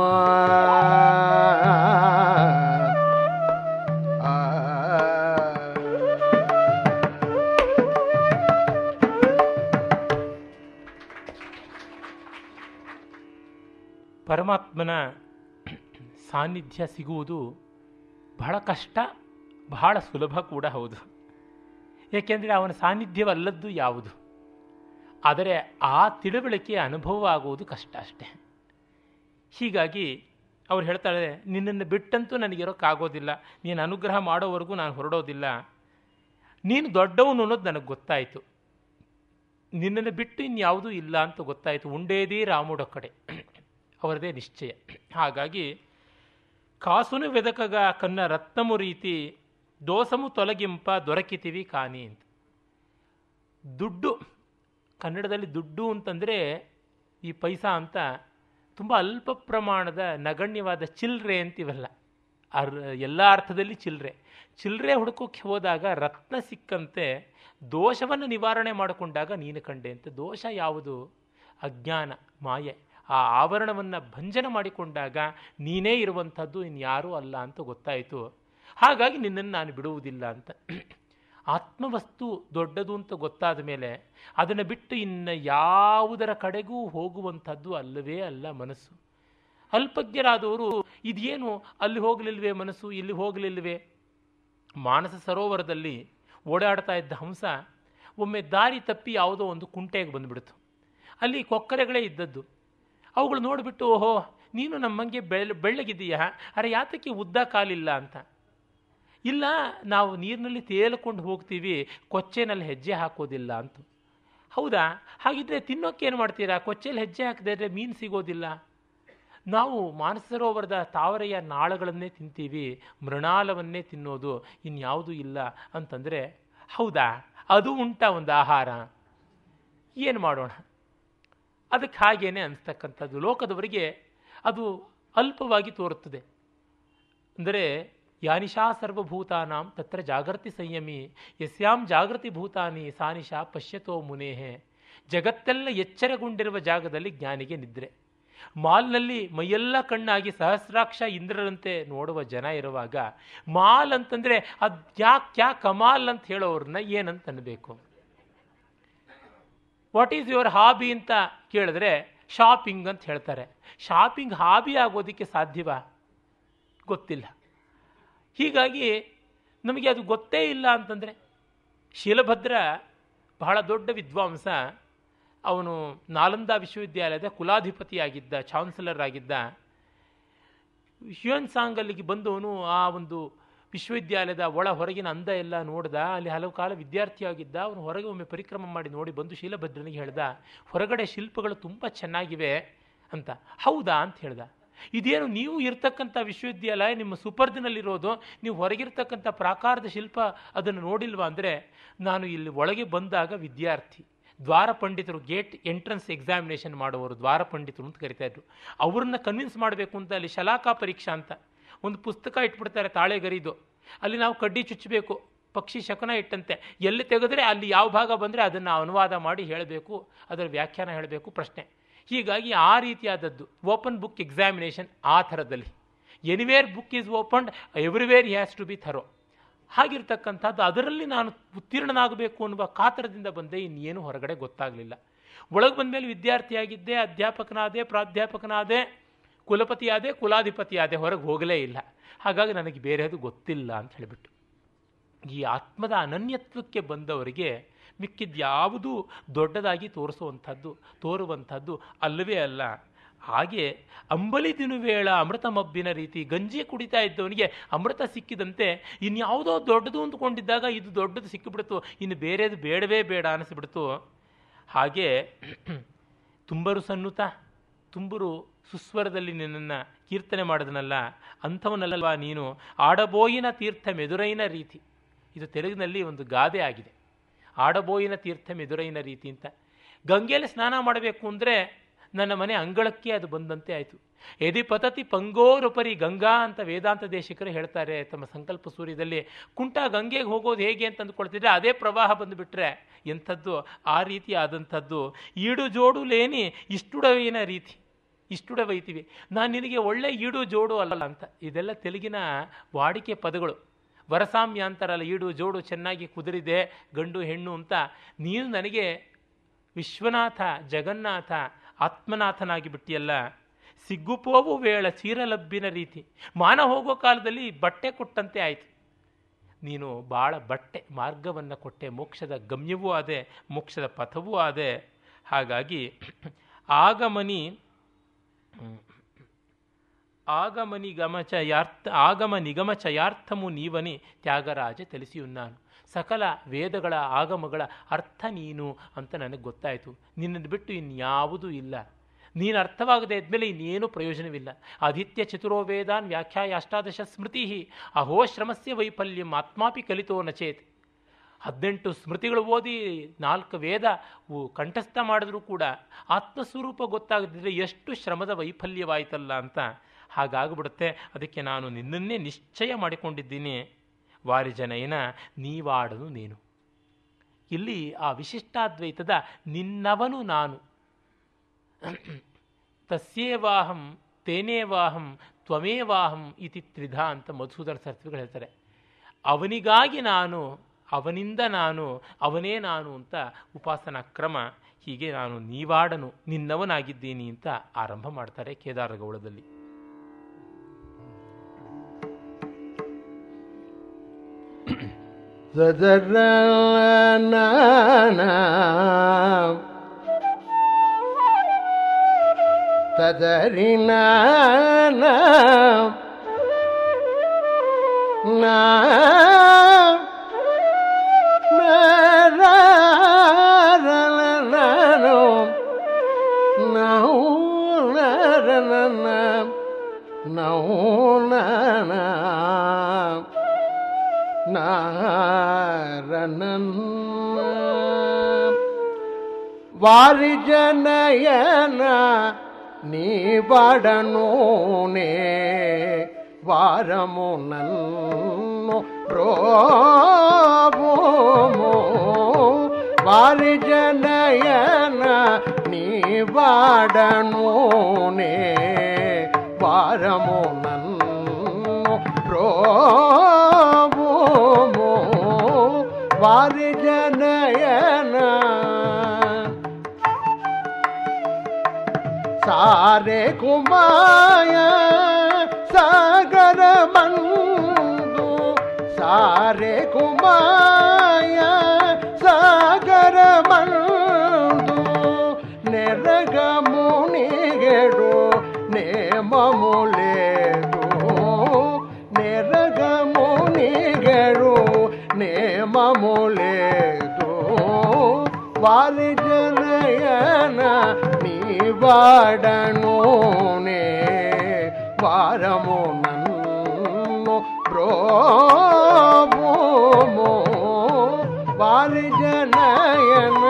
ಪರಮಾತ್ಮನ ಸಾನ್ನಿಧ್ಯ ಸಿಗುವುದು ಬಹಳ ಕಷ್ಟ ಬಹಳ ಸುಲಭ ಕೂಡ ಹೌದು ಏಕೆಂದರೆ ಅವನ ಸಾನ್ನಿಧ್ಯವಲ್ಲದ್ದು ಯಾವುದು ಆದರೆ ಆ ತಿಳುವಳಿಕೆ ಅನುಭವ ಆಗುವುದು ಕಷ್ಟ ಅಷ್ಟೆ ಹೀಗಾಗಿ ಅವ್ರು ಹೇಳ್ತಾಳೆ ನಿನ್ನನ್ನು ಬಿಟ್ಟಂತೂ ನನಗಿರೋಕ್ಕಾಗೋದಿಲ್ಲ ನೀನು ಅನುಗ್ರಹ ಮಾಡೋವರೆಗೂ ನಾನು ಹೊರಡೋದಿಲ್ಲ ನೀನು ದೊಡ್ಡವನು ಅನ್ನೋದು ನನಗೆ ಗೊತ್ತಾಯಿತು ನಿನ್ನನ್ನು ಬಿಟ್ಟು ಇನ್ಯಾವುದೂ ಇಲ್ಲ ಅಂತ ಗೊತ್ತಾಯಿತು ಉಂಡೇದೇ ರಾಮುಡ ಕಡೆ ಅವರದೇ ನಿಶ್ಚಯ ಹಾಗಾಗಿ ಕಾಸುನು వెదకಗ ಕನ್ನ ರತ್ನಮು ರೀತಿ ದೋಸಮು ತೊಲಗಿಂಪ ದೊರಕಿತೀವಿ ಕಾನಿ ಅಂತ ದುಡ್ಡು ಕನ್ನಡದಲ್ಲಿ ದುಡ್ಡು ಅಂತಂದರೆ ಈ ಪೈಸಾ ಅಂತ ತುಂಬ ಅಲ್ಪ ಪ್ರಮಾಣದ ನಗಣ್ಯವಾದ ಚಿಲ್ಲರೆ ಅಂತಿವಲ್ಲ ಅರ್ ಎಲ್ಲ ಅರ್ಥದಲ್ಲಿ ಚಿಲ್ಲರೆ ಚಿಲ್ಲರೆ ಹುಡುಕೋಕ್ಕೆ ಹೋದಾಗ ರತ್ನ ಸಿಕ್ಕಂತೆ ದೋಷವನ್ನು ನಿವಾರಣೆ ಮಾಡಿಕೊಂಡಾಗ ನೀನು ಕಂಡೆ ಅಂತ ದೋಷ ಯಾವುದು ಅಜ್ಞಾನ ಮಾಯೆ ಆ ಆವರಣವನ್ನು ಭಂಜನ ಮಾಡಿಕೊಂಡಾಗ ನೀನೇ ಇರುವಂಥದ್ದು ಇನ್ಯಾರೂ ಅಲ್ಲ ಅಂತ ಗೊತ್ತಾಯಿತು ಹಾಗಾಗಿ ನಿನ್ನನ್ನು ನಾನು ಬಿಡುವುದಿಲ್ಲ ಅಂತ ಆತ್ಮವಸ್ತು ದೊಡ್ಡದು ಅಂತ ಗೊತ್ತಾದ ಮೇಲೆ ಅದನ್ನು ಬಿಟ್ಟು ಇನ್ನು ಯಾವುದರ ಕಡೆಗೂ ಹೋಗುವಂಥದ್ದು ಅಲ್ಲವೇ ಅಲ್ಲ ಮನಸ್ಸು ಅಲ್ಪಜ್ಞರಾದವರು ಇದೇನು ಅಲ್ಲಿ ಹೋಗಲಿಲ್ವೇ ಮನಸ್ಸು ಇಲ್ಲಿ ಹೋಗಲಿಲ್ವೇ ಮಾನಸ ಸರೋವರದಲ್ಲಿ ಓಡಾಡ್ತಾ ಇದ್ದ ಹಂಸ ಒಮ್ಮೆ ದಾರಿ ತಪ್ಪಿ ಯಾವುದೋ ಒಂದು ಕುಂಟೆಗೆ ಬಂದುಬಿಡ್ತು ಅಲ್ಲಿ ಕೊಕ್ಕರೆಗಳೇ ಇದ್ದದ್ದು ಅವುಗಳು ನೋಡಿಬಿಟ್ಟು ಓಹೋ ನೀನು ನಮ್ಮಂಗೆ ಬೆಳ್ಳ ಬೆಳ್ಳಗಿದ್ದೀಯಾ ಅರೆ ಯಾತಕ್ಕೆ ಉದ್ದ ಕಾಲಿಲ್ಲ ಅಂತ ಇಲ್ಲ ನಾವು ನೀರಿನಲ್ಲಿ ತೇಲ್ಕೊಂಡು ಹೋಗ್ತೀವಿ ಕೊಚ್ಚೆನಲ್ಲಿ ಹೆಜ್ಜೆ ಹಾಕೋದಿಲ್ಲ ಅಂತ ಹೌದಾ ಹಾಗಿದ್ರೆ ತಿನ್ನೋಕೆ ಏನು ಮಾಡ್ತೀರಾ ಕೊಚ್ಚೆಯಲ್ಲಿ ಹೆಜ್ಜೆ ಹಾಕದಿದ್ರೆ ಮೀನು ಸಿಗೋದಿಲ್ಲ ನಾವು ಮಾನಸ ಸರೋವರದ ತಾವರೆಯ ನಾಳಗಳನ್ನೇ ತಿಂತೀವಿ ಮೃಣಾಲವನ್ನೇ ತಿನ್ನೋದು ಇನ್ಯಾವುದೂ ಇಲ್ಲ ಅಂತಂದರೆ ಹೌದಾ ಅದು ಉಂಟ ಒಂದು ಆಹಾರ ಏನು ಮಾಡೋಣ ಅದಕ್ಕೆ ಹಾಗೇನೆ ಅನಿಸ್ತಕ್ಕಂಥದ್ದು ಲೋಕದವರಿಗೆ ಅದು ಅಲ್ಪವಾಗಿ ತೋರುತ್ತದೆ ಅಂದರೆ ಯಾನಿಶಾ ಸರ್ವಭೂತಾನಾಂ ತತ್ರ ಜಾಗೃತಿ ಸಂಯಮಿ ಯಸ್ಯಾಂ ಜಾಗೃತಿ ಭೂತಾನಿ ಸಾನಿಶಾ ಪಶ್ಯತೋ ಮುನೇಹೆ ಜಗತ್ತೆಲ್ಲ ಎಚ್ಚರಗೊಂಡಿರುವ ಜಾಗದಲ್ಲಿ ಜ್ಞಾನಿಗೆ ನಿದ್ರೆ ಮಾಲ್ನಲ್ಲಿ ಮೈಯೆಲ್ಲ ಕಣ್ಣಾಗಿ ಸಹಸ್ರಾಕ್ಷ ಇಂದ್ರರಂತೆ ನೋಡುವ ಜನ ಇರುವಾಗ ಮಾಲ್ ಅಂತಂದರೆ ಅದ್ಯಾಕ್ ಕ್ಯಾ ಕಮಾಲ್ ಅಂತ ಹೇಳೋರನ್ನ ಏನಂತ ಅನ್ಬೇಕು ವಾಟ್ ಈಸ್ ಯುವರ್ ಹಾಬಿ ಅಂತ ಕೇಳಿದ್ರೆ ಶಾಪಿಂಗ್ ಅಂತ ಹೇಳ್ತಾರೆ ಶಾಪಿಂಗ್ ಹಾಬಿ ಆಗೋದಕ್ಕೆ ಸಾಧ್ಯವಾ ಗೊತ್ತಿಲ್ಲ ಹೀಗಾಗಿ ನಮಗೆ ಅದು ಗೊತ್ತೇ ಇಲ್ಲ ಅಂತಂದರೆ ಶೀಲಭದ್ರ ಬಹಳ ದೊಡ್ಡ ವಿದ್ವಾಂಸ ಅವನು ನಾಲಂದ ವಿಶ್ವವಿದ್ಯಾಲಯದ ಕುಲಾಧಿಪತಿಯಾಗಿದ್ದ ಚಾನ್ಸಲರ್ ಆಗಿದ್ದ ಹ್ಯೂನ್ ಸಾಂಗ್ ಅಲ್ಲಿಗೆ ಬಂದವನು ಆ ಒಂದು ವಿಶ್ವವಿದ್ಯಾಲಯದ ಒಳ ಹೊರಗಿನ ಅಂದ ಎಲ್ಲ ನೋಡ್ದ ಅಲ್ಲಿ ಹಲವು ಕಾಲ ವಿದ್ಯಾರ್ಥಿಯಾಗಿದ್ದ ಅವನು ಹೊರಗೆ ಒಮ್ಮೆ ಪರಿಕ್ರಮ ಮಾಡಿ ನೋಡಿ ಬಂದು ಶೀಲಭದ್ರನಿಗೆ ಹೇಳ್ದ ಹೊರಗಡೆ ಶಿಲ್ಪಗಳು ತುಂಬ ಚೆನ್ನಾಗಿವೆ ಅಂತ ಹೌದಾ ಅಂತ ಹೇಳ್ದ ಇದೇನು ನೀವು ಇರ್ತಕ್ಕಂಥ ವಿಶ್ವವಿದ್ಯಾಲಯ ನಿಮ್ಮ ಸುಪರ್ದಿನಲ್ಲಿರೋದು ನೀವು ಹೊರಗಿರ್ತಕ್ಕಂಥ ಪ್ರಾಕಾರದ ಶಿಲ್ಪ ಅದನ್ನು ನೋಡಿಲ್ವಾ ಅಂದರೆ ನಾನು ಇಲ್ಲಿ ಒಳಗೆ ಬಂದಾಗ ವಿದ್ಯಾರ್ಥಿ ದ್ವಾರ ಪಂಡಿತರು ಗೇಟ್ ಎಂಟ್ರೆನ್ಸ್ ಎಕ್ಸಾಮಿನೇಷನ್ ಮಾಡುವವರು ದ್ವಾರ ಪಂಡಿತರು ಅಂತ ಕರಿತಾ ಇದ್ರು ಅವ್ರನ್ನ ಕನ್ವಿನ್ಸ್ ಮಾಡಬೇಕು ಅಂತ ಅಲ್ಲಿ ಶಲಾಕಾ ಪರೀಕ್ಷಾ ಅಂತ ಒಂದು ಪುಸ್ತಕ ಇಟ್ಬಿಡ್ತಾರೆ ತಾಳೆಗರಿದು ಅಲ್ಲಿ ನಾವು ಕಡ್ಡಿ ಚುಚ್ಚಬೇಕು ಪಕ್ಷಿ ಶಕನ ಇಟ್ಟಂತೆ ಎಲ್ಲಿ ತೆಗೆದ್ರೆ ಅಲ್ಲಿ ಯಾವ ಭಾಗ ಬಂದರೆ ಅದನ್ನು ಅನುವಾದ ಮಾಡಿ ಹೇಳಬೇಕು ಅದರ ವ್ಯಾಖ್ಯಾನ ಹೇಳಬೇಕು ಪ್ರಶ್ನೆ ಹೀಗಾಗಿ ಆ ರೀತಿಯಾದದ್ದು ಓಪನ್ ಬುಕ್ ಎಕ್ಸಾಮಿನೇಷನ್ ಆ ಥರದಲ್ಲಿ anywhere book is opened everywhere has to be thorough ಹಾಗಿರ್ತಕ್ಕಂಥದ್ದು ಅದರಲ್ಲಿ ನಾನು ಉತ್ತೀರ್ಣನಾಗಬೇಕು ಅನ್ನುವ ಕಾತರದಿಂದ ಬಂದೆ ಇನ್ನೇನು ಹೊರಗಡೆ ಗೊತ್ತಾಗಲಿಲ್ಲ ಒಳಗೆ ಬಂದಮೇಲೆ ವಿದ್ಯಾರ್ಥಿಯಾಗಿದ್ದೆ ಅಧ್ಯಾಪಕನಾದೆ ಪ್ರಾಧ್ಯಾಪಕನಾದೆ ಕುಲಪತಿಯಾದೆ ಕುಲಾಧಿಪತಿಯಾದೆ ಹೊರಗೆ ಹೋಗಲೇ ಇಲ್ಲ ಹಾಗಾಗಿ ನನಗೆ ಬೇರೆದು ಗೊತ್ತಿಲ್ಲ ಅಂತ ಹೇಳಿಬಿಟ್ಟು ಈ ಆತ್ಮದ ಅನನ್ಯತ್ವಕ್ಕೆ ಬಂದವರಿಗೆ ಮಿಕ್ಕಿದ್ಯಾವುದೂ ದೊಡ್ಡದಾಗಿ ತೋರಿಸುವಂಥದ್ದು ತೋರುವಂಥದ್ದು ಅಲ್ಲವೇ ಅಲ್ಲ ಹಾಗೆ ಅಂಬಲಿ ದಿನುವೇಳ ಅಮೃತ ಮಬ್ಬಿನ ರೀತಿ ಗಂಜಿ ಕುಡಿತಾ ಇದ್ದವನಿಗೆ ಅಮೃತ ಸಿಕ್ಕಿದಂತೆ ಇನ್ಯಾವುದೋ ದೊಡ್ಡದು ಅಂದ್ಕೊಂಡಿದ್ದಾಗ ಇದು ದೊಡ್ಡದು ಸಿಕ್ಕಿಬಿಡ್ತು ಇನ್ನು ಬೇರೆದು ಬೇಡವೇ ಬೇಡ ಅನಿಸ್ಬಿಡ್ತು ಹಾಗೆ ತುಂಬರು ಸನ್ನುತ ತುಂಬರು ಸುಸ್ವರದಲ್ಲಿ ನಿನ್ನನ್ನು ಕೀರ್ತನೆ ಮಾಡಿದನಲ್ಲ ಅಂಥವನಲ್ಲಲ್ವಾ ನೀನು ಆಡಬೋಯಿನ ತೀರ್ಥ ಮೆದುರೈನ ರೀತಿ ಇದು ತೆಲುಗಿನಲ್ಲಿ ಒಂದು ಗಾದೆ ಆಗಿದೆ ಆಡಬೋಯಿನ ತೀರ್ಥ ಮೆದುರೈನ ರೀತಿ ಅಂತ ಗಂಗೆಯಲ್ಲಿ ಸ್ನಾನ ಮಾಡಬೇಕು ಅಂದರೆ ನನ್ನ ಮನೆ ಅಂಗಳಕ್ಕೆ ಅದು ಬಂದಂತೆ ಆಯಿತು ಎದಿ ಪತತಿ ಪಂಗೋರುಪರಿ ಗಂಗಾ ಅಂತ ವೇದಾಂತ ದೇಶಿಕರು ಹೇಳ್ತಾರೆ ತಮ್ಮ ಸಂಕಲ್ಪ ಸೂರ್ಯದಲ್ಲಿ ಕುಂಟ ಗಂಗೆಗೆ ಹೋಗೋದು ಹೇಗೆ ಅಂತ ಅಂದ್ಕೊಳ್ತಿದ್ರೆ ಅದೇ ಪ್ರವಾಹ ಬಂದುಬಿಟ್ರೆ ಎಂಥದ್ದು ಆ ರೀತಿ ಆದಂಥದ್ದು ಈಡು ಜೋಡು ಲೇನಿ ಇಷ್ಟುಡವಿನ ರೀತಿ ಇಷ್ಟುಡವೈತಿವಿ ನಾನು ನಿನಗೆ ಒಳ್ಳೆ ಈಡು ಜೋಡು ಅಲ್ಲ ಅಂತ ಇದೆಲ್ಲ ತೆಲುಗಿನ ವಾಡಿಕೆ ಪದಗಳು ವರಸಾಮ್ಯ ಅಂತಾರಲ್ಲ ಈಡು ಜೋಡು ಚೆನ್ನಾಗಿ ಕುದುರಿದೆ ಗಂಡು ಹೆಣ್ಣು ಅಂತ ನೀನು ನನಗೆ ವಿಶ್ವನಾಥ ಜಗನ್ನಾಥ ಆತ್ಮನಾಥನಾಗಿ ಬಿಟ್ಟಿಯಲ್ಲ ಸಿಗ್ಗುಪೋವು ವೇಳ ಚೀರಲಬ್ಬಿನ ರೀತಿ ಮಾನ ಹೋಗೋ ಕಾಲದಲ್ಲಿ ಬಟ್ಟೆ ಕೊಟ್ಟಂತೆ ಆಯಿತು ನೀನು ಭಾಳ ಬಟ್ಟೆ ಮಾರ್ಗವನ್ನು ಕೊಟ್ಟೆ ಮೋಕ್ಷದ ಗಮ್ಯವೂ ಆದೆ ಮೋಕ್ಷದ ಪಥವೂ ಆದೆ ಹಾಗಾಗಿ ಆಗಮನಿ ಆಗಮನಿ ಗಮಚಯಾರ್ಥ ಆಗಮ ನಿಗಮ ಚಯಾರ್ಥಮು ನೀವನಿ ತ್ಯಾಗರಾಜ ತಿಳಿಸಿಯುನ್ನಾನು ಸಕಲ ವೇದಗಳ ಆಗಮಗಳ ಅರ್ಥ ನೀನು ಅಂತ ನನಗೆ ಗೊತ್ತಾಯಿತು ನಿನ್ನನ್ನು ಬಿಟ್ಟು ಇನ್ಯಾವುದೂ ಇಲ್ಲ ನೀನು ಅರ್ಥವಾಗದೆ ಇದ್ಮೇಲೆ ಇನ್ನೇನು ಪ್ರಯೋಜನವಿಲ್ಲ ಆದಿತ್ಯ ಚತುರೋ ವೇದಾನ್ ವ್ಯಾಖ್ಯಾಯ ಅಷ್ಟಾದಶ ಸ್ಮೃತಿ ಅಹೋ ಶ್ರಮಸ್ಯ ವೈಫಲ್ಯಂ ಆತ್ಮಾಪಿ ಕಲಿತೋ ನಚೇತ್ ಹದಿನೆಂಟು ಸ್ಮೃತಿಗಳು ಓದಿ ನಾಲ್ಕು ವೇದ ಕಂಠಸ್ಥ ಮಾಡಿದ್ರೂ ಕೂಡ ಆತ್ಮಸ್ವರೂಪ ಗೊತ್ತಾಗದಿದ್ದರೆ ಎಷ್ಟು ಶ್ರಮದ ವೈಫಲ್ಯವಾಯಿತಲ್ಲ ಅಂತ ಹಾಗಾಗ್ಬಿಡುತ್ತೆ ಅದಕ್ಕೆ ನಾನು ನಿನ್ನನ್ನೇ ನಿಶ್ಚಯ ಮಾಡಿಕೊಂಡಿದ್ದೀನಿ ವಾರಿಜನಯನ ನೀವಾಡನು ನೀನು ಇಲ್ಲಿ ಆ ವಿಶಿಷ್ಟಾದ್ವೈತದ ನಿನ್ನವನು ನಾನು ತಸ್ಯೇವಾಹಂ ತೇನೇವಾಹಂ ತ್ವಮೇವಾಹಂ ಇತಿ ತ್ರಿಧ ಅಂತ ಮಧುಸೂದರ ಸರ್ತಿಗಳು ಹೇಳ್ತಾರೆ ಅವನಿಗಾಗಿ ನಾನು ಅವನಿಂದ ನಾನು ಅವನೇ ನಾನು ಅಂತ ಉಪಾಸನಾ ಕ್ರಮ ಹೀಗೆ ನಾನು ನೀವಾಡನು ನಿನ್ನವನಾಗಿದ್ದೀನಿ ಅಂತ ಆರಂಭ ಮಾಡ್ತಾರೆ ಕೇದಾರಗೌಳದಲ್ಲಿ ತದರಿನ ನಾ ನಾ ನೌ ನರನನ ನೌ ನನ ನಾರನನ್ನ ವಾರಿ ಜನಯನ ನೀ ಬಾಡನೂನೆ ವಾರము నన్ను రోమో వారి జనయన నీ వాడనూనే వారము నన్ను రోమో వారి జనయన ಸಾರೆ ಕುಮಾಯ ಸಾಗರ ಮಂದು ಸಾರೆ ಕುಮಾಯ ಸಾಗರ ಮಂದು ನೆರಗ ಮುನಿಗೆಡು ನೇಮಮುಲೇದು ನೆರಗ ಮುನಿಗೆಡು ನೇಮಮುಲೇದು ವಾರಿ ಜನಯನ నీ వాడనూనే వారము నన్ను ప్రోమో వారి జనయన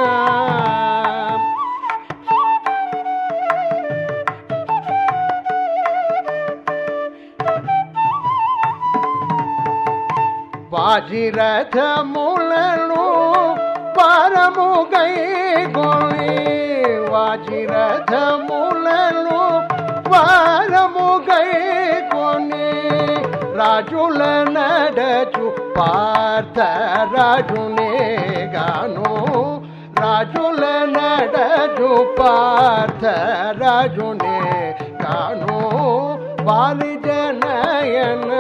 వాజిరథములను పరము గైగొని వాజిరథములను పరము గైగొని రాజుల నడచు పార్థ రాజునే గాను రాజుల నడచు పార్థ రాజునే గాను వారి జనయన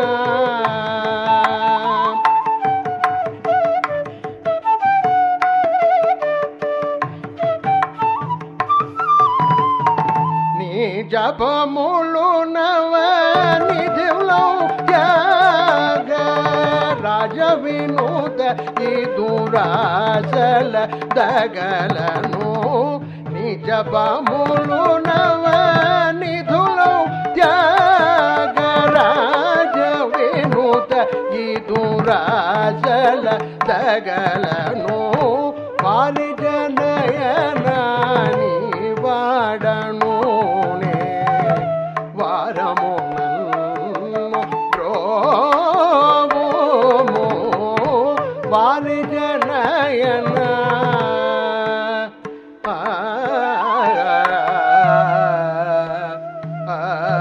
నీ జపములు నవ నిధిలో త్యాగ రాజ వినూత ఈ దురాసల దగలను నీ జపములు నవ నిధులో త్యాగ రాజ వినూత ఈ దురాసల దగలను వారి జనయనాని వాడనూనే వారము నన్ను ప్రోమో వారి జనయన ఆ, ఆ,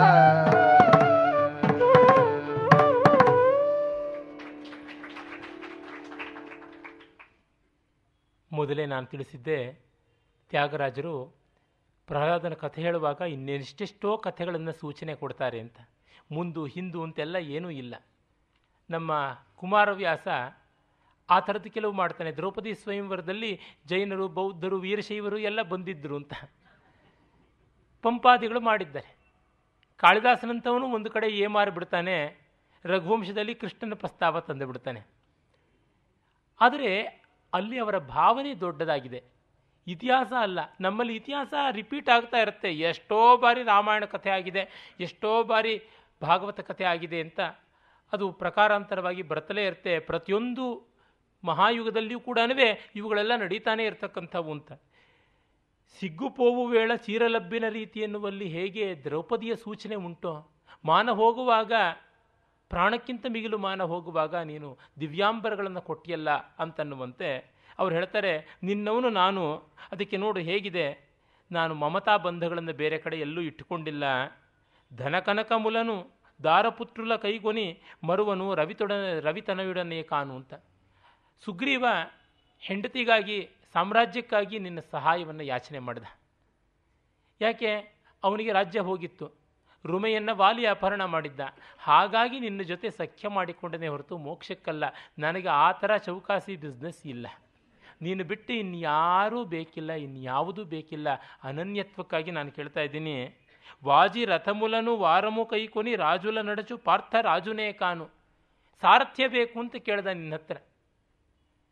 ಮೊದಲೇ ನಾನು ತಿಳಿಸಿದ್ದೆ ತ್ಯಾಗರಾಜರು ಪ್ರಹ್ಲಾದನ ಕಥೆ ಹೇಳುವಾಗ ಇನ್ನೆಷ್ಟೆಷ್ಟೋ ಕಥೆಗಳನ್ನು ಸೂಚನೆ ಕೊಡ್ತಾರೆ ಅಂತ ಮುಂದು ಹಿಂದು ಅಂತೆಲ್ಲ ಏನೂ ಇಲ್ಲ ನಮ್ಮ ಕುಮಾರವ್ಯಾಸ ಆ ಥರದ್ದು ಕೆಲವು ಮಾಡ್ತಾನೆ ದ್ರೌಪದಿ ಸ್ವಯಂವರದಲ್ಲಿ ಜೈನರು ಬೌದ್ಧರು ವೀರಶೈವರು ಎಲ್ಲ ಬಂದಿದ್ದರು ಅಂತ ಪಂಪಾದಿಗಳು ಮಾಡಿದ್ದಾರೆ ಕಾಳಿದಾಸನಂತವನು ಒಂದು ಕಡೆ ಏಮಾರಿ ಬಿಡ್ತಾನೆ ರಘುವಂಶದಲ್ಲಿ ಕೃಷ್ಣನ ಪ್ರಸ್ತಾವ ತಂದು ಬಿಡ್ತಾನೆ ಆದರೆ ಅಲ್ಲಿ ಅವರ ಭಾವನೆ ದೊಡ್ಡದಾಗಿದೆ ಇತಿಹಾಸ ಅಲ್ಲ ನಮ್ಮಲ್ಲಿ ಇತಿಹಾಸ ರಿಪೀಟ್ ಆಗ್ತಾ ಇರುತ್ತೆ ಎಷ್ಟೋ ಬಾರಿ ರಾಮಾಯಣ ಕಥೆ ಆಗಿದೆ ಎಷ್ಟೋ ಬಾರಿ ಭಾಗವತ ಕಥೆ ಆಗಿದೆ ಅಂತ ಅದು ಪ್ರಕಾರಾಂತರವಾಗಿ ಬರ್ತಲೇ ಇರುತ್ತೆ ಪ್ರತಿಯೊಂದು ಮಹಾಯುಗದಲ್ಲಿಯೂ ಕೂಡ ಇವುಗಳೆಲ್ಲ ನಡೀತಾನೆ ಇರತಕ್ಕಂಥವು ಅಂತ ಸಿಗ್ಗುಪೋವು ವೇಳ ಚೀರಲಬ್ಬಿನ ರೀತಿ ಎನ್ನುವಲ್ಲಿ ಹೇಗೆ ದ್ರೌಪದಿಯ ಸೂಚನೆ ಉಂಟೋ ಮಾನ ಹೋಗುವಾಗ ಪ್ರಾಣಕ್ಕಿಂತ ಮಿಗಿಲು ಮಾನ ಹೋಗುವಾಗ ನೀನು ದಿವ್ಯಾಂಬರಗಳನ್ನು ಕೊಟ್ಟಿಯಲ್ಲ ಅಂತನ್ನುವಂತೆ ಅವ್ರು ಹೇಳ್ತಾರೆ ನಿನ್ನವನು ನಾನು ಅದಕ್ಕೆ ನೋಡು ಹೇಗಿದೆ ನಾನು ಮಮತಾ ಬಂಧಗಳನ್ನು ಬೇರೆ ಕಡೆ ಎಲ್ಲೂ ಇಟ್ಟುಕೊಂಡಿಲ್ಲ ಧನಕನಕ ಮುಲನು ದಾರಪುತ್ರುಲ ಕೈಗೊನಿ ಮರುವನು ರವಿತೊಡ ರವಿತನವಿಡನೇ ಕಾನು ಅಂತ ಸುಗ್ರೀವ ಹೆಂಡತಿಗಾಗಿ ಸಾಮ್ರಾಜ್ಯಕ್ಕಾಗಿ ನಿನ್ನ ಸಹಾಯವನ್ನು ಯಾಚನೆ ಮಾಡಿದ ಯಾಕೆ ಅವನಿಗೆ ರಾಜ್ಯ ಹೋಗಿತ್ತು ರುಮೆಯನ್ನು ವಾಲಿ ಅಪಹರಣ ಮಾಡಿದ್ದ ಹಾಗಾಗಿ ನಿನ್ನ ಜೊತೆ ಸಖ್ಯ ಮಾಡಿಕೊಂಡನೇ ಹೊರತು ಮೋಕ್ಷಕ್ಕಲ್ಲ ನನಗೆ ಆ ಥರ ಚೌಕಾಸಿ ಬಿಸ್ನೆಸ್ ಇಲ್ಲ ನೀನು ಬಿಟ್ಟು ಇನ್ಯಾರೂ ಬೇಕಿಲ್ಲ ಇನ್ಯಾವುದೂ ಬೇಕಿಲ್ಲ ಅನನ್ಯತ್ವಕ್ಕಾಗಿ ನಾನು ಕೇಳ್ತಾ ಇದ್ದೀನಿ ವಾಜಿ ರಥಮುಲನು ವಾರಮು ಕೈಕೊನಿ ರಾಜುಲ ನಡಚು ಪಾರ್ಥ ರಾಜುನೇ ಕಾನು ಸಾರಥ್ಯ ಬೇಕು ಅಂತ ಕೇಳ್ದ ನಿನ್ನ ಹತ್ರ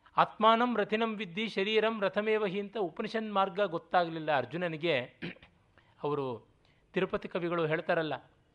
ಆತ್ಮಾನಂ ರಥಿನಂ ವಿದ್ದಿ ಶರೀರಂ ರಥಮೇವ ಹಿ ಅಂತ ಉಪನಿಷನ್ ಮಾರ್ಗ ಗೊತ್ತಾಗಲಿಲ್ಲ ಅರ್ಜುನನಿಗೆ ಅವರು ತಿರುಪತಿ ಕವಿಗಳು ಹೇಳ್ತಾರಲ್ಲ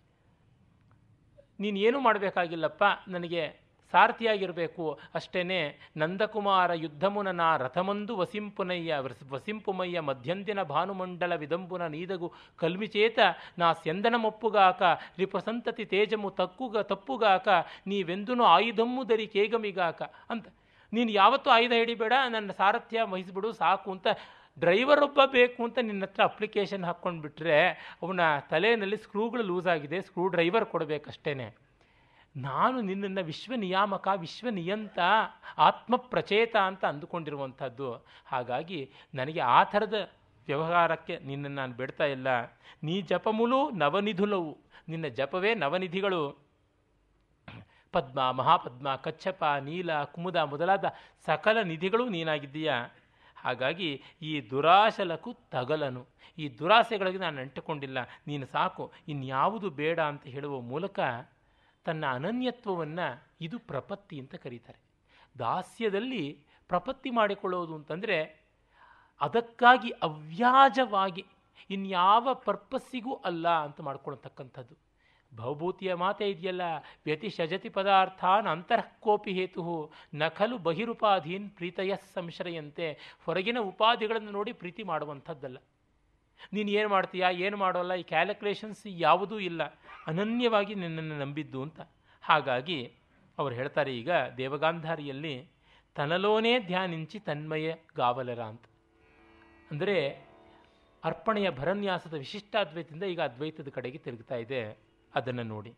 ನೀನು ಏನೂ ಮಾಡಬೇಕಾಗಿಲ್ಲಪ್ಪ ನನಗೆ ಸಾರಥಿಯಾಗಿರಬೇಕು ಅಷ್ಟೇನೆ ನಂದಕುಮಾರ ಯುದ್ಧಮುನನ ರಥಮಂದು ವಸಿಂಪುನಯ್ಯ ವಸ್- ವಸಿಂಪುಮಯ್ಯ ಮಧ್ಯಂದಿನ ಭಾನುಮಂಡಲ ವಿದಂಬುನ ನೀದಗು ಕಲ್ಮಿಚೇತ ನಾ ಸ್ಯಂದನ ಮೊಪ್ಪುಗಾಕ ರಿಪಸಂತತಿ ತೇಜಮು ತಕ್ಕುಗ ತಪ್ಪುಗಾಕ ನೀವೆಂದುನು ಆಯುಧಮ್ಮು ದರಿ ಕೇಗಮಿಗಾಕ ಅಂತ ನೀನು ಯಾವತ್ತೂ ಆಯುಧ ಹಿಡಿಬೇಡ ನನ್ನ ಸಾರಥ್ಯ ವಹಿಸ್ಬಿಡು ಸಾಕು ಅಂತ ಡ್ರೈವರ್ ಒಬ್ಬ ಬೇಕು ಅಂತ ನಿನ್ನ ಹತ್ರ ಅಪ್ಲಿಕೇಶನ್ ಹಾಕ್ಕೊಂಡು ಬಿಟ್ರೆ ಅವನ ತಲೆಯಲ್ಲಿ ಸ್ಕ್ರೂಗಳು ಲೂಸ್ ಆಗಿದೆ ಸ್ಕ್ರೂ ಡ್ರೈವರ್ ಕೊಡಬೇಕಷ್ಟೇನೆ ನಾನು ನಿನ್ನನ್ನು ವಿಶ್ವ ನಿಯಾಮಕ ವಿಶ್ವ ನಿಯಂತ ಆತ್ಮ ಪ್ರಚೇತ ಅಂತ ಅಂದುಕೊಂಡಿರುವಂಥದ್ದು ಹಾಗಾಗಿ ನನಗೆ ಆ ಥರದ ವ್ಯವಹಾರಕ್ಕೆ ನಿನ್ನನ್ನು ನಾನು ಬಿಡ್ತಾ ಇಲ್ಲ ನೀ ಜಪಮುಲು ನವನಿಧುಲವು ನಿನ್ನ ಜಪವೇ ನವನಿಧಿಗಳು ಪದ್ಮ ಮಹಾಪದ್ಮ ಕಚ್ಚಪ ನೀಲ ಕುಮುದ ಮೊದಲಾದ ಸಕಲ ನಿಧಿಗಳು ನೀನಾಗಿದ್ದೀಯಾ ಹಾಗಾಗಿ ಈ ದುರಾಶಲಕು ತಗಲನು ಈ ದುರಾಸೆಗಳಿಗೆ ನಾನು ಅಂಟಿಕೊಂಡಿಲ್ಲ ನೀನು ಸಾಕು ಇನ್ಯಾವುದು ಬೇಡ ಅಂತ ಹೇಳುವ ಮೂಲಕ ತನ್ನ ಅನನ್ಯತ್ವವನ್ನು ಇದು ಪ್ರಪತ್ತಿ ಅಂತ ಕರೀತಾರೆ ದಾಸ್ಯದಲ್ಲಿ ಪ್ರಪತ್ತಿ ಮಾಡಿಕೊಳ್ಳೋದು ಅಂತಂದರೆ ಅದಕ್ಕಾಗಿ ಅವ್ಯಾಜವಾಗಿ ಇನ್ಯಾವ ಪರ್ಪಸ್ಸಿಗೂ ಅಲ್ಲ ಅಂತ ಮಾಡ್ಕೊಳ್ತಕ್ಕಂಥದ್ದು ಭವಭೂತಿಯ ಮಾತೆ ಇದೆಯಲ್ಲ ವ್ಯತಿ ಶಜತಿ ಪದಾರ್ಥಾನ್ ಅಂತಃ ಕೋಪಿ ಹೇತು ನ ಖಲು ಬಹಿರುಪಾಧೀನ್ ಪ್ರೀತಯ ಸಂಶ್ರಯಂತೆ ಹೊರಗಿನ ಉಪಾಧಿಗಳನ್ನು ನೋಡಿ ಪ್ರೀತಿ ಮಾಡುವಂಥದ್ದಲ್ಲ ನೀನು ಏನು ಮಾಡ್ತೀಯಾ ಏನು ಮಾಡೋಲ್ಲ ಈ ಕ್ಯಾಲ್ಕುಲೇಷನ್ಸ್ ಯಾವುದೂ ಇಲ್ಲ ಅನನ್ಯವಾಗಿ ನಿನ್ನನ್ನು ನಂಬಿದ್ದು ಅಂತ ಹಾಗಾಗಿ ಅವ್ರು ಹೇಳ್ತಾರೆ ಈಗ ದೇವಗಾಂಧಾರಿಯಲ್ಲಿ ತನಲೋನೇ ಧ್ಯಾನಿಂಚಿ ತನ್ಮಯ ಗಾವಲರ ಅಂತ ಅಂದರೆ ಅರ್ಪಣೆಯ ಭರನ್ಯಾಸದ ವಿಶಿಷ್ಟಾದ್ವೈತದಿಂದ ಈಗ ಅದ್ವೈತದ ಕಡೆಗೆ ತಿರುಗ್ತಾ ಇದೆ ಅದನ್ನು ನೋಡಿ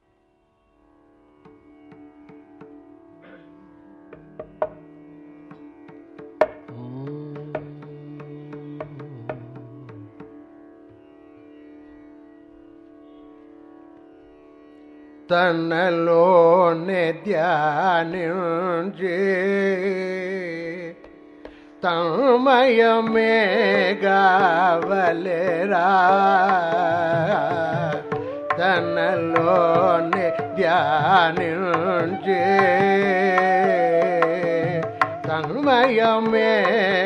తనలోనే ధ్యానించి తన్మయమే గావలేరా తనలోనే ధ్యానించి తన్మయమే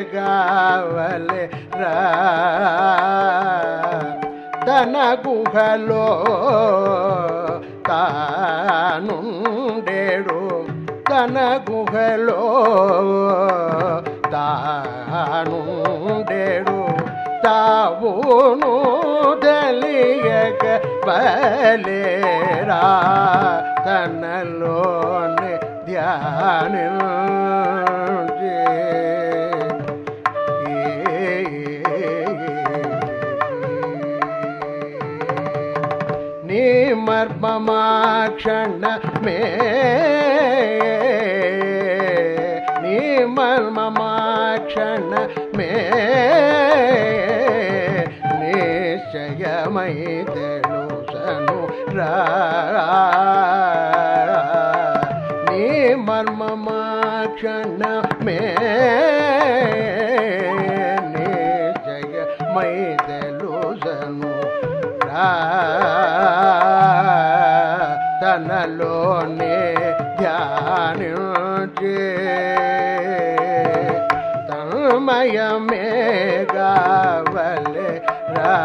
గావలేరా తన గుహలో తానుండేడు తన గుహలో తానుండేడు తావును తెలియక బలేరా తనలోనే ధ్యానించి నీ మర్మమా క్షణ మే నీ మర్మమా క్షణ మే నిశ్చయమై తెలుసను రా నీ మర్మమా క్షణ మే నిశ్చయమై తెలుసను రా తనలోనే ధ్యానించే తన్మయమే గావలే రా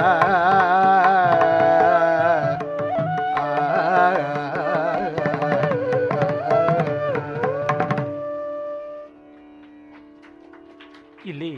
ಇಲ್ಲಿ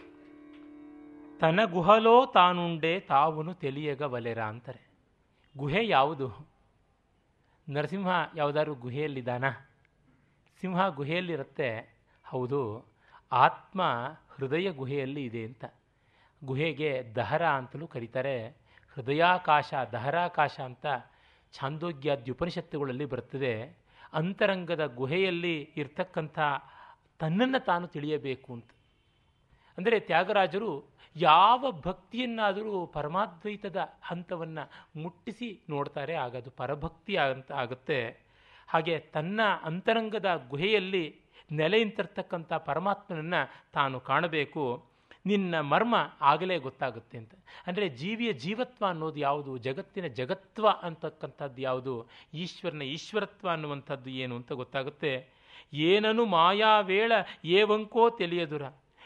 ತನ ಗುಹಲೋ ತಾನುಂಡೆ ತಾವುನು ತಿಳಿಯಗ ಬಲೆರ ಅಂತಾರೆ ಗುಹೆ ಯಾವುದು ನರಸಿಂಹ ಯಾವುದಾದ್ರು ಗುಹೆಯಲ್ಲಿದ್ದಾನ ಸಿಂಹ ಗುಹೆಯಲ್ಲಿರುತ್ತೆ ಹೌದು ಆತ್ಮ ಹೃದಯ ಗುಹೆಯಲ್ಲಿ ಇದೆ ಅಂತ ಗುಹೆಗೆ ದಹರ ಅಂತಲೂ ಕರೀತಾರೆ ಹೃದಯಾಕಾಶ ದಹರಾಕಾಶ ಅಂತ ಛಾಂದೋಗ್ಯಾದ್ಯ ಉಪನಿಷತ್ತುಗಳಲ್ಲಿ ಬರ್ತದೆ ಅಂತರಂಗದ ಗುಹೆಯಲ್ಲಿ ಇರ್ತಕ್ಕಂಥ ತನ್ನನ್ನು ತಾನು ತಿಳಿಯಬೇಕು ಅಂತ ಅಂದರೆ ತ್ಯಾಗರಾಜರು ಯಾವ ಭಕ್ತಿಯನ್ನಾದರೂ ಪರಮಾದ್ವೈತದ ಹಂತವನ್ನು ಮುಟ್ಟಿಸಿ ನೋಡ್ತಾರೆ ಆಗ ಅದು ಪರಭಕ್ತಿ ಅಂತ ಆಗುತ್ತೆ ಹಾಗೆ ತನ್ನ ಅಂತರಂಗದ ಗುಹೆಯಲ್ಲಿ ನೆಲೆಯಿಂತಿರ್ತಕ್ಕಂಥ ಪರಮಾತ್ಮನನ್ನು ತಾನು ಕಾಣಬೇಕು ನಿನ್ನ ಮರ್ಮ ಆಗಲೇ ಗೊತ್ತಾಗುತ್ತೆ ಅಂತ ಅಂದರೆ ಜೀವಿಯ ಜೀವತ್ವ ಅನ್ನೋದು ಯಾವುದು ಜಗತ್ತಿನ ಜಗತ್ವ ಅಂತಕ್ಕಂಥದ್ದು ಯಾವುದು ಈಶ್ವರನ ಈಶ್ವರತ್ವ ಅನ್ನುವಂಥದ್ದು ಏನು ಅಂತ ಗೊತ್ತಾಗುತ್ತೆ ಏನನು ಮಾಯಾವೇಳ ಏವಂಕೋ ತಿಳಿಯದುರ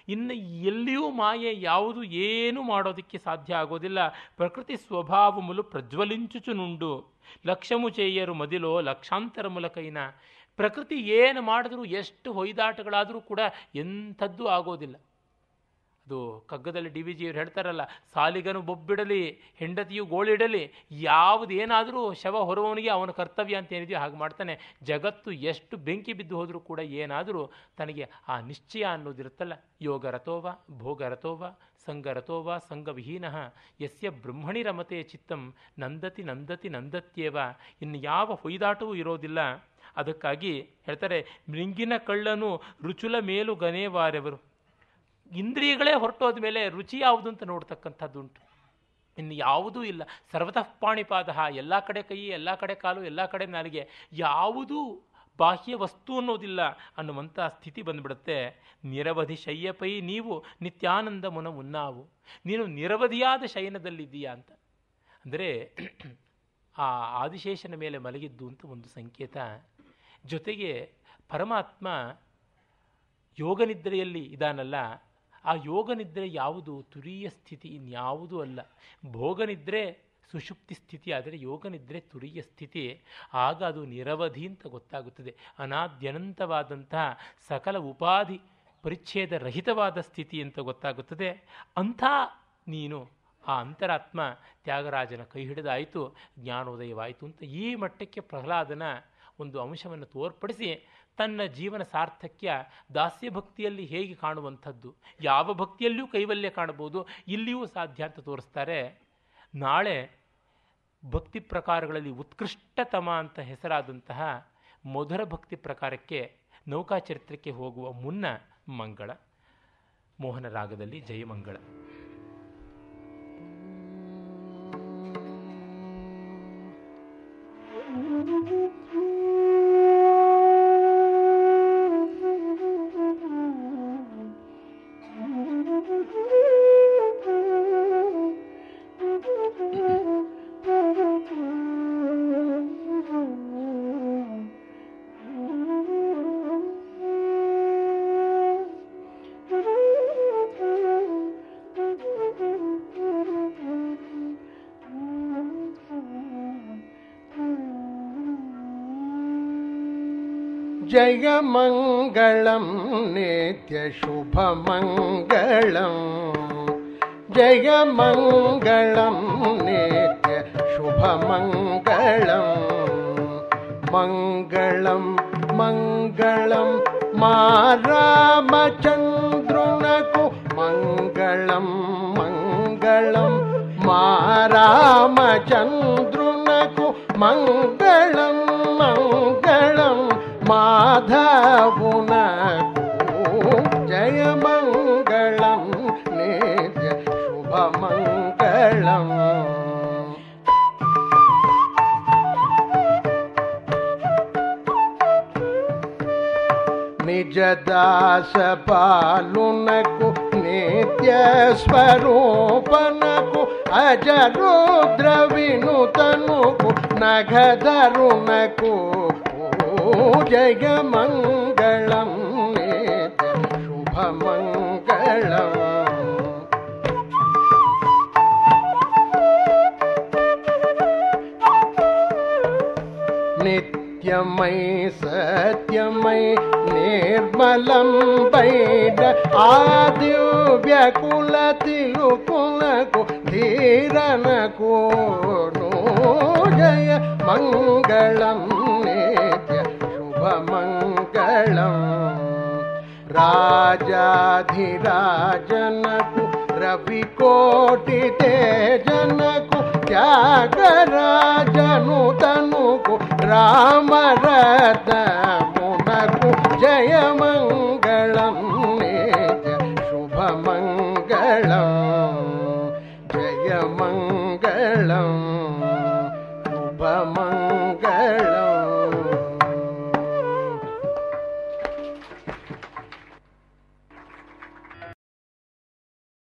ಇನ್ನು ಎಲ್ಲಿಯೂ ಮಾಯೆ ಯಾವುದು ಏನು ಮಾಡೋದಕ್ಕೆ ಸಾಧ್ಯ ಆಗೋದಿಲ್ಲ ಪ್ರಕೃತಿ ಸ್ವಭಾವములు ಪ್ರಜ್ವಲಿಂಚುಚುನುಂಡು ಲಕ್ಷಮು చేయರು ಮದಿಲೋ ಲಕ್ಷಾಂತರ ಮೂಲಕೈನ ಪ್ರಕೃತಿ ಏನು ಮಾಡಿದ್ರೂ ಎಷ್ಟು ಹೊಯ್ದಾಟಗಳಾದರೂ ಕೂಡ ಎಂಥದ್ದು ಆಗೋದಿಲ್ಲ ಅದು ಕಗ್ಗದಲ್ಲಿ ಡಿ ವಿ ಜಿಯವರು ಹೇಳ್ತಾರಲ್ಲ ಸಾಲಿಗನು ಬೊಬ್ಬಿಡಲಿ ಹೆಂಡತಿಯು ಗೋಳಿಡಲಿ ಯಾವುದೇನಾದರೂ ಶವ ಹೊರುವವನಿಗೆ ಅವನ ಕರ್ತವ್ಯ ಅಂತ ಏನಿದೆಯೋ ಹಾಗೆ ಮಾಡ್ತಾನೆ ಜಗತ್ತು ಎಷ್ಟು ಬೆಂಕಿ ಬಿದ್ದು ಹೋದರೂ ಕೂಡ ಏನಾದರೂ ತನಗೆ ಆ ನಿಶ್ಚಯ ಅನ್ನೋದಿರುತ್ತಲ್ಲ ಯೋಗ ರಥೋವ ಭೋಗ ರಥೋವ ಸಂಘ ರಥೋವ ಸಂಘವಿಹೀನ ಯಸ್ಯ ಬ್ರಹ್ಮಣಿ ರಮತೆ ಚಿತ್ತಂ ನಂದತಿ ನಂದತಿ ನಂದತ್ಯೇವ ಇನ್ನು ಯಾವ ಹೊಯ್ದಾಟವೂ ಇರೋದಿಲ್ಲ ಅದಕ್ಕಾಗಿ ಹೇಳ್ತಾರೆ ಮೃಂಗಿನ ಕಳ್ಳನು ರುಚುಲ ಮೇಲು ಗನೇವಾರೆವರು ಇಂದ್ರಿಯಗಳೇ ಹೊರಟೋದ ಮೇಲೆ ರುಚಿ ಯಾವುದು ಅಂತ ನೋಡ್ತಕ್ಕಂಥದ್ದುಂಟು ಇನ್ನು ಯಾವುದೂ ಇಲ್ಲ ಸರ್ವತಃ ಪಾಣಿಪಾದ ಎಲ್ಲ ಕಡೆ ಕೈ ಎಲ್ಲ ಕಡೆ ಕಾಲು ಎಲ್ಲ ಕಡೆ ನಾಲಿಗೆ ಯಾವುದೂ ಬಾಹ್ಯ ವಸ್ತು ಅನ್ನೋದಿಲ್ಲ ಅನ್ನುವಂಥ ಸ್ಥಿತಿ ಬಂದ್ಬಿಡುತ್ತೆ ನಿರವಧಿ ಶಯ್ಯಪೈ ನೀವು ನಿತ್ಯಾನಂದ ಮುನ ಮುನ್ನಾವು ನೀನು ನಿರವಧಿಯಾದ ಶಯನದಲ್ಲಿದ್ದೀಯಾ ಅಂತ ಅಂದರೆ ಆ ಆದಿಶೇಷನ ಮೇಲೆ ಮಲಗಿದ್ದು ಅಂತ ಒಂದು ಸಂಕೇತ ಜೊತೆಗೆ ಪರಮಾತ್ಮ ಯೋಗನಿದ್ರೆಯಲ್ಲಿ ಇದಾನಲ್ಲ ಆ ಯೋಗನಿದ್ರೆ ಯಾವುದು ತುರಿಯ ಸ್ಥಿತಿ ಇನ್ಯಾವುದೂ ಅಲ್ಲ ಭೋಗನಿದ್ರೆ ಸುಷುಪ್ತಿ ಸ್ಥಿತಿ ಆದರೆ ಯೋಗನಿದ್ರೆ ತುರಿಯ ಸ್ಥಿತಿ ಆಗ ಅದು ನಿರವಧಿ ಅಂತ ಗೊತ್ತಾಗುತ್ತದೆ ಅನಾದ್ಯನಂತವಾದಂತಹ ಸಕಲ ಉಪಾಧಿ ಪರಿಚ್ಛೇದ ರಹಿತವಾದ ಸ್ಥಿತಿ ಅಂತ ಗೊತ್ತಾಗುತ್ತದೆ ಅಂಥ ನೀನು ಆ ಅಂತರಾತ್ಮ ತ್ಯಾಗರಾಜನ ಕೈ ಹಿಡಿದಾಯಿತು ಜ್ಞಾನೋದಯವಾಯಿತು ಅಂತ ಈ ಮಟ್ಟಕ್ಕೆ ಪ್ರಹ್ಲಾದನ ಒಂದು ಅಂಶವನ್ನು ತೋರ್ಪಡಿಸಿ ತನ್ನ ಜೀವನ ಸಾರ್ಥಕ್ಯ ದಾಸ್ಯ ಭಕ್ತಿಯಲ್ಲಿ ಹೇಗೆ ಕಾಣುವಂಥದ್ದು ಯಾವ ಭಕ್ತಿಯಲ್ಲಿಯೂ ಕೈವಲ್ಯ ಕಾಣಬಹುದು ಇಲ್ಲಿಯೂ ಸಾಧ್ಯ ಅಂತ ತೋರಿಸ್ತಾರೆ ನಾಳೆ ಭಕ್ತಿ ಪ್ರಕಾರಗಳಲ್ಲಿ ಉತ್ಕೃಷ್ಟತಮ ಅಂತ ಹೆಸರಾದಂತಹ ಮಧುರ ಭಕ್ತಿ ಪ್ರಕಾರಕ್ಕೆ ನೌಕಾಚರಿತ್ರಕ್ಕೆ ಹೋಗುವ ಮುನ್ನ ಮಂಗಳ ಮೋಹನ ರಾಗದಲ್ಲಿ ಜಯಮಂಗಳ जयमङ्गलं नित्यशुभमङ्गलम् जयमङ्गलं नित्यशुभमङ्गलम् मङ्गलं मङ्गलं मा रामचन्द्रुनकु मङ्गलं मङ्गलं मा रामचन्द्रुनकु मङ्गलं मङ्गलं माधवुनकु जयमङ्गलं नित्य शुभमङ्गलम् నిజదాస పాలునకు నిత్య స్వరూపనకు అజరుద్ర వినుతనుకు నగధరునకు జయ మంగళం నిత్య శుభమంగళం నిత్యమై సత్యమై నిర్మలం బైడ ఆదివ్యకుల తిలుకులకు ధీరనకు జయ మంగళం నిత్య శుభమంగళం రాజాధిరాజనకు రవికోటి తేజనకు త్యాగరాజను తనుకు రామరథమునకు జయమంగళం నిత్య శుభమంగళం జయమంగళం శుభమంగళం